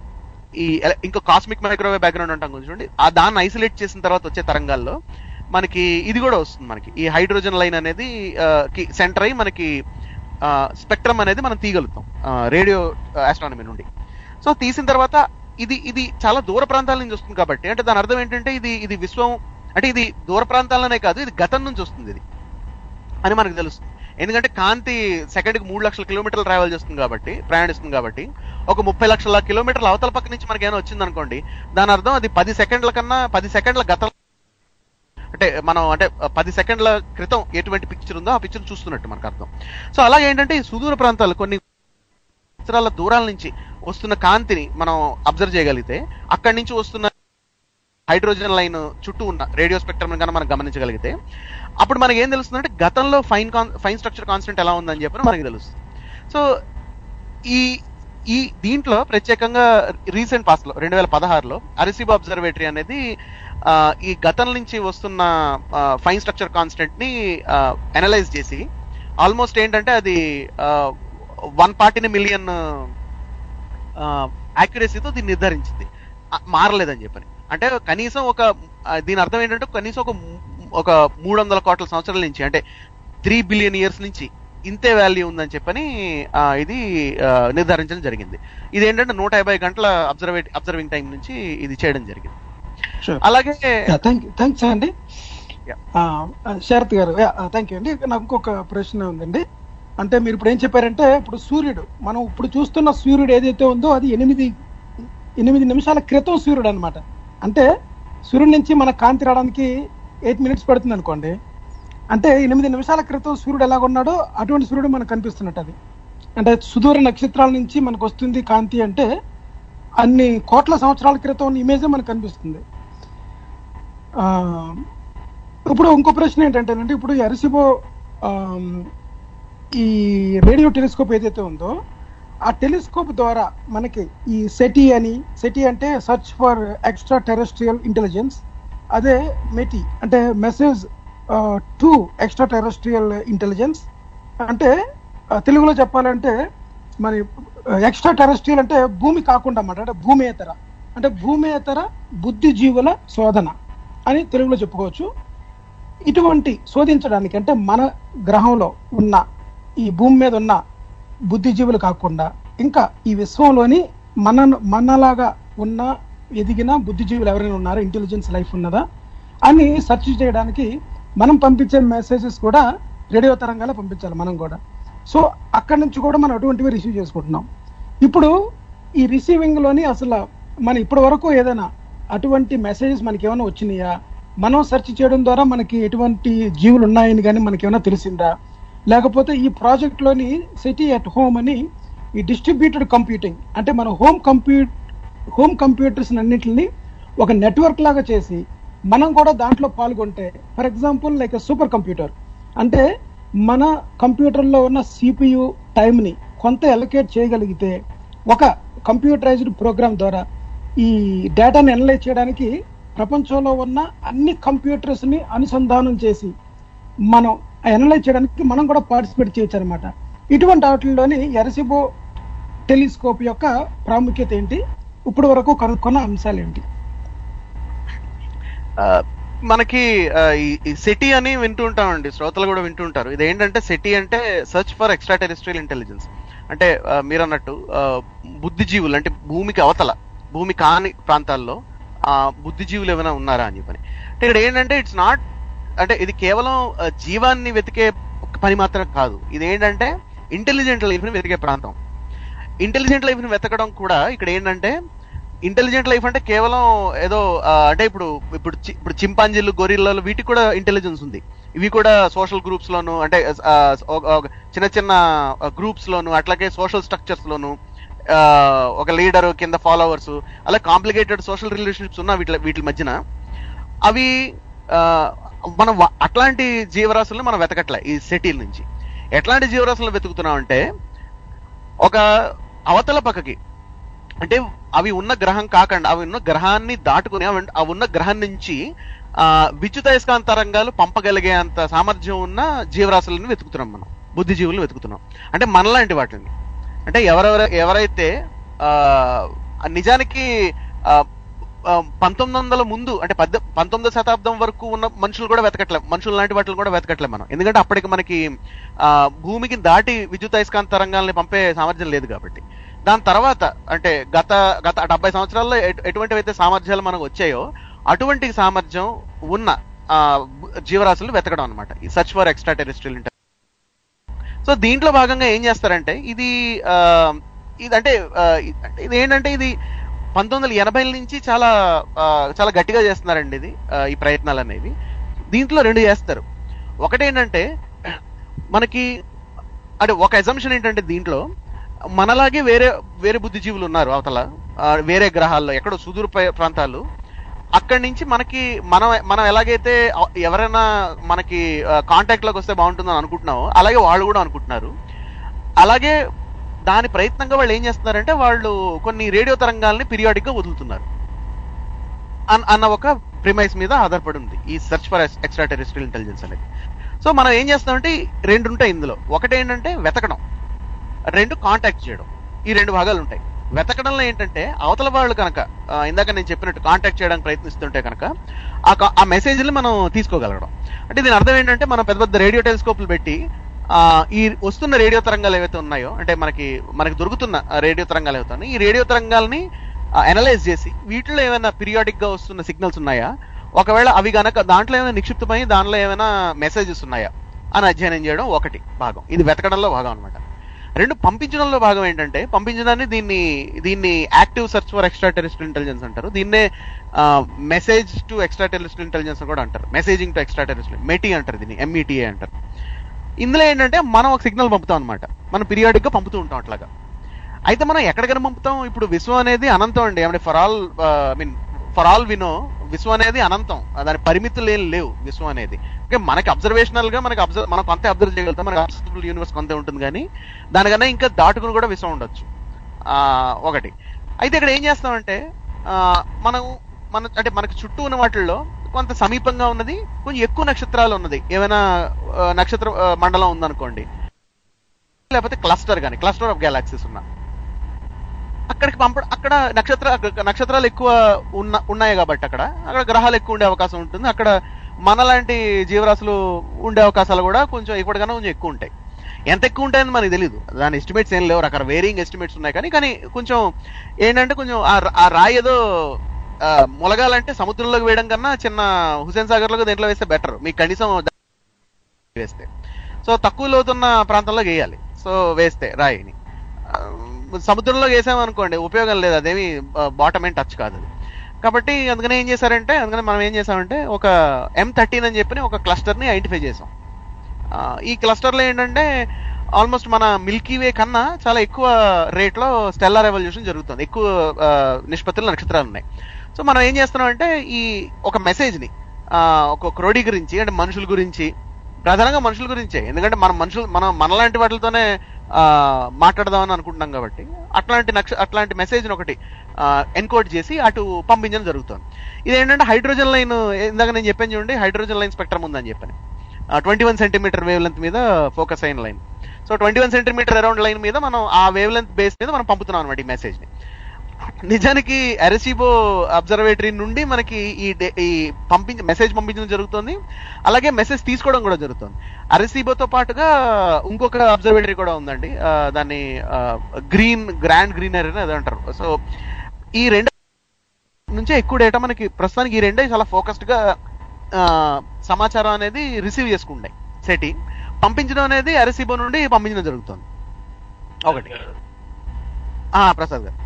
S3: ఈ ఎల- ఇంకో కాస్మిక్ మైక్రోవేవ్ బ్యాక్గ్రౌండ్ అంటాం కొంచెం చూడండి ఆ దాన్ని ఐసోలేట్ చేసిన తర్వాత వచ్చే తరంగాల్లో మనకి ఇది కూడా వస్తుంది మనకి ఈ హైడ్రోజన్ లైన్ అనేది ఆ, కి సెంటర్ అయ్యి మనకి స్పెక్ట్రమ్ అనేది మనం తీయగలుగుతాం రేడియో ఆస్ట్రానమీ నుండి సో తీసిన తర్వాత ఇది ఇది చాలా దూర ప్రాంతాల నుంచి వస్తుంది కాబట్టి అంటే దాని అర్థం ఏంటంటే ఇది ఇది విశ్వం అంటే ఇది దూర ప్రాంతాలనే కాదు ఇది గతం నుంచి వస్తుంది ఇది అని మనకు తెలుస్తుంది ఎందుకంటే కాంతి సెకండ్కి మూడు లక్షల కిలోమీటర్లు ట్రావెల్ చేస్తుంది కాబట్టి ప్రయాణిస్తుంది కాబట్టి ఒక ముప్పై లక్షల కిలోమీటర్ల అవతల పక్క నుంచి మనకి ఏమైనా వచ్చింది అనుకోండి దాని అర్థం అది పది సెకండ్ల కన్నా పది సెకండ్ల గతం అంటే మనం అంటే పది సెకండ్ల క్రితం ఎటువంటి పిక్చర్ ఉందో ఆ పిక్చర్ చూస్తున్నట్టు మనకు అర్థం సో అలాగే ఏంటంటే ఈ సుదూర ప్రాంతాలు కొన్ని సంవత్సరాల దూరాల నుంచి వస్తున్న కాంతిని మనం అబ్జర్వ్ చేయగలిగితే అక్కడి నుంచి వస్తున్న హైడ్రోజన్ లైన్ చుట్టూ ఉన్న రేడియో స్పెక్ట్రమ్ కన్నా మనం గమనించగలిగితే అప్పుడు మనకి ఏం తెలుస్తుందంటే గతంలో ఫైన్ కాన్ ఫైన్ స్ట్రక్చర్ కాన్స్టెంట్ ఎలా ఉందని చెప్పి మనకి తెలుస్తుంది సో ఈ ఈ దీంట్లో ప్రత్యేకంగా రీసెంట్ పాస్ట్ లో రెండు వేల పదహారులో అరిసిబో అబ్జర్వేటరీ అనేది ఆ, ఈ గతం నుంచి వస్తున్న ఫైన్ స్ట్రక్చర్ కాన్స్టెంట్ ని అనలైజ్ చేసి ఆల్మోస్ట్ ఏంటంటే అది వన్ పార్టీని మిలియన్ యాక్యురసీతో దీన్ని నిర్ధారించింది ఆ, మారలేదని చెప్పని అంటే కనీసం ఒక ఆ, దీని అర్థం ఏంటంటే కనీసం ఒక ము- ఒక మూడు వందల కోట్ల సంవత్సరాల నుంచి అంటే త్రీ బిలియన్ ఇయర్స్ నుంచి ఇంతే వాల్యూ ఉందని చెప్పని ఆ, ఇది ఆ, నిర్ధారించడం జరిగింది ఇది ఏంటంటే నూట యాభై గంటల అబ్జర్వేట్ అబ్జర్వింగ్ టైం నుంచి ఇది చేయడం జరిగింది అలాగే
S4: థ్యాంక్ థ్యాంక్స్ అండి
S3: Yeah.
S4: ఆ, ఆ, శరత్ గారు థ్యాంక్ యూ అండి నాకు ఇంకొక ప్రశ్న ఉందండి అంటే మీరు ఇప్పుడు ఏం చెప్పారంటే ఇప్పుడు సూర్యుడు మనం ఇప్పుడు చూస్తున్న సూర్యుడు ఏదైతే ఉందో అది ఎనిమిది ఎనిమిది నిమిషాల క్రితం సూర్యుడు అన్నమాట అంటే సూర్యుడి నుంచి మన కాంతి రావడానికి ఎయిట్ మినిట్స్ పడుతుంది అనుకోండి అంటే ఎనిమిది నిమిషాల క్రితం సూర్యుడు ఎలాగున్నాడో అటువంటి సూర్యుడు మనకు కనిపిస్తున్నట్టు అది అంటే సుదూర నక్షత్రాల నుంచి మనకు వస్తుంది కాంతి అంటే అన్ని కోట్ల సంవత్సరాల క్రితం ఉన్న ఇమేజే మనకు కనిపిస్తుంది ఆ, ఇప్పుడు ఇంకో ప్రశ్న ఏంటంటేనండి ఇప్పుడు ఈ అరిసిబో ఆమ్, ఈ రేడియో టెలిస్కోప్ ఏదైతే ఉందో ఆ టెలిస్కోప్ ద్వారా మనకి ఈ సెటి అని సెటి అంటే search for extraterrestrial intelligence అదే మెటి అంటే message to extraterrestrial intelligence అంటే ఆ, తెలుగులో చెప్పాలంటే మరి ఎక్స్ట్రా టెరెస్ట్రియల్ అంటే భూమి కాకుండా అన్నమాట అంటే భూమేతర అంటే భూమేతర బుద్ధిజీవుల శోధన అని తెలుగులో చెప్పుకోవచ్చు ఇటువంటి శోధించడానికి అంటే మన గ్రహంలో ఉన్న ఈ భూమి మీద ఉన్న బుద్ధిజీవులు కాకుండా ఇంకా ఈ విశ్వంలోని మన మనలాగా ఉన్న ఎదిగిన బుద్ధిజీవులు ఎవరైనా ఉన్నారా ఇంటెలిజెన్స్ లైఫ్ ఉన్నదా అని సెర్చ్ చేయడానికి మనం పంపించే మెసేజెస్ కూడా రేడియో తరంగాలే పంపించాలి మనం కూడా సో అక్కడి నుంచి కూడా మనం అటువంటివి రిసీవ్ చేసుకుంటున్నాం ఇప్పుడు ఈ రిసీవింగ్ లోని అసలు మన ఇప్పటి వరకు ఏదైనా అటువంటి మెసేజెస్ మనకి ఏమైనా వచ్చినాయా మనం సెర్చ్ చేయడం ద్వారా మనకి ఎటువంటి జీవులు ఉన్నాయని కానీ మనకి ఏమైనా తెలిసిందా లేకపోతే ఈ ప్రాజెక్ట్ లోని సిటీ అట్ హోమ్ అని ఈ డిస్ట్రిబ్యూటెడ్ కంప్యూటింగ్ అంటే మన హోమ్ కంప్యూట్ హోమ్ కంప్యూటర్స్ అన్నింటిని ఒక నెట్వర్క్ లాగా చేసి మనం కూడా దాంట్లో పాల్గొంటే for example like supercomputer అంటే మన కంప్యూటర్లో ఉన్న సిపియు టైంని కొంత ఎలకేట్ చేయగలిగితే ఒక కంప్యూటరైజ్డ్ ప్రోగ్రామ్ ద్వారా ఈ డేటాని అనలైజ్ చేయడానికి ప్రపంచంలో ఉన్న అన్ని కంప్యూటర్స్ ని అనుసంధానం చేసి మనం అనలైజ్ చేయడానికి మనం కూడా పార్టిసిపేట్ చేయొచ్చు అనమాట ఇటువంటి వాటిల్లోని ఎరసిబో టెలిస్కోప్ యొక్క ప్రాముఖ్యత ఏంటి ఇప్పటి వరకు కనుక్కున్న అంశాలు ఏంటి
S3: ఆ, మనకి ఆ, ఈ- ఈ సిటీ అని వింటూ ఉంటామండి శ్రోతలు కూడా వింటూ ఉంటారు ఇది ఏంటంటే సిటీ అంటే search for extraterrestrial intelligence అంటే ఆ, మీరు అన్నట్టు ఆ, బుద్ధిజీవులు అంటే భూమికి అవతల భూమి కాని ప్రాంతాల్లో ఆ బుద్ధిజీవులు ఏమైనా ఉన్నారా అని చెప్పని అంటే ఇక్కడ ఏంటంటే ఇట్స్ నాట్ అంటే ఇది కేవలం ఆ, జీవాన్ని వెతికే పని మాత్రం కాదు ఇది ఏంటంటే ఇంటెలిజెంట్ లైఫ్ ని వెతికే ప్రాంతం ఇంటెలిజెంట్ లైఫ్ ని వెతకడం కూడా ఇక్కడ ఏంటంటే ఇంటెలిజెంట్ లైఫ్ అంటే కేవలం ఏదో ఆ, అంటే ఇప్పుడు ఇప్పుడు చి- ఇప్పుడు చింపాంజీలు గొరిల్లాలు వీటికి కూడా ఇంటెలిజెన్స్ ఉంది ఇవి కూడా సోషల్ గ్రూప్స్ లోను అంటే ఆ, ఒక- ఒక చిన్న చిన్న గ్రూప్స్ లోను అట్లాగే సోషల్ స్ట్రక్చర్స్ లోను ఆ, ఒక లీడర్ కింద ఫాలోవర్స్ అలా కాంప్లికేటెడ్ సోషల్ రిలేషన్షిప్స్ ఉన్న వీటి వీటి మధ్యన అవి ఆ, మనం వ- అట్లాంటి జీవరాశులను మనం వెతకట్లే ఈ సిటీల నుంచి ఎట్లాంటి జీవరాశులను వెతుకుతున్నాం అంటే ఒక అవతల పక్కకి అంటే అవి ఉన్న గ్రహం కాకుండా అవి ఉన్న గ్రహాన్ని దాటుకుని అవి అవి ఉన్న గ్రహం నుంచి ఆ విద్యుదయస్కాంత తరంగాలు పంపగలిగే అంత సామర్థ్యం ఉన్న జీవరాశులను వెతుకుతున్నాం మనం బుద్ధిజీవులను వెతుకుతున్నాం అంటే మనలాంటి వాటిని అంటే ఎవరెవర ఎవరైతే ఆ నిజానికి ఆ ఆ, పంతొమ్మిది వందల ముందు అంటే పద్ద పంతొమ్మిదో శతాబ్దం వరకు ఉన్న మనుషులు కూడా వెతకట్లేం మనుషులు లాంటి వాటిని కూడా వెతకట్లేం మనం ఎందుకంటే అప్పటికి మనకి ఆ భూమికి దాటి విద్యుత్ అయస్కాంత తరంగాల్ని పంపే సామర్థ్యం లేదు కాబట్టి దాని తర్వాత అంటే గత గత డెబ్బై సంవత్సరాల్లో ఎటు- ఎటువంటివైతే సామర్థ్యాలు మనకు వచ్చాయో అటువంటి సామర్థ్యం ఉన్న ఆ, బు- జీవరాశులు వెతకడం అనమాట ఈ search for extraterrestrial so దీంట్లో భాగంగా ఏం చేస్తారంటే ఇది ఆ, ఇది అంటే ఆ, ఇది- ఇది ఏంటంటే ఇది పంతొమ్మిది వందల ఎనభై నుంచి చాలా ఆ, చాలా గట్టిగా చేస్తున్నారండి ఇది ఆ, ఈ ప్రయత్నాలు అనేవి దీంట్లో రెండు చేస్తారు ఒకటేంటంటే మనకి అంటే ఒక ఎజంప్షన్ ఏంటంటే దీంట్లో మనలాగే వేరే వేరే బుద్ధిజీవులు ఉన్నారు అవతల ఆ, వేరే గ్రహాల్లో ఎక్కడో సుదూర ప్ర- ప్రాంతాలు అక్కడి నుంచి మనకి మనం మనం ఎలాగైతే అ- ఎవరైనా మనకి కాంటాక్ట్ లోకి వస్తే బాగుంటుందని అనుకుంటున్నామో అలాగే వాళ్ళు కూడా అనుకుంటున్నారు అలాగే దాని ప్రయత్నంగా వాళ్ళు ఏం చేస్తున్నారంటే వాళ్ళు కొన్ని రేడియో తరంగాల్ని పీరియాడిక్ గా వదులుతున్నారు అన్- అన్న ఒక ప్రిమైస్ మీద ఆధారపడి ఉంది ఈ search for extraterrestrial intelligence అనేది సో మనం ఏం చేస్తామంటే రెండు ఉంటాయి ఇందులో ఒకటి ఏంటంటే వెతకడం రెండు కాంటాక్ట్ చేయడం ఈ రెండు భాగాలు ఉంటాయి వెతకడంలో ఏంటంటే అవతల వాళ్ళు కనుక ఆ, ఇందాక నేను చెప్పినట్టు కాంటాక్ట్ చేయడానికి ప్రయత్నిస్తుంటే కనుక ఆ కా- ఆ మెసేజ్ని మనం తీసుకోగలగడం అంటే దీని అర్థం ఏంటంటే మనం పెద్ద పెద్ద రేడియో టెలిస్కోప్లు పెట్టి ఆ, ఈ వస్తున్న రేడియో తరంగాలు ఏవైతే ఉన్నాయో అంటే మనకి మనకి దొరుకుతున్న ఆ రేడియో తరంగాలు ఏవైతే ఉన్నాయో ఈ రేడియో తరంగాల్ని అనలైజ్ చేసి వీటిలో ఏమైనా పీరియాడిక్ గా వస్తున్న సిగ్నల్స్ ఉన్నాయా ఒకవేళ అవి గనక దాంట్లో ఏమైనా నిక్షిప్తమై దాంట్లో ఏమైనా మెసేజెస్ ఉన్నాయా అని అధ్యయనం చేయడం ఒకటి భాగం ఇది వెతకడంలో భాగం అన్నమాట రెండు పంపించడంలో భాగం ఏంటంటే పంపించడాన్ని దీన్ని దీన్ని active search for extraterrestrial intelligence అంటారు దీన్నే message to extraterrestrial intelligence కూడా అంటారు messaging to extraterrestrial METI అంటారు దీన్ని ఎంఈటీఏ అంటారు ఇందులో ఏంటంటే మనం ఒక సిగ్నల్ పంపుతాం అనమాట మనం పీరియాడిక్ గా పంపుతూ ఉంటాం అట్లాగా అయితే మనం ఎక్కడికైనా పంపుతాం ఇప్పుడు విశ్వం అనేది అనంతం అండి అంటే for all I mean for all వినో విశ్వం అనేది అనంతం దాని పరిమితులు ఏం లేవు విశ్వం అనేది ఓకే మనకి అబ్జర్వేషనల్ గా మనకి అబ్జర్వ్ మనం కొంత అబ్జర్వ్ చేయగలుగుతాం మనకి అబ్జర్వబుల్ యూనివర్స్ కొంత ఉంటుంది కానీ దానికన్నా ఇంకా దాటుకుని కూడా విశ్వం ఉండొచ్చు ఆ, ఒకటి అయితే ఇక్కడ ఏం చేస్తామంటే ఆ, మనం మన అంటే మనకి చుట్టూ ఉన్న వాటిల్లో కొంత సమీపంగా ఉన్నది కొంచెం ఎక్కువ నక్షత్రాలు ఉన్నది ఏమైనా ఆ, నక్షత్ర ఆ, మండలం ఉందనుకోండి లేకపోతే క్లస్టర్ కానీ క్లస్టర్ ఆఫ్ గ్యాలాక్సీస్ ఉన్నా అక్కడికి పంప అక్కడ నక్షత్ర అక్కడ నక్షత్రాలు ఎక్కువ ఉన్న ఉన్నాయి కాబట్టి అక్కడ అక్కడ గ్రహాలు ఎక్కువ ఉండే అవకాశం ఉంటుంది అక్కడ మనలాంటి జీవరాశులు ఉండే అవకాశాలు కూడా కొంచెం ఇప్పటికన్నా కొంచెం ఎక్కువ ఉంటాయి ఎంత ఎక్కువ ఉంటాయని మనకి తెలియదు దాని ఎస్టిమేట్స్ ఏం లేవు రకరకాల వేరియింగ్ ఎస్టిమేట్స్ ఉన్నాయి కానీ కానీ కొంచెం ఏంటంటే కొంచెం ఆ ర- ఆ రాయి ఏదో ఆ, మొలగాలంటే సముద్రంలోకి వేయడం కన్నా చిన్న హుసేన్ సాగర్ లో దేంట్లో వేస్తే బెటర్ మీకు కనీసం ద- వేస్తే సో తక్కువ లోతున్న ప్రాంతంలో వేయాలి సో వేస్తే రాయిని ఆ, సముద్రంలో వేసామనుకోండి ఉపయోగం లేదు అదేమి బాటమ్ ఏం టచ్ కాదు అది కాబట్టి అందుకని ఏం చేశారంటే అందుకని మనం ఏం చేసామంటే ఒక ఎం థర్టీన్ అని చెప్పి ఒక క్లస్టర్ ని ఐడెంటిఫై చేసాం ఆ, ఈ క్లస్టర్ లో ఏంటంటే ఆల్మోస్ట్ మన మిల్కీ వే కన్నా చాలా ఎక్కువ రేట్ లో స్టెల్లార్ రెవల్యూషన్ జరుగుతుంది ఎక్కువ ఆ, నిష్పత్తిలో నక్షత్రాలు ఉన్నాయి సో మనం ఏం చేస్తున్నాం అంటే ఈ ఒక మెసేజ్ ని ఆ, ఒక క్రోడీ గురించి అంటే మనుషుల గురించి ప్రధానంగా మనుషుల గురించే ఎందుకంటే మనం మనుషులు మనం మనలాంటి వాటితోనే ఆ, మాట్లాడదామని అనుకుంటున్నాం కాబట్టి అట్లాంటి నక్ష అట్లాంటి మెసేజ్ ఒకటి ఎన్కోడ్ చేసి అటు పంపించడం జరుగుతుంది ఇది ఏంటంటే హైడ్రోజన్ లైన్ ఇందాక నేను చెప్పాను చూడండి హైడ్రోజన్ లైన్ స్పెక్ట్రమ్ ఉందని చెప్పాను twenty one centimetre wavelength మీద ఫోకస్ అయిన line so twenty one centimetre around line మీద మనం ఆ వేవ్ లెంత్ బేస్ మీద మనం పంపుతున్నాం అనమాట ఈ మెసేజ్ ని నిజానికి అరెసిబో అబ్జర్వేటరీ నుండి మనకి ఈ డే- ఈ పంపించ మెసేజ్ పంపించడం జరుగుతుంది అలాగే మెసేజ్ తీసుకోవడం కూడా జరుగుతుంది అరెసిబోతో పాటుగా ఇంకొక అబ్జర్వేటరీ కూడా ఉందండి ఆ, దాన్ని గ్రీన్ గ్రాండ్ గ్రీనరీ అని అది అంటారు సో ఈ రెండు నుంచే ఎక్కువ డేటా మనకి ప్రస్తుతానికి ఈ రెండే చాలా ఫోకస్డ్ గా ఆ, సమాచారం అనేది రిసీవ్ చేసుకుంటాయి సెటి పంపించడం అనేది అరెసిబో నుండి పంపించడం జరుగుతుంది ఒకటి ఆ, ప్రసాద్ గారు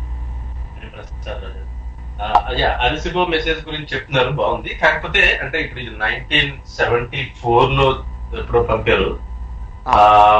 S1: అయ్యా అరిసిబో మెసేజ్ గురించి చెప్తున్నారు బాగుంది కాకపోతే అంటే ఇప్పుడు ఇది నైన్టీన్ సెవెంటీ ఫోర్ లో ఎప్పుడో పంపారు ఆ,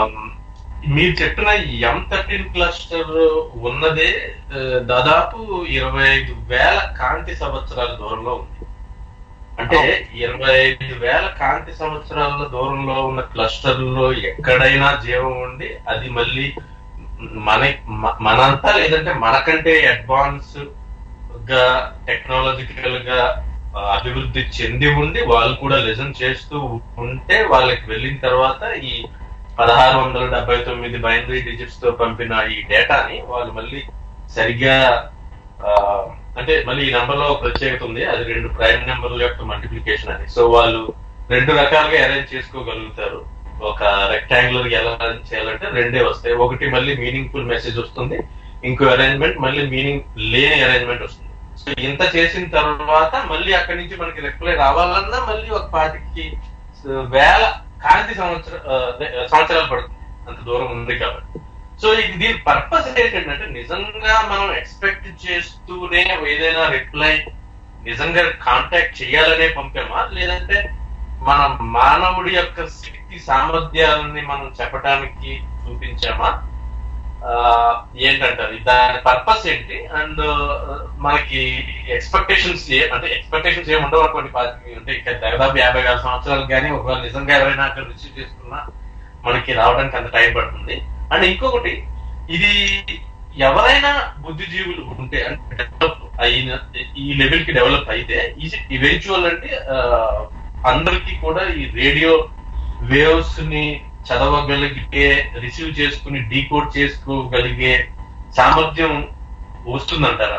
S1: మీరు చెప్పిన ఎం థర్టీన్ క్లస్టర్ ఉన్నదే ఆ, దాదాపు ఇరవై ఐదు వేల కాంతి సంవత్సరాల దూరంలో ఉంది అంటే ఇరవై ఐదు వేల కాంతి సంవత్సరాల దూరంలో ఉన్న క్లస్టర్లో ఎక్కడైనా జీవం ఉండి అది మళ్ళీ మన మ- మనంతా లేదంటే మనకంటే అడ్వాన్స్ గా టెక్నాలజికల్ గా ఆ, అభివృద్ధి చెంది ఉండి వాళ్ళు కూడా లెసన్ చేస్తూ ఉంటే వాళ్ళకి వెళ్ళిన తర్వాత ఈ పదహారు వందల డెబ్బై తొమ్మిది బైనరీ డిజిట్స్ తో పంపిన ఈ డేటాని వాళ్ళు మళ్ళీ సరిగ్గా ఆ, అంటే మళ్ళీ ఈ నెంబర్ లో ఒక ప్రత్యేకత ఉంది అది రెండు ప్రైమ్ నెంబర్ల యొక్క మల్టిప్లికేషన్ అని సో వాళ్ళు రెండు రకాలుగా అరేంజ్ చేసుకోగలుగుతారు ఒక రెక్టాంగులర్ ఎలా arrange చేయాలంటే రెండే వస్తాయి ఒకటి మళ్ళీ మీనింగ్ఫుల్ మెసేజ్ వస్తుంది ఇంకో అరేంజ్మెంట్ మళ్ళీ మీనింగ్ లేని అరేంజ్మెంట్ వస్తుంది సో ఇంత చేసిన తర్వాత మళ్ళీ అక్కడి నుంచి మనకి రిప్లై రావాలన్నా మళ్ళీ ఒక పాటికి వేల కాంతి సంవత్సర ఆ, సంవత్సరాలు పడుతుంది అంత దూరం ఉంది కాబట్టి సో ఇది దీని పర్పస్ ఏంటంటే నిజంగా మనం ఎక్స్పెక్ట్ చేస్తూనే ఏదైనా రిప్లై నిజంగా కాంటాక్ట్ చేయాలనే పంపామా లేదంటే మన మానవుడి యొక్క శక్తి సామర్థ్యాలని మనం చెప్పడానికి చూపించామా ఆ, ఏంటంటారు దాని పర్పస్ ఏంటి అండ్ మనకి ఎక్స్పెక్టేషన్స్ అంటే ఎక్స్పెక్టేషన్స్ ఏమి ఉండవు అనుకోండి పాతికి అంటే ఇక్కడ దాదాపు యాభై వేల సంవత్సరాలు కానీ ఒకవేళ నిజంగా ఎవరైనా అక్కడ రిసీవ్ చేసుకున్నా మనకి రావడానికి అంత టైం పడుతుంది అండ్ ఇంకొకటి ఇది ఎవరైనా బుద్ధిజీవులు ఉంటే అంటే డెవలప్ అయిన ఈ లెవెల్ కి డెవలప్ అయితే ఈవెన్చువల్ అంటే ఆ, అందరికీ కూడా ఈ రేడియో వేవ్స్ ని చదవగలిగే రిసీవ్ చేసుకుని డీకోడ్ చేసుకోగలిగే సామర్థ్యం వస్తుందంటారా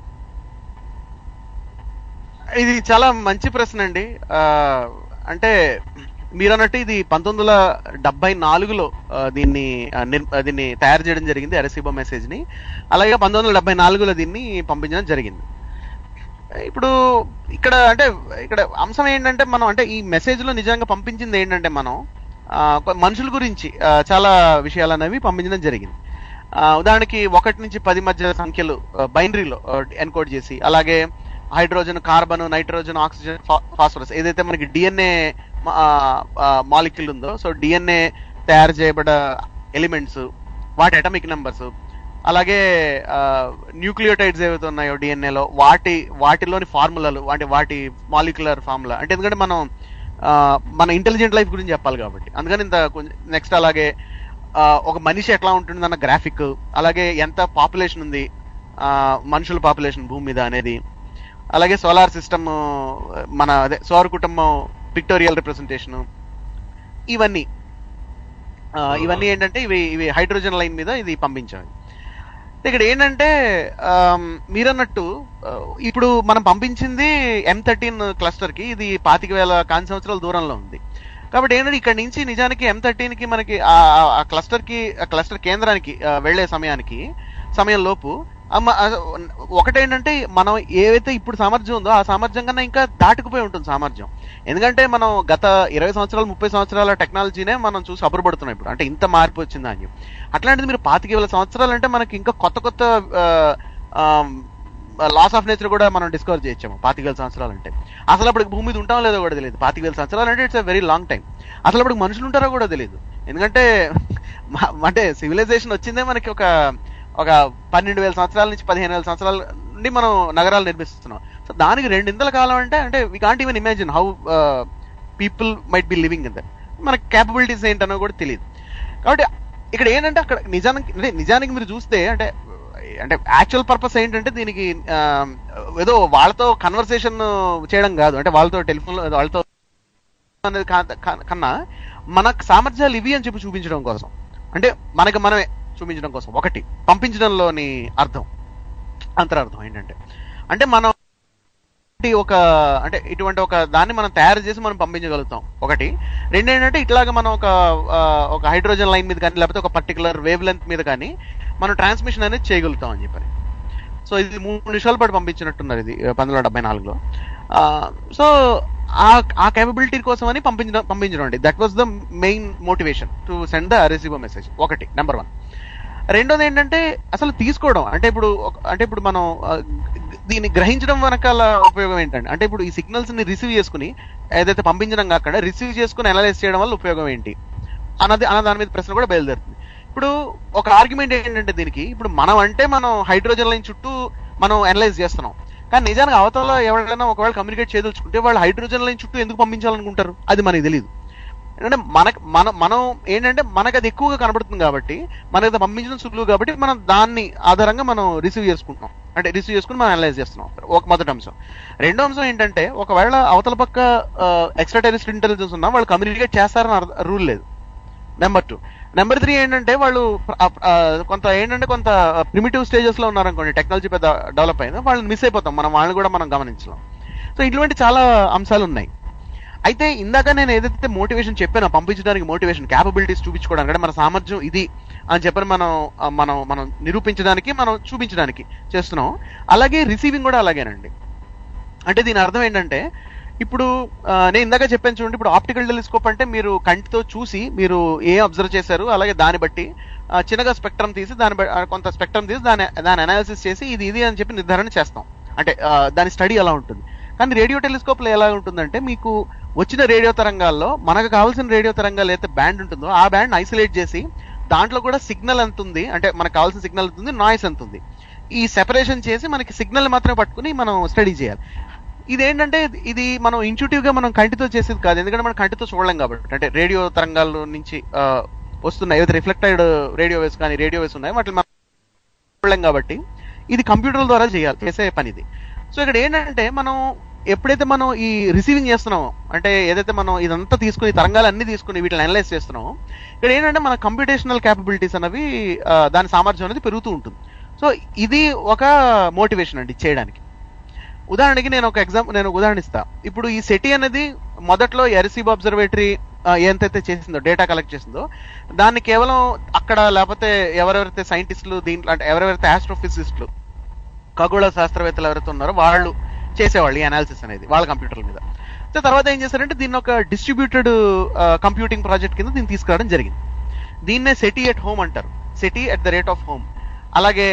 S3: ఇది చాలా మంచి ప్రశ్న అండి ఆ, అంటే మీరు అన్నట్టు ఇది పంతొమ్మిది వందల డెబ్బై నాలుగులో ఆ, దీన్ని ఆ, నిర్- ఆ, దీన్ని తయారు చేయడం జరిగింది అరెసిబో మెసేజ్ ని అలాగే పంతొమ్మిది వందల డెబ్బై నాలుగులో దీన్ని పంపించడం జరిగింది ఇప్పుడు ఇక్కడ అంటే ఇక్కడ అంశం ఏంటంటే మనం అంటే ఈ మెసేజ్ లో నిజంగా పంపించింది ఏంటంటే మనం ఆ, కొ- మనుషుల గురించి ఆ, చాలా విషయాలు అనేవి పంపించడం జరిగింది ఆ, ఉదాహరణకి ఒకటి నుంచి పది మధ్య సంఖ్యలు బైనరీలో ఎన్కోడ్ చేసి అలాగే హైడ్రోజన్ కార్బన్ నైట్రోజన్ ఆక్సిజన్ ఫా- ఫాస్ఫరస్ ఏదైతే మనకి డిఎన్ఏ మాలిక్యూల్ ఉందో సో డిఎన్ఏ తయారు చేయబడ్డ ఎలిమెంట్స్ వాటి అటమిక్ నెంబర్స్ అలాగే న్యూక్లియోటైడ్స్ ఏవైతే ఉన్నాయో డిఎన్ఏలో వాటి వాటిలోని ఫార్ములాలు అంటే వాటి మాలిక్యులర్ ఫార్ములా అంటే ఎందుకంటే మనం ఆ, మన ఇంటెలిజెంట్ లైఫ్ గురించి చెప్పాలి కాబట్టి అందుకని ఇంత నెక్స్ట్ అలాగే ఆ, ఒక మనిషి ఎట్లా ఉంటుంది అన్న గ్రాఫిక్ అలాగే ఎంత పాపులేషన్ ఉంది ఆ, మనుషుల పాపులేషన్ భూమి మీద అనేది అలాగే సోలార్ సిస్టమ్ మన అదే సౌర కుటుంబం పిక్టోరియల్ రిప్రజెంటేషన్ ఇవన్నీ ఆ, ఇవన్నీ ఏంటంటే ఇవి ఇవి హైడ్రోజన్ లైన్ మీద ఇది పంపించాలి ఇక్కడ ఏంటంటే ఆమ్, మీరన్నట్టు ఆ, ఇప్పుడు మనం పంపించింది ఎం థర్టీన్ క్లస్టర్ కి ఇది పాతిక వేల కాంతి సంవత్సరాల దూరంలో ఉంది కాబట్టి ఏంటంటే ఇక్కడ నుంచి నిజానికి ఎం థర్టీన్ కి మనకి ఆ క్లస్టర్ కి ఆ క్లస్టర్ కేంద్రానికి ఆ, వెళ్లే సమయానికి సమయం లోపు అమ్మ, ఆ, ఒకటేంటంటే మనం ఏవైతే ఇప్పుడు సామర్థ్యం ఉందో ఆ సామర్థ్యం కన్నా ఇంకా దాటుకుపోయి ఉంటుంది సామర్థ్యం ఎందుకంటే మనం గత ఇరవై సంవత్సరాలు ముప్పై సంవత్సరాల టెక్నాలజీనే మనం చూసి అబ్బురపడుతున్నాం ఇప్పుడు అంటే ఇంత మార్పు వచ్చిందా అని చెప్పి. అట్లాంటిది మీరు పాతిక వేల సంవత్సరాలు అంటే మనకి ఇంకా కొత్త కొత్త లాస్ ఆఫ్ నేచర్ కూడా మనం డిస్కవర్ చేయొచ్చాము పాతిక వేల సంవత్సరాలు అంటే అసలు అప్పుడు భూమి మీద ఉంటామో లేదో కూడా తెలియదు పాతిక వేల సంవత్సరాలు అంటే ఇట్స్ వెరీ లాంగ్ టైం అసలు అప్పుడు మనుషులు ఉంటారో కూడా తెలియదు ఎందుకంటే మ- అంటే సివిలైజేషన్ వచ్చిందే మనకి ఒక ఒక పన్నెండు వేల సంవత్సరాల నుంచి పదిహేను వేల సంవత్సరాల నుండి మనం నగరాలు నిర్మిస్తున్నాం సో దానికి రెండింతల కాలం అంటే అంటే we can't even imagine how people might be living in that మనకి క్యాపబిలిటీస్ ఏంటనో కూడా తెలియదు కాబట్టి ఇక్కడ ఏంటంటే అక్కడ నిజానికి అంటే నిజానికి మీరు చూస్తే అంటే అంటే యాక్చువల్ పర్పస్ ఏంటంటే దీనికి ఆ, ఏదో వాళ్ళతో కన్వర్సేషన్ చేయడం కాదు అంటే వాళ్ళతో టెలిఫోన్ లో వాళ్ళతో అనేది కా- కా- కన్నా మన సామర్థ్యాలు ఇవి అని చెప్పి చూపించడం కోసం అంటే మనకి మనమే చూపించడం కోసం ఒకటి పంపించడంలోని అర్థం అంతరార్థం ఏంటంటే అంటే మనం ఇటువంటి ఒక అంటే ఇటువంటి ఒక దాన్ని మనం తయారు చేసి మనం పంపించగలుగుతాం ఒకటి రెండు ఏంటంటే ఇట్లాగా మనం ఒక ఆ, ఒక హైడ్రోజన్ లైన్ మీద కానీ లేకపోతే ఒక పర్టికులర్ వేవ్ లెంత్ మీద కానీ మనం ట్రాన్స్మిషన్ అనేది చేయగలుగుతాం అని చెప్పని సో ఇది మూడు నిమిషాల పాటు పంపించినట్టున్నారు ఇది పంతొమ్మిది వందల డెబ్బై నాలుగులో సో ఆ ఆ కేపబిలిటీ కోసం అని పంపించడం పంపించడం అండి that was the main motivation to send the receive message ఒకటి నెంబర్ వన్ రెండోది ఏంటంటే అసలు తీసుకోవడం అంటే ఇప్పుడు ఒక- అంటే ఇప్పుడు మనం ఆ, గ- దీన్ని గ్రహించడం వెనకాల ఉపయోగం ఏంటంటే అంటే ఇప్పుడు ఈ సిగ్నల్స్ ని రిసీవ్ చేసుకుని ఏదైతే పంపించడం కాకుండా రిసీవ్ చేసుకుని అనలైజ్ చేయడం వల్ల ఉపయోగం ఏంటి అన్నది అన్న దాని మీద ప్రశ్న కూడా బయలుదేరుతుంది ఇప్పుడు ఒక ఆర్గ్యుమెంట్ ఏంటంటే దీనికి ఇప్పుడు మనం అంటే మనం హైడ్రోజన్ లైన్ చుట్టూ మనం అనలైజ్ చేస్తున్నాం కానీ నిజానికి అవతల ఎవరైనా ఒకవేళ కమ్యూనికేట్ చేయదలుచుకుంటే వాళ్ళు హైడ్రోజన్ లైన్ చుట్టూ ఎందుకు పంపించాలనుకుంటారు అది మనకి తెలియదు ఎందుకంటే మనకు మన మనం ఏంటంటే మనకు అది ఎక్కువగా కనబడుతుంది కాబట్టి మనకి అది పంపించడం సులువు కాబట్టి మనం దాన్ని ఆధారంగా మనం రిసీవ్ చేసుకుంటున్నాం అంటే రిసీవ్ చేసుకుని మనం అనలైజ్ చేస్తున్నాం ఒక మొదటి అంశం రెండో అంశం ఏంటంటే ఒకవేళ అవతల పక్క ఎక్స్ట్రా టెరిస్ట్రీ ఇంటెలిజెన్స్ ఉన్నా వాళ్ళు కమ్యూనికేట్ చేస్తారని రూల్ లేదు నెంబర్ టూ నెంబర్ త్రీ ఏంటంటే వాళ్ళు ఆ, ఆ, కొంత ఏంటంటే కొంత ప్రిమిటివ్ స్టేజెస్ లో ఉన్నారనుకోండి టెక్నాలజీ పెద్ద డెవలప్ అయింది వాళ్ళని మిస్ అయిపోతాం మనం వాళ్ళని కూడా మనం గమనించలేం సో ఇటువంటి చాలా అంశాలు ఉన్నాయి అయితే ఇందాక నేను ఏదైతే మోటివేషన్ చెప్పానో పంపించడానికి మోటివేషన్ క్యాపబిలిటీస్ చూపించుకోవడానికి అంటే మన సామర్థ్యం ఇది అని చెప్పని మనం ఆ, మనం మనం నిరూపించడానికి మనం చూపించడానికి చేస్తున్నాం అలాగే రిసీవింగ్ కూడా అలాగేనండి అంటే దీని అర్థం ఏంటంటే ఇప్పుడు ఆ, నేను ఇందాక చెప్పాను చూడండి ఇప్పుడు ఆప్టికల్ టెలిస్కోప్ అంటే మీరు కంటితో చూసి మీరు ఏ అబ్జర్వ్ చేశారు అలాగే దాన్ని బట్టి ఆ, చిన్నగా స్పెక్ట్రమ్ తీసి దాని బ- ఆ, కొంత స్పెక్ట్రమ్ తీసి దాని దాని అనాలిసిస్ చేసి ఇది ఇది అని చెప్పి నిర్ధారణ చేస్తాం అంటే ఆ, దాని స్టడీ ఎలా ఉంటుంది కానీ రేడియో టెలిస్కోప్ లో ఎలా ఉంటుందంటే మీకు వచ్చిన రేడియో తరంగాల్లో మనకు కావాల్సిన రేడియో తరంగాలు అయితే బ్యాండ్ ఉంటుందో ఆ బ్యాండ్ ఐసోలేట్ చేసి దాంట్లో కూడా సిగ్నల్ ఎంత ఉంది అంటే మనకు కావాల్సిన సిగ్నల్ ఎంత ఉంది నాయిస్ ఎంత ఉంది ఈ సెపరేషన్ చేసి మనకి సిగ్నల్ మాత్రమే పట్టుకుని మనం స్టడీ చేయాలి ఇదేంటంటే ఇది మనం ఇంట్యూటివ్ గా మనం కంటితో చేసేది కాదు ఎందుకంటే మనం కంటితో చూడలేం కాబట్టి అంటే రేడియో తరంగాల నుంచి ఆ, వస్తున్నాయి ఏదైతే రిఫ్లెక్టెడ్ రేడియో వేవ్స్ కానీ రేడియో వేవ్స్ ఉన్నాయి వాటిని మనం చూడలేం కాబట్టి ఇది కంప్యూటర్ ద్వారా చేయాలి చేసే పని ఇది సో ఇక్కడ ఏంటంటే మనం ఎప్పుడైతే మనం ఈ రిసీవింగ్ చేస్తున్నామో అంటే ఏదైతే మనం ఇదంతా తీసుకుని తరంగాలు అన్ని తీసుకుని వీటిని అనలైజ్ చేస్తున్నామో ఇక్కడ ఏంటంటే మన కంప్యూటేషనల్ క్యాపబిలిటీస్ అనేవి ఆ, దాని సామర్థ్యం అనేది పెరుగుతూ ఉంటుంది సో ఇది ఒక మోటివేషన్ అండి చేయడానికి ఉదాహరణకి నేను ఒక ఎగ్జాంపుల్ నేను ఒక ఉదాహరణ ఇస్తా ఇప్పుడు ఈ సెటి అనేది మొదట్లో ఎరసీబ్ అబ్జర్వేటరీ ఎంతైతే చేసిందో డేటా కలెక్ట్ చేసిందో దాన్ని కేవలం అక్కడ లేకపోతే ఎవరెవరైతే సైంటిస్టులు దీంట్లో అంటే ఎవరెవరైతే ఆస్ట్రోఫిజిస్టులు ఖగోళ శాస్త్రవేత్తలు ఎవరైతే ఉన్నారో వాళ్ళు చేసేవాళ్ళు ఈ అనాలిసిస్ అనేది వాళ్ళ కంప్యూటర్ల మీద సో తర్వాత ఏం చేశారంటే దీన్ని ఒక డిస్ట్రిబ్యూటెడ్ కంప్యూటింగ్ ప్రాజెక్ట్ కింద దీన్ని తీసుకురావడం జరిగింది దీన్నే సెటి ఎట్ హోమ్ అంటారు SETI at the rate of home అలాగే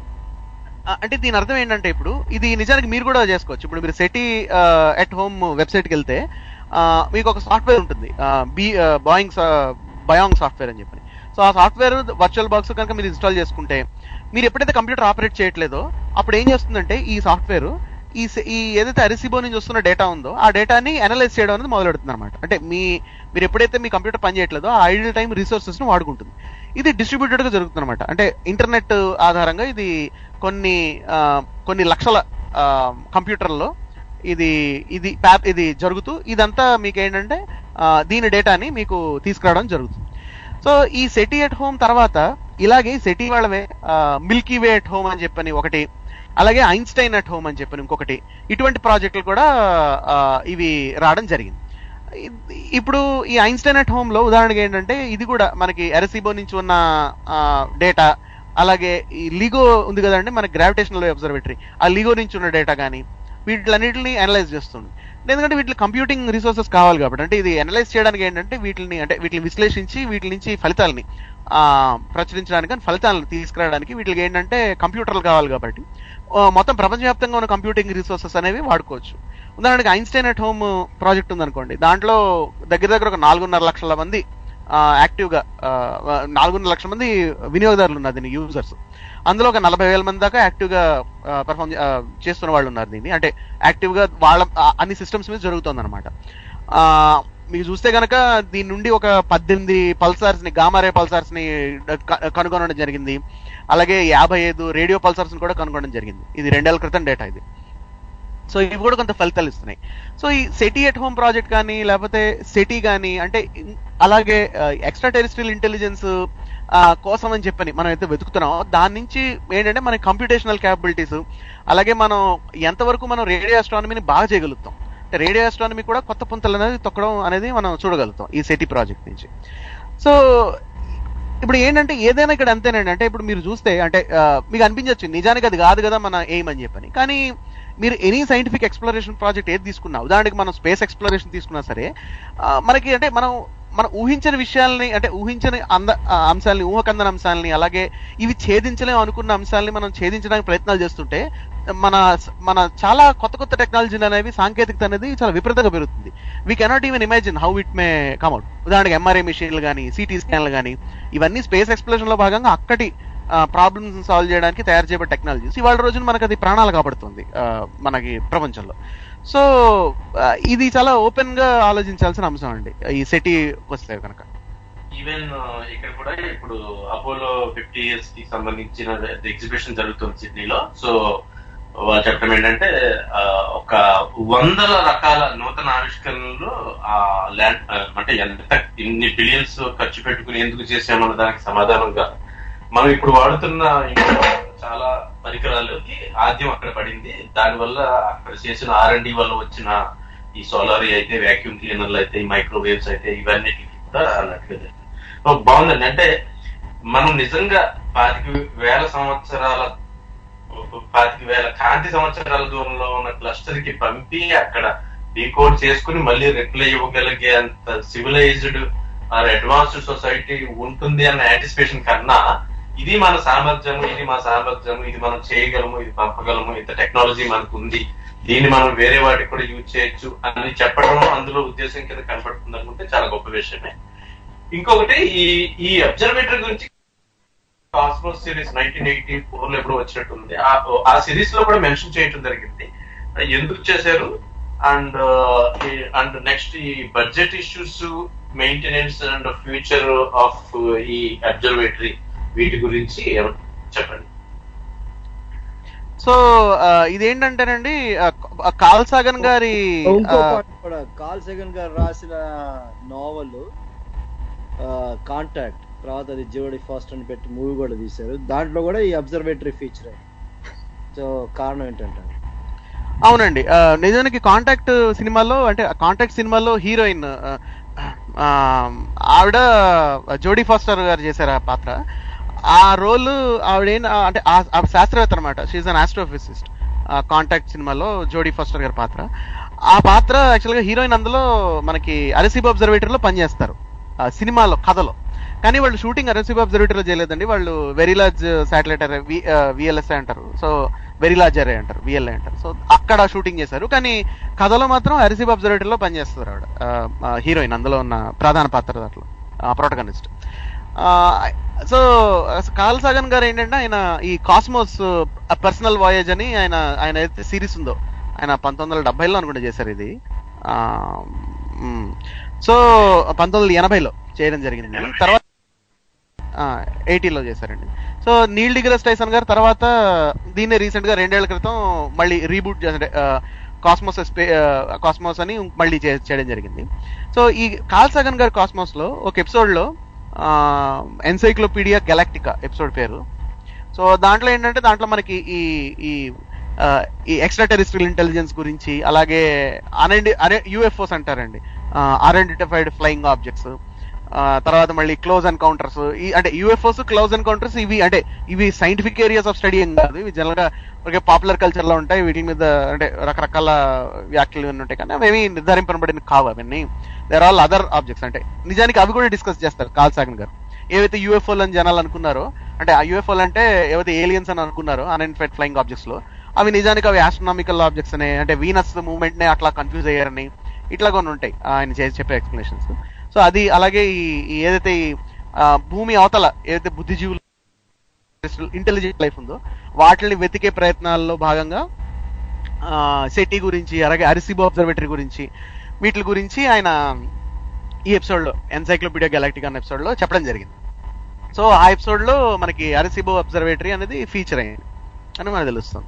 S3: ఆ, అంటే దీని అర్థం ఏంటంటే ఇప్పుడు ఇది నిజానికి మీరు కూడా చేసుకోవచ్చు ఇప్పుడు మీరు సెటి ఎట్ హోమ్ వెబ్సైట్కి వెళ్తే ఆ, మీకు ఒక సాఫ్ట్వేర్ ఉంటుంది బి బాయింగ్ బయాంగ్ సాఫ్ట్వేర్ అని చెప్పి సో ఆ సాఫ్ట్వేర్ వర్చువల్ బాక్స్ కనుక మీరు ఇన్స్టాల్ చేసుకుంటే మీరు ఎప్పుడైతే కంప్యూటర్ ఆపరేట్ చేయట్లేదో అప్పుడు ఏం చేస్తుందంటే ఈ సాఫ్ట్వేర్ ఈ సె- ఈ ఏదైతే అరిసిబో నుంచి వస్తున్న డేటా ఉందో ఆ డేటాని అనలైజ్ చేయడం అనేది మొదలు పెడుతుంది అనమాట అంటే మీ మీరు ఎప్పుడైతే మీ కంప్యూటర్ పని చేయట్లేదో ఆ ఐడియల్ టైం రిసోర్సెస్ ను వాడుకుంటుంది ఇది డిస్ట్రిబ్యూటెడ్ గా జరుగుతుంది అనమాట అంటే ఇంటర్నెట్ ఆధారంగా ఇది కొన్ని ఆ, కొన్ని లక్షల ఆ, కంప్యూటర్లలో ఇది ఇది ప్యాప్ ఇది జరుగుతూ ఇదంతా మీకు ఏంటంటే ఆ, దీని డేటాని మీకు తీసుకురావడం జరుగుతుంది సో ఈ సెటి ఎట్ హోమ్ తర్వాత ఇలాగే సెటి వాళ్ళవే మిల్కీ వే ఎట్ హోమ్ అని చెప్పని ఒకటి అలాగే ఐన్స్టైన్ అట్ హోమ్ అని చెప్పని ఇంకొకటి ఇటువంటి ప్రాజెక్టులు కూడా ఆ, ఇవి రావడం జరిగింది ఇది- ఇప్పుడు ఈ ఐన్స్టైన్ అట్ హోమ్ లో ఉదాహరణకి ఏంటంటే ఇది కూడా మనకి ఎరసిబో నుంచి ఉన్న డేటా అలాగే ఈ లిగో ఉంది కదండి మన గ్రావిటేషనల్ అబ్జర్వేటరీ ఆ లిగో నుంచి ఉన్న డేటా కానీ వీటిలన్నిటిని అనలైజ్ చేస్తుంది ఎందుకంటే వీటికి కంప్యూటింగ్ రిసోర్సెస్ కావాలి కాబట్టి అంటే ఇది అనలైజ్ చేయడానికి ఏంటంటే వీటిని అంటే వీటిని విశ్లేషించి వీటి నుంచి ఫలితాలని ఆ, ప్రచురించడానికి కానీ ఫలితాలను తీసుకురావడానికి వీటికి ఏంటంటే కంప్యూటర్లు కావాలి కాబట్టి ఆ, మొత్తం ప్రపంచవ్యాప్తంగా ఉన్న కంప్యూటింగ్ రిసోర్సెస్ అనేవి వాడుకోవచ్చు ఉదాహరణకి ఐన్స్టైన్ అట్ హోమ్ ప్రాజెక్ట్ ఉందనుకోండి దాంట్లో దగ్గర దగ్గర ఒక నాలుగున్నర లక్షల మంది యాక్టివ్ గా ఆ, నాలుగున్నర లక్షల మంది వినియోగదారులు ఉన్నారు దీని యూజర్స్ అందులో ఒక నలభై వేల మంది దాకా యాక్టివ్ గా పర్ఫామ్ చేస్తున్న వాళ్ళు ఉన్నారు దీన్ని అంటే యాక్టివ్ గా వాళ్ళ ఆ, అన్ని సిస్టమ్స్ మీద జరుగుతుంది అనమాట మీకు చూస్తే గనక దీని నుండి ఒక పద్దెనిమిది పల్సార్స్ ని గామారే పల్సార్స్ ని క- కనుగొనడం జరిగింది అలాగే యాభై ఐదు రేడియో పల్సార్స్ ని కూడా కనుగొనడం జరిగింది ఇది రెండేళ్ల క్రితం డేటా ఇది సో ఇవి కూడా కొంత ఫలితాలు ఇస్తున్నాయి సో ఈ సెటీ ఎట్ హోమ్ ప్రాజెక్ట్ కానీ లేకపోతే సెటీ కానీ అంటే ఇం- అలాగే ఎక్స్ట్రా టెరిస్ట్రియల్ ఇంటెలిజెన్స్ కోసం అని చెప్పని మనం అయితే వెతుకుతున్నామో దాని నుంచి ఏంటంటే మన కంప్యూటేషనల్ క్యాపబిలిటీస్ అలాగే మనం ఎంతవరకు మనం రేడియో ఆస్ట్రానమీని బాగా చేయగలుగుతాం అంటే రేడియో ఆస్ట్రానమీ కూడా కొత్త పుంతలు అనేది తొక్కడం అనేది మనం చూడగలుగుతాం ఈ సెటీ ప్రాజెక్ట్ నుంచి సో ఇప్పుడు ఏంటంటే ఏదైనా ఇక్కడ అంతేనండి అంటే ఇప్పుడు మీరు చూస్తే అంటే ఆ, మీకు అనిపించవచ్చు నిజానికి అది కాదు కదా మన ఎయిమ్ అని చెప్పని కానీ మీరు ఎనీ సైంటిఫిక్ ఎక్స్ప్లోరేషన్ ప్రాజెక్ట్ ఏది తీసుకున్నా ఉదాహరణకి మనం స్పేస్ ఎక్స్ప్లోరేషన్ తీసుకున్నా సరే ఆ, మనకి అంటే మనం మనం ఊహించని విషయాల్ని అంటే ఊహించని అంద ఆ, అంశాలని ఊహకందని అంశాలని అలాగే ఇవి ఛేదించలేము అనుకున్న అంశాలని మనం ఛేదించడానికి ప్రయత్నాలు చేస్తుంటే మన మన చాలా కొత్త కొత్త టెక్నాలజీలు అనేవి సాంకేతికత అనేది చాలా విపరీతంగా పెరుగుతుంది we cannot even imagine how it may come at ఉదాహరణకి ఎంఆర్ఐ మిషన్లు కానీ సిటీ స్కాన్లు కానీ ఇవన్నీ స్పేస్ ఎక్స్ప్లోరేషన్ లో భాగంగా అక్కడి ప్రాబ్లమ్స్ సాల్వ్ చేయడానికి తయారు చేయబడిన టెక్నాలజీస్ ఇవాళ రోజున మనకు అది ప్రాణాలు కాపాడుతుంది ఆ, మనకి ప్రపంచంలో సో ఆ, ఇది చాలా ఓపెన్ గా ఆలోచించాల్సిన అంశం అండి ఈ సెటీ వస్తే కనుక
S1: ఈవెన్ ఇక్కడ కూడా ఇప్పుడు అపోలో ఫిఫ్టీ ఇయర్స్ కి సంబంధించిన ఎగ్జిబిషన్ జరుగుతుంది సిడ్నీలో సో వాళ్ళు చెప్పడం ఏంటంటే ఆ, ఒక వందల రకాల నూతన ఆవిష్కరణలు ఆ ల్యాండ్ అంటే ఎంత ఇన్ని బిలియన్స్ ఖర్చు పెట్టుకుని ఎందుకు చేసామన్న దానికి సమాధానంగా మనం ఇప్పుడు వాడుతున్న ఇంట్లో చాలా పరికరాలకి ఆద్యం అక్కడ పడింది దానివల్ల అక్కడ చేసిన ఆర్ అండ్ వల్ల వచ్చిన ఈ సోలార్ అయితే వ్యాక్యూమ్ క్లీనర్లు అయితే ఈ మైక్రోవేవ్స్ అయితే ఇవన్నిటికి కూడా అన్నట్టుగా జరిగింది. సో బాగుందండి అంటే మనం నిజంగా పాతిక వేల సంవత్సరాల పాతిక వేల కాంతి సంవత్సరాల దూరంలో ఉన్న క్లస్టర్ కి పంపి అక్కడ డీకోడ్ చేసుకుని మళ్ళీ రిప్లై ఇవ్వగలిగే అంత సివిలైజ్డ్ ఆర్ అడ్వాన్స్డ్ సొసైటీ ఉంటుంది అన్న యాంటిసిపేషన్ కన్నా ఇది మన సామర్థ్యము ఇది మా సామర్థ్యము ఇది మనం చేయగలము ఇది పంపగలము ఇంత టెక్నాలజీ మనకు ఉంది దీన్ని మనం వేరే వాటికి కూడా యూజ్ చేయొచ్చు అని చెప్పడం అందులో ఉద్దేశం కింద కనపడుతుంది అనుకుంటే చాలా గొప్ప విషయమే ఇంకొకటి ఈ ఈ అబ్జర్వేటరీ గురించి Cosmos series nineteen eighty four లో ఎప్పుడు వచ్చినట్టుంది ఆ- ఆ సిరీస్ లో కూడా మెన్షన్ చేయడం జరిగింది ఎందుకు చేశారు అండ్ అండ్ నెక్స్ట్ ఈ budget issues maintenance and future of ఈ అబ్జర్వేటరీ వీటి గురించి ఏమ- చెప్పండి
S3: సో ఆ, ఇదేంటంటేనండి ఆ, కాల్ సాగన్ గారి
S2: ఇంకో
S3: ఆ,
S2: పాట కూడా కాల్ సెగన్ గారు రాసిన నావల్ కాంటాక్ట్ తర్వాత అది జోడి ఫాస్ట్ అని పెట్టి మూవీ కూడా తీశారు దాంట్లో కూడా ఈ అబ్జర్వేటరీ ఫీచర్ సో కారణం ఏంటంటే
S3: అవునండి ఆ, నిజానికి కాంటాక్ట్ సినిమాలో అంటే కాంటాక్ట్ సినిమాలో హీరోయిన్ ఆ, ఆ, ఆవిడ జోడీ ఫాస్టర్ గారు చేశారు ఆ పాత్ర ఆ రోల్ ఆవిడ ఏం అంటే ఆ- ఆ శాస్త్రవేత్త అనమాట షీఈ్ అన్ ఆస్ట్రోఫిసిస్ట్ కాంటాక్ట్ సినిమాలో జోడీ ఫాస్టర్ గారి పాత్ర ఆ పాత్ర యాక్చువల్గా హీరోయిన్ అందులో మనకి అరసీబ్ అబ్జర్వేటరీలో పనిచేస్తారు ఆ సినిమాలో కథలో కానీ వాళ్ళు షూటింగ్ అరసీబ్ అబ్జర్వేటరీలో చేయలేదండి వాళ్ళు very large satellite array VLSI అంటారు సో వెరీ లార్జ్ అరే అంటారు విఎల్ఐ అంటారు సో అక్కడ షూటింగ్ చేశారు కానీ కథలో మాత్రం అరిసీబ్ అబ్జర్వేటరీలో పనిచేస్తారు ఆవిడ హీరోయిన్ అందులో ఉన్న ప్రధాన పాత్ర దాంట్లో ప్రోటగనిస్ట్ సో కాల్ సాగన్ గారు ఏంటంటే ఆయన ఈ కాస్మోస్ పర్సనల్ వాయేజ్ అని ఆయన ఆయన ఏదైతే సిరీస్ ఉందో ఆయన పంతొమ్మిది వందల డెబ్బైలో అనుకుంటే చేశారు ఇది ఆ, మ్, సో పంతొమ్మిది వందల ఎనభైలో చేయడం జరిగింది తర్వాత ఎయిటీలో చేశారండి సో నీల్ డిగ్రస్ టైసన్ గారు తర్వాత దీన్నే రీసెంట్ గా రెండేళ్ల క్రితం మళ్ళీ రీబూట్ చేసే కాస్మోస్ కాస్మోస్ అని మళ్ళీ చే- చేయడం జరిగింది సో ఈ కాల్ సగన్ గారి కాస్మోస్ లో ఒక ఎపిసోడ్ లో ఎన్సైక్లోపీడియా గెలాక్టికా ఎపిసోడ్ పేరు సో దాంట్లో ఏంటంటే దాంట్లో మనకి ఈ ఈ ఆ, ఈ ఎక్స్ట్రా టెరిస్ట్రియల్ ఇంటెలిజెన్స్ గురించి అలాగే అనండి అరే యూఎఫ్ఓస్ అంటారండి అన్ఐడెంటిఫైడ్ ఫ్లయింగ్ ఆబ్జెక్ట్స్ తర్వాత మళ్ళీ క్లోజ్ ఎన్కౌంటర్స్ ఈ అంటే యూఎఫ్ఓస్ క్లోజ్ ఎన్కౌంటర్స్ ఇవి అంటే ఇవి సైంటిఫిక్ ఏరియాస్ ఆఫ్ స్టడీ ఏం కాదు ఇవి జనరల్ గా ఒకే పాపులర్ కల్చర్ లో ఉంటాయి వీటి మీద అంటే రకరకాల వ్యాఖ్యలు ఇవన్నీ ఉంటాయి కానీ అవేమి నిర్ధారింపబడిన కావు అవన్నీ దేర్ ఆల్ అదర్ ఆబ్జెక్ట్స్ అంటే నిజానికి అవి కూడా డిస్కస్ చేస్తారు కాల్ సాగన్ గారు ఏవైతే యూఎఫ్ఓలు అని జనాలు అనుకున్నారో అంటే ఆ యూఎఫ్ఓలు అంటే ఏవైతే ఏలియన్స్ అని అనుకున్నారో అన్ఇన్ఫైడ్ ఫ్లయింగ్ ఆబ్జెక్ట్స్ లో అవి నిజానికి అవి ఆస్ట్రనామికల్ ఆబ్జెక్ట్స్ అనే అంటే వీనస్ మూవ్మెంట్ నే అట్లా కన్ఫ్యూజ్ అయ్యారని ఇట్లా కొన్ని ఉంటాయి ఆయన చేసి చెప్పే ఎక్స్ప్లెనేషన్స్ సో అది అలాగే ఈ ఈ ఏదైతే ఈ ఆ, భూమి అవతల ఏదైతే బుద్ధిజీవులు ఇంటెలిజెంట్ లైఫ్ ఉందో వాటిని వెతికే ప్రయత్నాల్లో భాగంగా సెటి గురించి అలాగే అరిసిబో అబ్జర్వేటరీ గురించి వీటి గురించి ఆయన ఈ ఎపిసోడ్ లో ఎన్సైక్లోపీడియా గెలాక్టిక్ అన్న ఎపిసోడ్ లో చెప్పడం జరిగింది సో ఆ ఎపిసోడ్ లో మనకి అరిసిబో అబ్జర్వేటరీ అనేది ఫీచర్ అయింది అని మనకు తెలుస్తుంది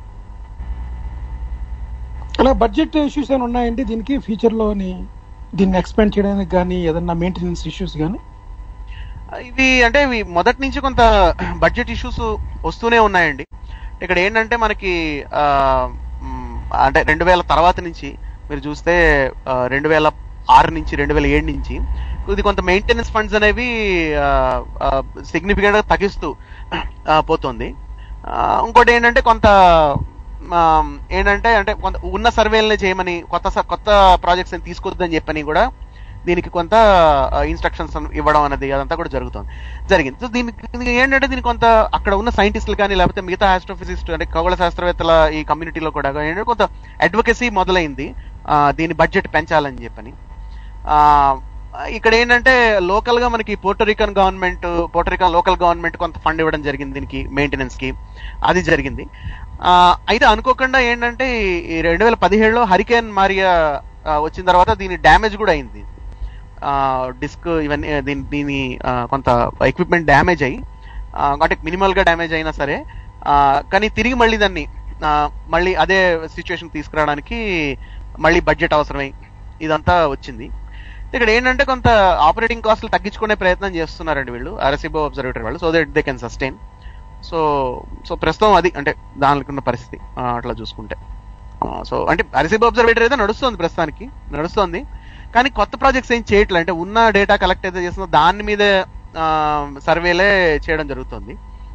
S4: అలా బడ్జెట్ ఇష్యూస్ ఏమైనా ఉన్నాయండి దీనికి ఫ్యూచర్ లోని దీన్ని ఎక్స్పెండ్ చేయడానికి కానీ ఏదన్నా మెయింటెనెన్స్ ఇష్యూస్ కానీ
S3: ఇవి అంటే ఇవి మొదటి నుంచి కొంత బడ్జెట్ ఇష్యూస్ వస్తూనే ఉన్నాయండి ఇక్కడ ఏంటంటే మనకి ఆ, మ్, అంటే రెండు వేల తర్వాత నుంచి మీరు చూస్తే రెండు వేల ఆరు నుంచి రెండు వేల ఏడు నుంచి ఇది కొంత మెయింటెనెన్స్ ఫండ్స్ అనేవి సిగ్నిఫికెంట్ గా తగ్గిస్తూ ఆ, పోతుంది ఆ, ఇంకోటి ఏంటంటే కొంత ఆ, ఏంటంటే అంటే కొంత ఉన్న సర్వేలనే చేయమని కొత్త స- కొత్త ప్రాజెక్ట్స్ అని తీసుకొద్దని చెప్పని కూడా దీనికి కొంత ఇన్స్ట్రక్షన్స్ ఇవ్వడం అనేది అదంతా కూడా జరుగుతుంది జరిగింది సో దీనికి దీనికి ఏంటంటే దీనికి కొంత అక్కడ ఉన్న సైంటిస్టులు కానీ లేకపోతే మిగతా ఆస్ట్రోఫిజిస్ట్ అంటే ఖగోళ శాస్త్రవేత్తల ఈ కమ్యూనిటీలో కూడా ఏంటంటే కొంత అడ్వకసీ మొదలైంది ఆ, దీని బడ్జెట్ పెంచాలని చెప్పని ఆ, ఇక్కడ ఏంటంటే లోకల్ గా మనకి Puerto Rican government Puerto Rican local government కొంత ఫండ్ ఇవ్వడం జరిగింది దీనికి మెయింటెనెన్స్ కి అది జరిగింది ఆ, అయితే అనుకోకుండా ఏంటంటే ఈ రెండు వేల పదిహేడులో హరికేన్ మారియా ఆ, వచ్చిన తర్వాత దీని డ్యామేజ్ కూడా అయింది డిస్క్ ఇవన్నీ ఆ, దీని దీని ఆ, కొంత ఎక్విప్మెంట్ డ్యామేజ్ అయ్యి ఆ, అంటే మినిమల్ గా డ్యామేజ్ అయినా సరే ఆ, కానీ తిరిగి మళ్ళీ దాన్ని ఆ, మళ్ళీ అదే సిచ్యువేషన్ తీసుకురావడానికి మళ్ళీ బడ్జెట్ అవసరమై ఇదంతా వచ్చింది ఇక్కడ ఏంటంటే కొంత ఆపరేటింగ్ కాస్ట్లు తగ్గించుకునే ప్రయత్నం చేస్తున్నారండి వీళ్ళు అరసిబో అబ్జర్వేటరీ వాళ్ళు so that they can sustain so so ప్రస్తుతం అది అంటే దానికి ఉన్న పరిస్థితి ఆ, అట్లా చూసుకుంటే సో అంటే అరిసిబో అబ్జర్వేటరీ అయితే నడుస్తుంది ప్రస్తుతానికి నడుస్తుంది కానీ కొత్త ప్రాజెక్ట్స్ ఏం చేయట్లేదు అంటే ఉన్న డేటా కలెక్ట్ అయితే చేస్తుందో దాని మీద సర్వేలే చేయడం జరుగుతుంది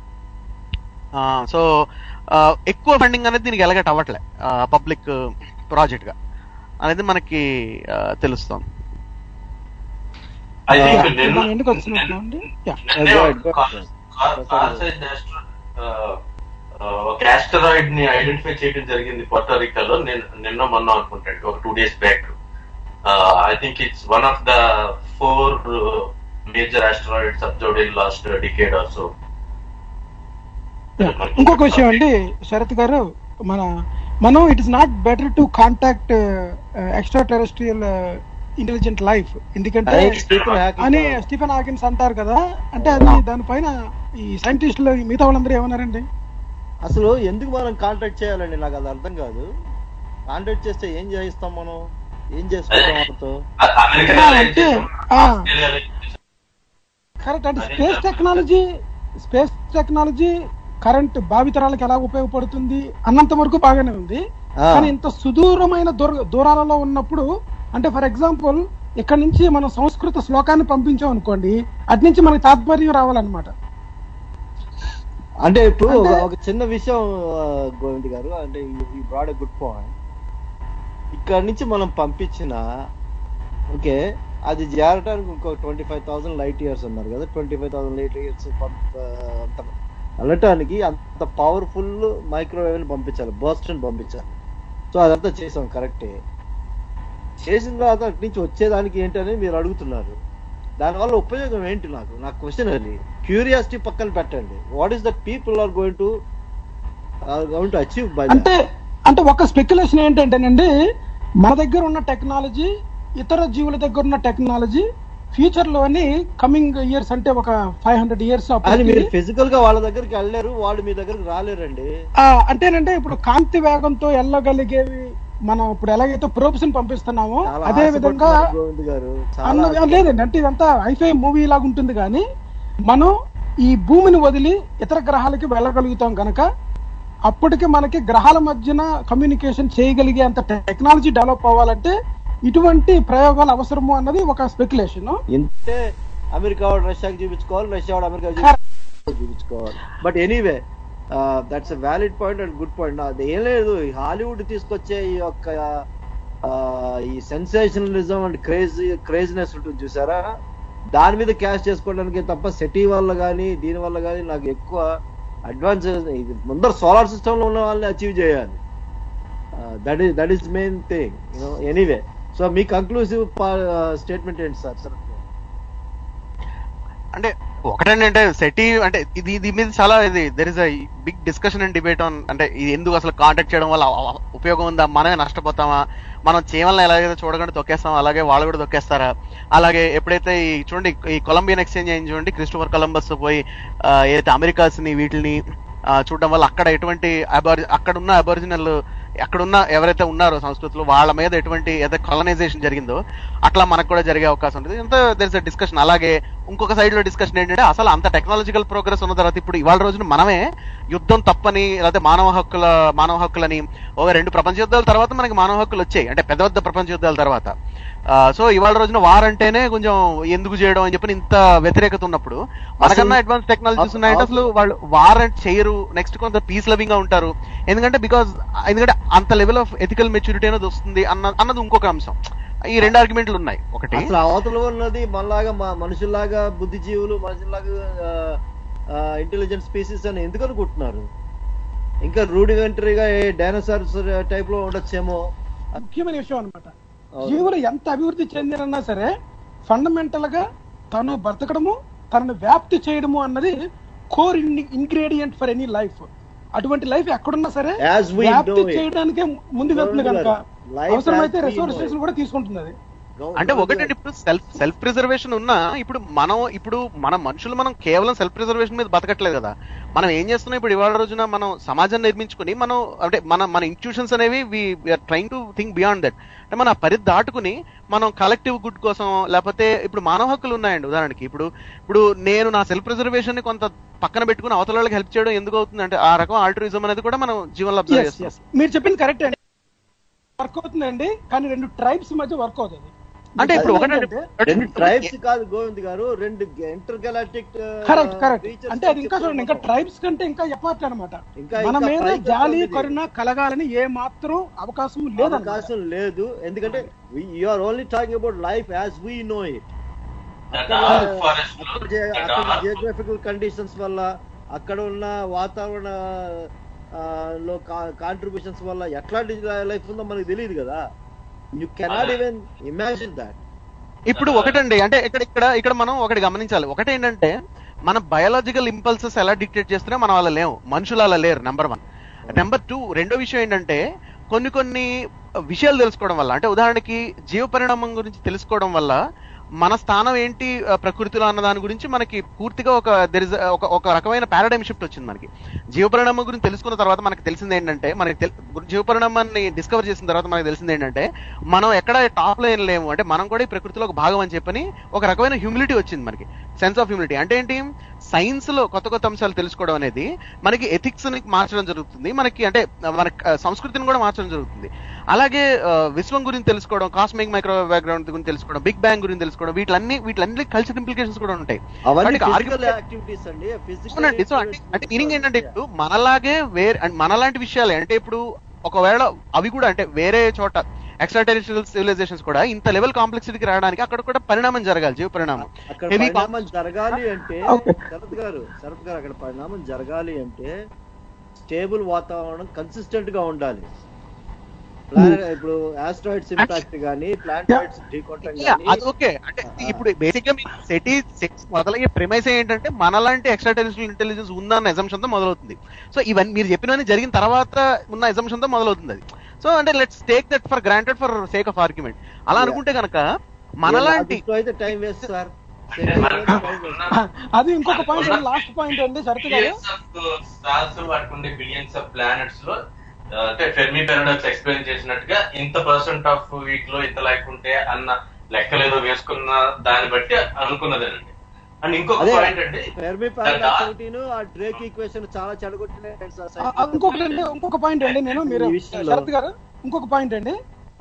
S3: సో ఎక్కువ ఫండింగ్ అనేది దీనికి ఎలగట్ అవ్వట్లే పబ్లిక్ ప్రాజెక్ట్ గా అనేది మనకి ఆ, తెలుస్తోంది
S1: I think
S2: Yeah.
S1: నిన్న-
S4: దాని ఎందుకు వచ్చినట్లు అండి యా
S1: నిన్నే
S2: Go
S1: ఒక
S2: ahead, go
S1: కా-
S2: ahead.
S1: కా- కాల్సైడ్ ఆస్ట్రో- ఆ, ఆ, ఒక ఆస్టరాయిడ్ ని ఐడెంటిఫై చేయడం జరిగింది పోర్టోరికాలో నేను నిన్న మొన్న అనుకుంటాను ఒక two days back I think it's one of the four major asteroids observed in last decade are so
S4: yeah. ఇంకొక విషయం అండి శరత్ గారు మన మనం it is not better to contact extraterrestrial intelligent life ఎందుకంటే
S2: స్టీఫెన్ హాకింగ్
S4: అని Stephen Hawkins అంటారు కదా అంటే అది దానిపైన ఈ సైంటిస్టులు మిగతా వాళ్ళందరూ ఏమన్నారండి
S2: అసలు ఎందుకు మనం కాంటాక్ట్ చేయాలండి నాకు అది అర్థం కాదు కాంటాక్ట్ చేస్తే ఏం చేయిస్తాం మనం ఏం చేసుకుంటాం వాళ్ళతో
S1: అమెరికా
S4: అంటే, ఆ. కరెక్ట్ అంటే space technology space technology current భావితరాలకు ఎలా ఉపయోగపడుతుంది అన్నంత వరకు బాగానే ఉంది
S2: ఆ.
S4: కానీ ఇంత సుదూరమైన దూర దూరాలలో ఉన్నప్పుడు అంటే ఫర్ ఎగ్జాంపుల్ ఇక్కడ నుంచి మనం సంస్కృత శ్లోకాన్ని పంపించాం అనుకోండి అటు నుంచి మనకి తాత్పర్యం రావాలన్నమాట
S2: అంటే ఇప్పుడు
S4: అంటే-
S2: ఒక చిన్న విషయం ఆ, గోవింద్ గారు అంటే ఈ బ్రాడ్ గుడ్ పాయింట్ ఇక్కడ నుంచి మనం పంపించిన ఓకే అది చేరడానికి ఇంకో twenty five thousand light years ఉన్నారు కదా twenty five thousand light years అంత వెళ్ళటానికి అంత పవర్ఫుల్ మైక్రోవేవ్ ని పంపించాలి బర్స్ట్ ని పంపించాలి సో అదంతా చేసాం కరెక్టే చేసిన తర్వాత అటు నుంచి వచ్చేదానికి ఏంటని మీరు అడుగుతున్నారు దానివల్ల ఉపయోగం ఏంటి నాకు నా క్వశ్చన్ అది క్యూరియాసిటీ పక్కన పెట్టండి what is the people are going to going to achieve by
S4: అంటే అంటే ఒక స్పెక్యులేషన్ ఏంటంటేనండి మన దగ్గర ఉన్న టెక్నాలజీ ఇతర జీవుల దగ్గర ఉన్న టెక్నాలజీ ఫ్యూచర్ లోని కమింగ్ ఇయర్స్ అంటే ఒక ఫైవ్ హండ్రెడ్ ఇయర్స్
S2: అని మీరు ఫిజికల్ గా వాళ్ళ దగ్గరికి వెళ్ళలేరు వాళ్ళు మీ దగ్గరికి రాలేరండి
S4: అంటేనంటే ఇప్పుడు కాంతి వేగంతో వెళ్ళగలిగేవి మనం ఇప్పుడు ఎలాగైతే probes ని పంపిస్తున్నామో
S2: చాలా
S4: అదే విధంగా
S2: ఆశపడుతున్నారు గోవింద్ గారు చాలా
S4: అన్నది లేదండి అంటే ఇదంతా ఐఫై మూవీ లాగా ఉంటుంది కానీ మనం ఈ భూమిని వదిలి ఇతర గ్రహాలకి వెళ్ళగలుగుతాం కనుక అప్పటికి మనకి గ్రహాల మధ్యన కమ్యూనికేషన్ చేయగలిగే అంత టెక్నాలజీ డెవలప్ అవ్వాలంటే ఇటువంటి ప్రయోగాలు అవసరము అన్నది ఒక స్పెక్యులేషన్
S2: ఇంతే అమెరికా వాడు రష్యాకి చూపించుకోవాలి రష్యా వాడు అమెరికా చూపించుకోవాలి but anyway that's valid point and good point అది ఏం లేదు ఈ హాలీవుడ్ తీసుకొచ్చే ఈ యొక్క ఆ, ఈ సెన్సేషనలిజం అండ్ క్రేజ్ క్రేజినెస్ ఉంటుంది చూసారా దాని మీద క్యాష్ చేసుకోవడానికి తప్ప సెటీ వల్ల కానీ దీని వల్ల కానీ నాకు ఎక్కువ అడ్వాన్స్ ఇది ముందర సోలార్ సిస్టమ్ లో ఉన్న వాళ్ళని అచీవ్ చేయాలి that is that is main thing anyway so మీ కంక్లూసివ్ స్టేట్మెంట్ ఏంటి సార్ సార్
S3: అంటే ఒకటేంటంటే సెటీ అంటే ఇది దీని మీద చాలా ఇది there is a big discussion and debate on అంటే ఇది ఎందుకు అసలు కాంటాక్ట్ చేయడం వల్ల అ- అ- ఉపయోగం ఉందా మనమే నష్టపోతామా మనం చీమలను ఎలాగైతే చూడకుండా తొక్కేస్తాం అలాగే వాళ్ళు కూడా తొక్కేస్తారా అలాగే ఎప్పుడైతే ఈ చూడండి ఈ కొలంబియన్ ఎక్స్చేంజ్ అయింది చూడండి క్రిస్టోఫర్ కొలంబస్ పోయి ఆ, ఏదైతే అమెరికాస్ ని వీటిని ఆ, చూడడం వల్ల అక్కడ ఎటువంటి అబారి అక్కడ ఉన్న అబారిజినల్ అక్కడున్న ఎవరైతే ఉన్నారో సంస్కృతులు వాళ్ళ మీద ఎటువంటి ఏదైతే కాలనైజేషన్ జరిగిందో అట్లా మనకు కూడా జరిగే అవకాశం ఉంటుంది ఇంత దర్ ఇస్ డిస్కషన్ అలాగే ఇంకొక సైడ్ లో డిస్కషన్ ఏంటంటే అసలు అంత టెక్నాలజికల్ ప్రోగ్రెస్ ఉన్న తర్వాత ఇప్పుడు ఇవాళ రోజున మనమే యుద్ధం తప్పని లేకపోతే మానవ హక్కుల మానవ హక్కులని ఒక రెండు ప్రపంచ యుద్ధాల తర్వాత మనకి మానవ హక్కులు వచ్చాయి అంటే పెద్ద పెద్ద ప్రపంచ యుద్ధాల తర్వాత సో ఇవాళ రోజున వార్ అంటేనే కొంచెం ఎందుకు చేయడం అని చెప్పి ఇంత వ్యతిరేకత ఉన్నప్పుడు మనకన్నా అడ్వాన్స్ టెక్నాలజీస్ ఉన్నాయంటే అసలు వాళ్ళు వార్ అంటే చేయరు నెక్స్ట్ కొంత పీస్ లవింగ్ గా ఉంటారు ఎందుకంటే బికాస్ ఎందుకంటే అంత లెవెల్ ఆఫ్ ఎథికల్ మెచ్యూరిటీ అనేది వస్తుంది అన్న అన్నది ఇంకొక అంశం ఈ రెండు ఆర్గ్యుమెంట్లు ఉన్నాయి ఒకటి
S2: అసలు అవతల ఉన్నది మనలాగా మా మనుషుల్లాగా బుద్ధిజీవులు మనుషుల్లాగా ఇంటెలిజెంట్ స్పీసీస్ అని ఎందుకు అనుకుంటున్నారు ఇంకా రూడిమెంటరీగా డైనోసార్స్ టైప్ లో ఉండొచ్చేమో
S4: ముఖ్యమైన విషయం అన్నమాట
S2: అవును.
S4: జీవులు ఎంత అభివృద్ధి చెందినన్నా సరే ఫండమెంటల్ గా తను బ్రతకడము తనను వ్యాప్తి చేయడము అన్నది core ingredient for any life అటువంటి లైఫ్ ఎక్కడున్నా సరే
S2: As we
S4: వ్యాప్తి
S2: know it.
S4: చేయడానికే ముందు వెళ్తుంది కనుక
S2: Life
S4: అవసరమైతే
S2: as we
S4: resources
S2: know it.
S4: కూడా తీసుకుంటుంది అది
S3: అంటే ఒకటండి ఇప్పుడు సెల్ఫ్ సెల్ఫ్ ప్రిజర్వేషన్ ఉన్నా ఇప్పుడు మనం ఇప్పుడు మన మనుషులు మనం కేవలం సెల్ఫ్ ప్రిజర్వేషన్ మీద బతకట్లేదు కదా మనం ఏం చేస్తున్నాం ఇప్పుడు ఇవాళ రోజున మనం సమాజాన్ని నిర్మించుకుని మనం అంటే మన మన ఇన్స్టిట్యూషన్స్ అనేవి we're trying to think beyond that అంటే మన పరిధి దాటుకుని మనం కలెక్టివ్ గుడ్ కోసం లేకపోతే ఇప్పుడు మానవ హక్కులు ఉన్నాయండి ఉదాహరణకి ఇప్పుడు ఇప్పుడు నేను నా సెల్ఫ్ ప్రిజర్వేషన్ ని కొంత పక్కన పెట్టుకుని అవతల వాళ్ళకి హెల్ప్ చేయడం ఎందుకు అవుతుంది అంటే ఆ రకం ఆల్టరిజం అనేది కూడా మనం జీవనంలో అబ్జర్వ్
S4: Yes,
S3: చేస్తాం
S4: yes. మీరు చెప్పింది కరెక్ట్ అండి వర్క్ అవుతుందండి కానీ రెండు ట్రైబ్స్ మధ్య వర్క్ అవుతుంది
S3: అంటే ఇప్పుడు ఒకటే
S2: రెండు ట్రైబ్స్ కాదు గోవింద్ గారు రెండు ఇంటర్ గెలాక్టిక్
S4: కరెక్ట్ కరెక్ట్ అంటే అది ఇంకా చూడండి ఇంకా ట్రైబ్స్ కంటే ఇంకా ఎపార్ట్ అనమాట
S2: ఇంకా-
S4: మన
S2: ఇంకా
S4: మీద
S2: పైకి
S4: జాలి
S2: వస్తుంది.
S4: కరుణ కలగాలని ఏ మాత్రం అవకాశం లేదన్నమాట
S2: అవకాశం లేదు ఎందుకంటే you are only talking about life as we know it
S1: forest
S2: అక్కడ జియోగ్రఫికల్ కండిషన్స్ వల్ల అక్కడ ఉన్న వాతావరణ ఆ, లో కాంట్రిబ్యూషన్స్ వల్ల ఎట్లాంటి లైఫ్ ఉందో మనకు తెలియదు కదా you cannot even imagine that
S3: ఇప్పుడు ఒకటండి అంటే ఇక్కడ ఇక్కడ ఇక్కడ మనం ఒకటి గమనించాలి ఒకటి ఏంటంటే మన బయాలజికల్ ఇంపల్సెస్ ఎలా డిక్టేట్ చేస్తున్నా మనం అలా లేవు మనుషులు అలా లేరు నెంబర్ వన్ నెంబర్ టూ రెండో విషయం ఏంటంటే కొన్ని కొన్ని విషయాలు తెలుసుకోవడం వల్ల అంటే ఉదాహరణకి జీవ పరిణామం గురించి తెలుసుకోవడం వల్ల మన స్థానం ఏంటి ఆ, ప్రకృతిలో అన్న దాని గురించి మనకి పూర్తిగా ఒక దెర్ ఇస్ ఒక ఒక రకమైన పారాడైమ్ షిఫ్ట్ వచ్చింది మనకి జీవ పరిణామం గురించి తెలుసుకున్న తర్వాత మనకి తెలిసింది ఏంటంటే మనకి తెల్- జీవ పరిణామాన్ని డిస్కవర్ చేసిన తర్వాత మనకి తెలిసింది ఏంటంటే మనం ఎక్కడ టాప్ లో ఏం లేము అంటే మనం కూడా ఈ ప్రకృతిలో ఒక భాగం అని చెప్పని ఒక రకమైన హ్యూమిలిటీ వచ్చింది మనకి సెన్స్ ఆఫ్ హ్యూమిలిటీ అంటే ఏంటి సైన్స్ లో కొత్త కొత్త అంశాలు తెలుసుకోవడం అనేది మనకి ఎథిక్స్ ని మార్చడం జరుగుతుంది మనకి అంటే మన ఆ, సంస్కృతిని కూడా మార్చడం జరుగుతుంది అలాగే ఆ, విశ్వం గురించి తెలుసుకోవడం కాస్మిక్ మైక్రో బ్యాక్గ్రౌండ్ గురించి తెలుసుకోవడం బిగ్ బ్యాంగ్ గురించి తెలుసుకోవడం వీటిలన్నీ వీటిలన్నీ కల్చర్ ఇంప్లికేషన్స్ కూడా ఉంటాయి
S2: అవన్నీ
S3: వాటికి
S2: ఫిజికల్
S3: argument-
S2: యాక్టివిటీస్ అండి
S3: అవునండి సో అంటే అంటే మీనింగ్ ఏంటంటే
S2: ఫిజికల్
S3: ఇప్పుడు మనలాగే వేరే అంటే మనలాంటి విషయాలే అంటే ఇప్పుడు ఒకవేళ అవి కూడా అంటే వేరే చోట ఎక్స్ట్రా టెరిటరియల్ సివిలైజేషన్స్ కూడా ఇంత లెవెల్ కాంప్లెక్సిటీకి రావడానికి అక్కడ కూడా పరిణామం జరగాలి జీవ పరిణామం
S2: అక్కడ
S3: Heavy
S2: పరిణామం జరగాలి అంటే
S4: Okay.
S2: శరత్ గారు శరత్ గారు అక్కడ పరిణామం జరగాలి అంటే స్టేబుల్ వాతావరణం కన్సిస్టెంట్ గా ఉండాలి Planet- ఇప్పుడు ఆస్ట్రాయిడ్స్ ఇంపాక్ట్ గానీ ప్లాంటాయిడ్స్ ఢీకొట్టడం
S3: Yeah,
S2: గానీ
S3: అది ఓకే అంటే ఇప్పుడు బేసిక్ గా సెటీ సెక్స్ మొదలయ్యే ప్రిమైస్ ఏంటంటే మనలాంటి ఎక్స్ట్రా టెరిటరియల్ ఇంటెలిజెన్స్ ఉందన్న ఎజంప్షన్ తో మొదలవుతుంది సో ఇవన్నీ మీరు చెప్పినవన్నీ జరిగిన తర్వాత ఉన్న ఎజంప్షన్ తో మొదలవుతుంది అది సో అంటే let's take that for granted for sake of argument అలా
S2: Yeah.
S3: అనుకుంటే కనుక మనలాంటి
S2: నా దృష్టిలో అయితే టైం వేస్ట్ సార్
S4: అది ఇంకొక పాయింట్ అండి లాస్ట్ పాయింట్ అండి శరత్ గారు
S1: బిలియన్స్ ఆఫ్ స్టార్స్ వాటికి ఉండే బిలియన్స్ ఆఫ్ ప్లానెట్స్ లో ఆ, అంటే ఫెర్మి పారాడాక్స్ ఎక్స్ప్లెయిన్ చేసినట్టుగా ఇంత పర్సెంట్ ఆఫ్ వీక్ లో ఇంత లైఫ్ ఉంటే అన్న లెక్కలు ఏదో వేసుకున్న దాన్ని బట్టి అనుకున్నదేనండి అండ్ ఇంకొక
S2: అదే
S1: పాయింట్ అండి
S2: ఫెర్మి పారాడాక్స్ ఒకటిను ఆ డ్రేక్ ఈక్వేషన్ చాలా చెడగొట్టినాయి సార్
S4: ఆ, ఆ, ఇంకొకటి అండి ఇంకొక పాయింట్ అండి నేను మీరు
S2: ఈ విషయంలో-
S4: శరత్ గారు ఇంకొక పాయింట్ అండి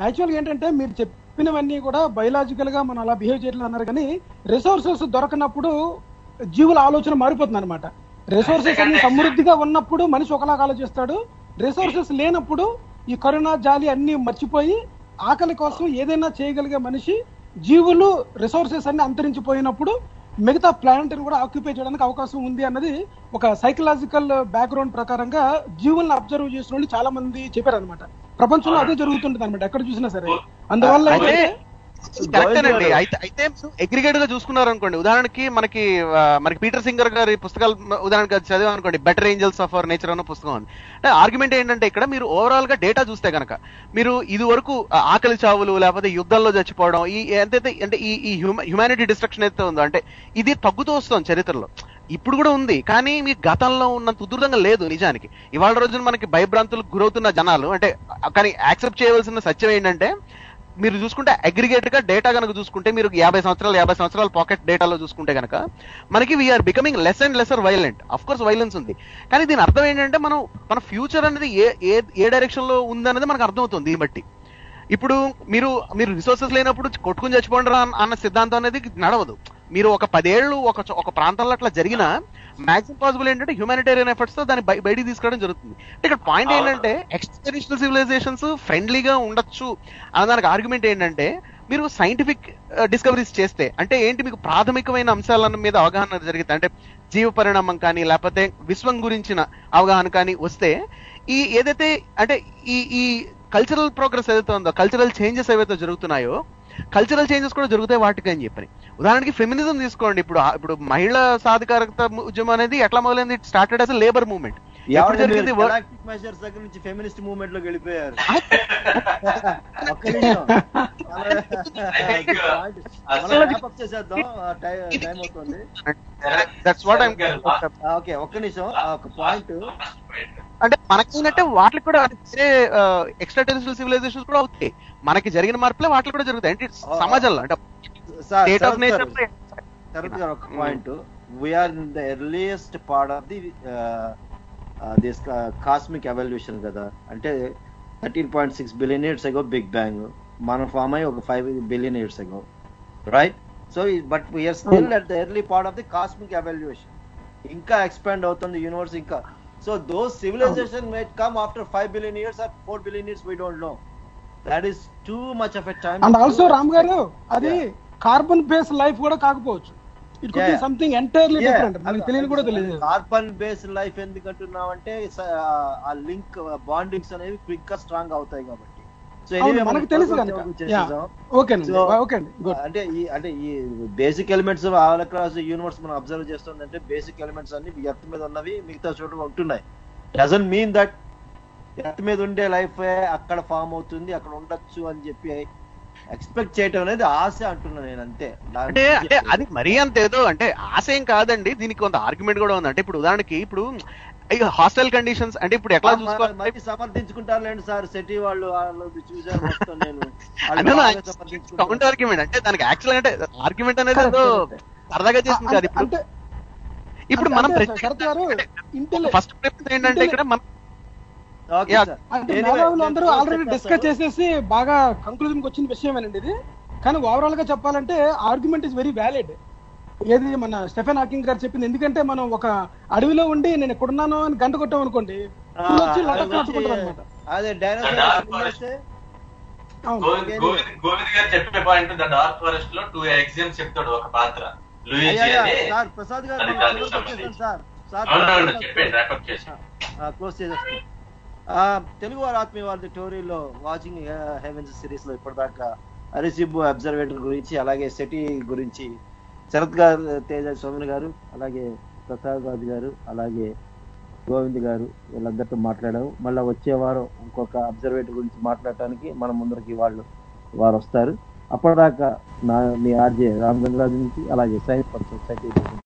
S4: యాక్చువల్గా ఏంటంటే మీరు చెప్పినవన్నీ కూడా బయలాజికల్ గా మనం అలా బిహేవ్ చేయట్లేదు అన్నారు కానీ రిసోర్సెస్ దొరకనప్పుడు జీవుల ఆలోచన మారిపోతుంది అనమాట రిసోర్సెస్ అన్ని సమృద్ధిగా ఉన్నప్పుడు మనిషి ఒకలాగా ఆలోచిస్తాడు రిసోర్సెస్ లేనప్పుడు ఈ కరోనా జాలి అన్ని మర్చిపోయి ఆకలి కోసం ఏదైనా చేయగలిగే మనిషి జీవులు రిసోర్సెస్ అన్ని అంతరించిపోయినప్పుడు మిగతా ప్లానెట్ కూడా ఆక్యుపై చేయడానికి అవకాశం ఉంది అన్నది ఒక సైకలాజికల్ బ్యాక్గ్రౌండ్ ప్రకారంగా జీవులను అబ్జర్వ్ చేసిన వాళ్ళు చాలా మంది చెప్పారు అనమాట ప్రపంచంలో అదే జరుగుతుంటుంది అనమాట ఎక్కడ చూసినా సరే అందువల్ల
S3: అయితే
S4: ఏంటంటే
S3: కరెక్టేనండి అయితే అయితే అగ్రిగేట్ గా చూసుకున్నారు అనుకోండి ఉదాహరణకి మనకి ఆ, మనకి పీటర్ సింగర్ గారి పుస్తకాలు ఉదాహరణకి అది చదివాం అనుకోండి Better Angels of Our Nature అన్న పుస్తకం ఉంది అంటే ఆర్గ్యుమెంట్ ఏంటంటే ఇక్కడ మీరు ఓవరాల్ గా డేటా చూస్తే గనక మీరు ఇది వరకు ఆ, ఆకలి చావులు లేకపోతే యుద్ధాల్లో చచ్చిపోవడం ఈ ఎంతైతే అంటే ఈ ఈ హ్యుమానిటీ డిస్ట్రక్షన్ అయితే ఉందో అంటే ఇది తగ్గుతూ వస్తుంది చరిత్రలో ఇప్పుడు కూడా ఉంది కానీ మీ గతంలో ఉన్నంత ఉధృతంగా లేదు నిజానికి ఇవాళ రోజున మనకి భయభ్రాంతులకు గురవుతున్న జనాలు అంటే కానీ యాక్సెప్ట్ చేయవలసిన సత్యం ఏంటంటే మీరు చూసుకుంటే అగ్రిగేట్ గా డేటా కనుక చూసుకుంటే మీరు యాభై సంవత్సరాలు యాభై సంవత్సరాల పాకెట్ డేటాలో చూసుకుంటే కనుక మనకి we're becoming less and lesser violent of course violence ఉంది కానీ దీని అర్థం ఏంటంటే మనం మన ఫ్యూచర్ అనేది ఏ ఏ ఏ డైరెక్షన్ లో ఉందనేది మనకు అర్థమవుతుంది దీన్ని బట్టి ఇప్పుడు మీరు మీరు రిసోర్సెస్ లేనప్పుడు కొట్టుకుని చచ్చిపోండి రా అన్న సిద్ధాంతం అనేది నడవదు మీరు ఒక పదేళ్లు ఒక చో- ఒక ప్రాంతంలో అట్లా జరిగిన మాక్సిమం పాసిబుల్ ఏంటంటే హ్యూమానిటేరియన్ ఎఫర్ట్స్ తో దాన్ని బయ- బయటికి తీసుకురావడం జరుగుతుంది అంటే ఇక్కడ పాయింట్
S1: అవును.
S3: ఏంటంటే ఎక్స్టర్నేషనల్ సివిలైజేషన్స్ ఫ్రెండ్లీగా ఉండొచ్చు అన్న దానికి ఆర్గ్యుమెంట్ ఏంటంటే మీరు సైంటిఫిక్ డిస్కవరీస్ చేస్తే అంటే ఏంటి మీకు ప్రాథమికమైన అంశాల మీద అవగాహన జరిగితే అంటే జీవ పరిణామం కానీ లేకపోతే విశ్వం గురించిన అవగాహన కానీ వస్తే ఈ ఏదైతే అంటే ఈ ఈ కల్చరల్ ప్రోగ్రెస్ ఏదైతే ఉందో కల్చరల్ చేంజెస్ ఏవైతే జరుగుతున్నాయో కల్చరల్ చేంజెస్ కూడా జరుగుతాయి వాటికి అని చెప్పని ఉదాహరణకి ఫెమినిజం తీసుకోండి ఇప్పుడు ఆ- ఇప్పుడు మహిళా సాధికారత ఉద్యమం అనేది ఎట్లా మొదలైంది స్టార్టెడ్ అస్ లేబర్ మూవ్మెంట్ ఎప్పుడు జరిగింది వర్-
S2: గెలాక్టిక్ మెజర్స్ దగ్గర నుంచి ఫెమినిస్ట్ మూవ్మెంట్ లోకి వెళ్ళిపోయారు ఒక్క నిమిషం
S1: అసలు-
S2: wrap up చేసేద్దాం టైం అవుతుంది
S3: దట్స్ వాట్ ఐమ్
S2: ఓకే ఒక్క నిమిషం ఆ, ఒక పాయింట్
S3: అంటే మనకేంటంటే వాటికి కూడా వేరే ఎక్స్ట్రా టెరిస్ట్రియల్ సివిలైజేషన్స్ కూడా అవుతాయి మనకి జరిగిన మార్పులే వాటికి కూడా జరుగుతాయి అంటే it's సమాజంలో అంటే
S2: sir
S3: state of
S2: Sharath
S3: nature
S2: గారు, శరత్ గారు ఒక point we're in the earliest part of the this cosmic evolution కదా అంటే thirteen point six billion years ago big bang మనం ఫామ్ అయ్యి ఒక five billion years ago right so but we're still at the early part of the cosmic evolution ఇంకా expand అవుతుంది universe ఇంకా so those civilisation may come after five billion years are four billion years we don't know that is too much of a time
S4: and also Ram గారు అది carbon base life కూడా కాకపోవచ్చు it could
S2: Yeah.
S4: Be something entirely different మనకి తెలియని కూడా తెలియదు
S2: carbon based life ఎందుకు అంటున్నాం అంటే ఆ లింక్ బాండింగ్స్ అనేవి క్విక్ గా స్ట్రాంగ్ అవుతాయి కాబట్టి సో
S4: అవును, మనకు తెలుసు కనుక. Yeah. ఓకే అండి
S2: So-
S4: ఓకే అండి గుడ్
S2: అంటే ఈ అంటే ఈ basic elements all across universe మనం అబ్జర్వ్ చేస్తుందంటే బేసిక్ ఎలిమెంట్స్ అన్ని ఎర్త్ మీద ఉన్నవి మిగతా చోట ఉంటున్నాయి డజన్ మీన్ దట్ ఎర్త్ మీద ఉండే లైఫ్ అక్కడ ఫామ్ అవుతుంది అక్కడ ఉండొచ్చు అని చెప్పి ఎక్స్పెక్ట్ చేయటం అనేది ఆశ అంటున్నా నేను అంతే దాని
S3: అంటే
S2: గురించి
S3: అంటే అది మరీ అంత ఏదో అంటే ఆశయం కాదండి దీనికి కొంత ఆర్గ్యుమెంట్ కూడా ఉంది అంటే ఇప్పుడు ఉదాహరణకి ఇప్పుడు హాస్టల్ కండిషన్స్ అంటే ఇప్పుడు ఎట్లా చూసుకోవాలి
S2: మరి సమర్థించుకుంటారులేండి సార్ సిటీ వాళ్ళు వాళ్ళు చూసారు మొత్తం నేను వాళ్ళు
S3: అంటే
S2: బాగా సమర్థించుకుంటారు.
S3: కౌంటర్ ఆర్గ్యుమెంట్ అంటే దానికి యాక్చువల్ అంటే ఆర్గ్యుమెంట్ అనేది ఏదో సరదాగా చేసింది కాదు ఇప్పుడు
S4: అంటే
S3: ఇప్పుడు
S4: అంటే-
S3: మనం
S4: అంటే శరత్ గారు ఇంటెలి-
S3: ఫస్ట్ ప్రిఫరెన్స్ ఏంటంటే ఇక్కడ మనం
S2: ఓకే
S3: Yeah.
S2: సార్.
S4: అంటే
S2: Anyway,
S4: మేధావులు అందరూ
S2: నేను
S4: ఆల్రెడీ
S2: చెప్పేస్తాను.
S4: డిస్కస్ చేసేసి బాగా కంక్లూజన్ వచ్చిన విషయమేనండి ఇది కానీ ఓవరాల్ గా చెప్పాలంటే ఆర్గ్యుమెంట్ ఇస్ వెరీ వ్యాలిడ్ ఏది మన స్టెఫెన్ హాకింగ్ గారు చెప్పింది ఎందుకంటే మనం ఒక అడవిలో ఉండి నేను ఎక్కడున్నాను అని గంట కొట్టాం అనుకోండి
S2: ఆ,
S4: పులి వచ్చి
S2: అది
S4: లటక్
S2: వచ్చి-
S4: నట్టుకుంటారు అనమాట
S2: అదే
S1: The dark
S2: డైనోసార్
S1: forest.
S4: అవును
S1: గోవింద్ గోవింద్ గోవింద్ గారు చెప్పే పాయింట్ ద డార్క్ ఫారెస్ట్ లో టూ ఎగ్జామ్స్ చెప్తాడు ఒక పాత్ర లూయిజీ అని
S2: సార్ ప్రసాద్ గారు
S1: అది
S2: మనం
S1: దానికి
S2: చివరికి వచ్చేసాం
S1: సంబంధించి.
S2: సార్ సార్
S1: అవునవును చెప్పండి ర్యాపప్ చేసి
S2: క్లోజ్ చేసేస్తాం ఆ, తెలుగు వారు ఆత్మీయ వారి టోరీలో వాచింగ్ హెవెన్స్ సిరీస్ లో ఇప్పటిదాకా అరిసిబ్బు అబ్జర్వేటర్ గురించి అలాగే సెటి గురించి శరత్ గారు తేజ సోమన్ గారు అలాగే ప్రసాద్ రాజు గారు అలాగే గోవింద్ గారు వీళ్ళందరితో మాట్లాడాము మళ్ళీ వచ్చే వారం ఇంకొక అబ్జర్వేటర్ గురించి మాట్లాడటానికి మన ముందరికి వాళ్ళు వారు వస్తారు అప్పటిదాకా నా మీ ఆర్జే రామ్ గంగరాజు నుంచి అలాగే సైన్స్ ఫర్ సొసైటీ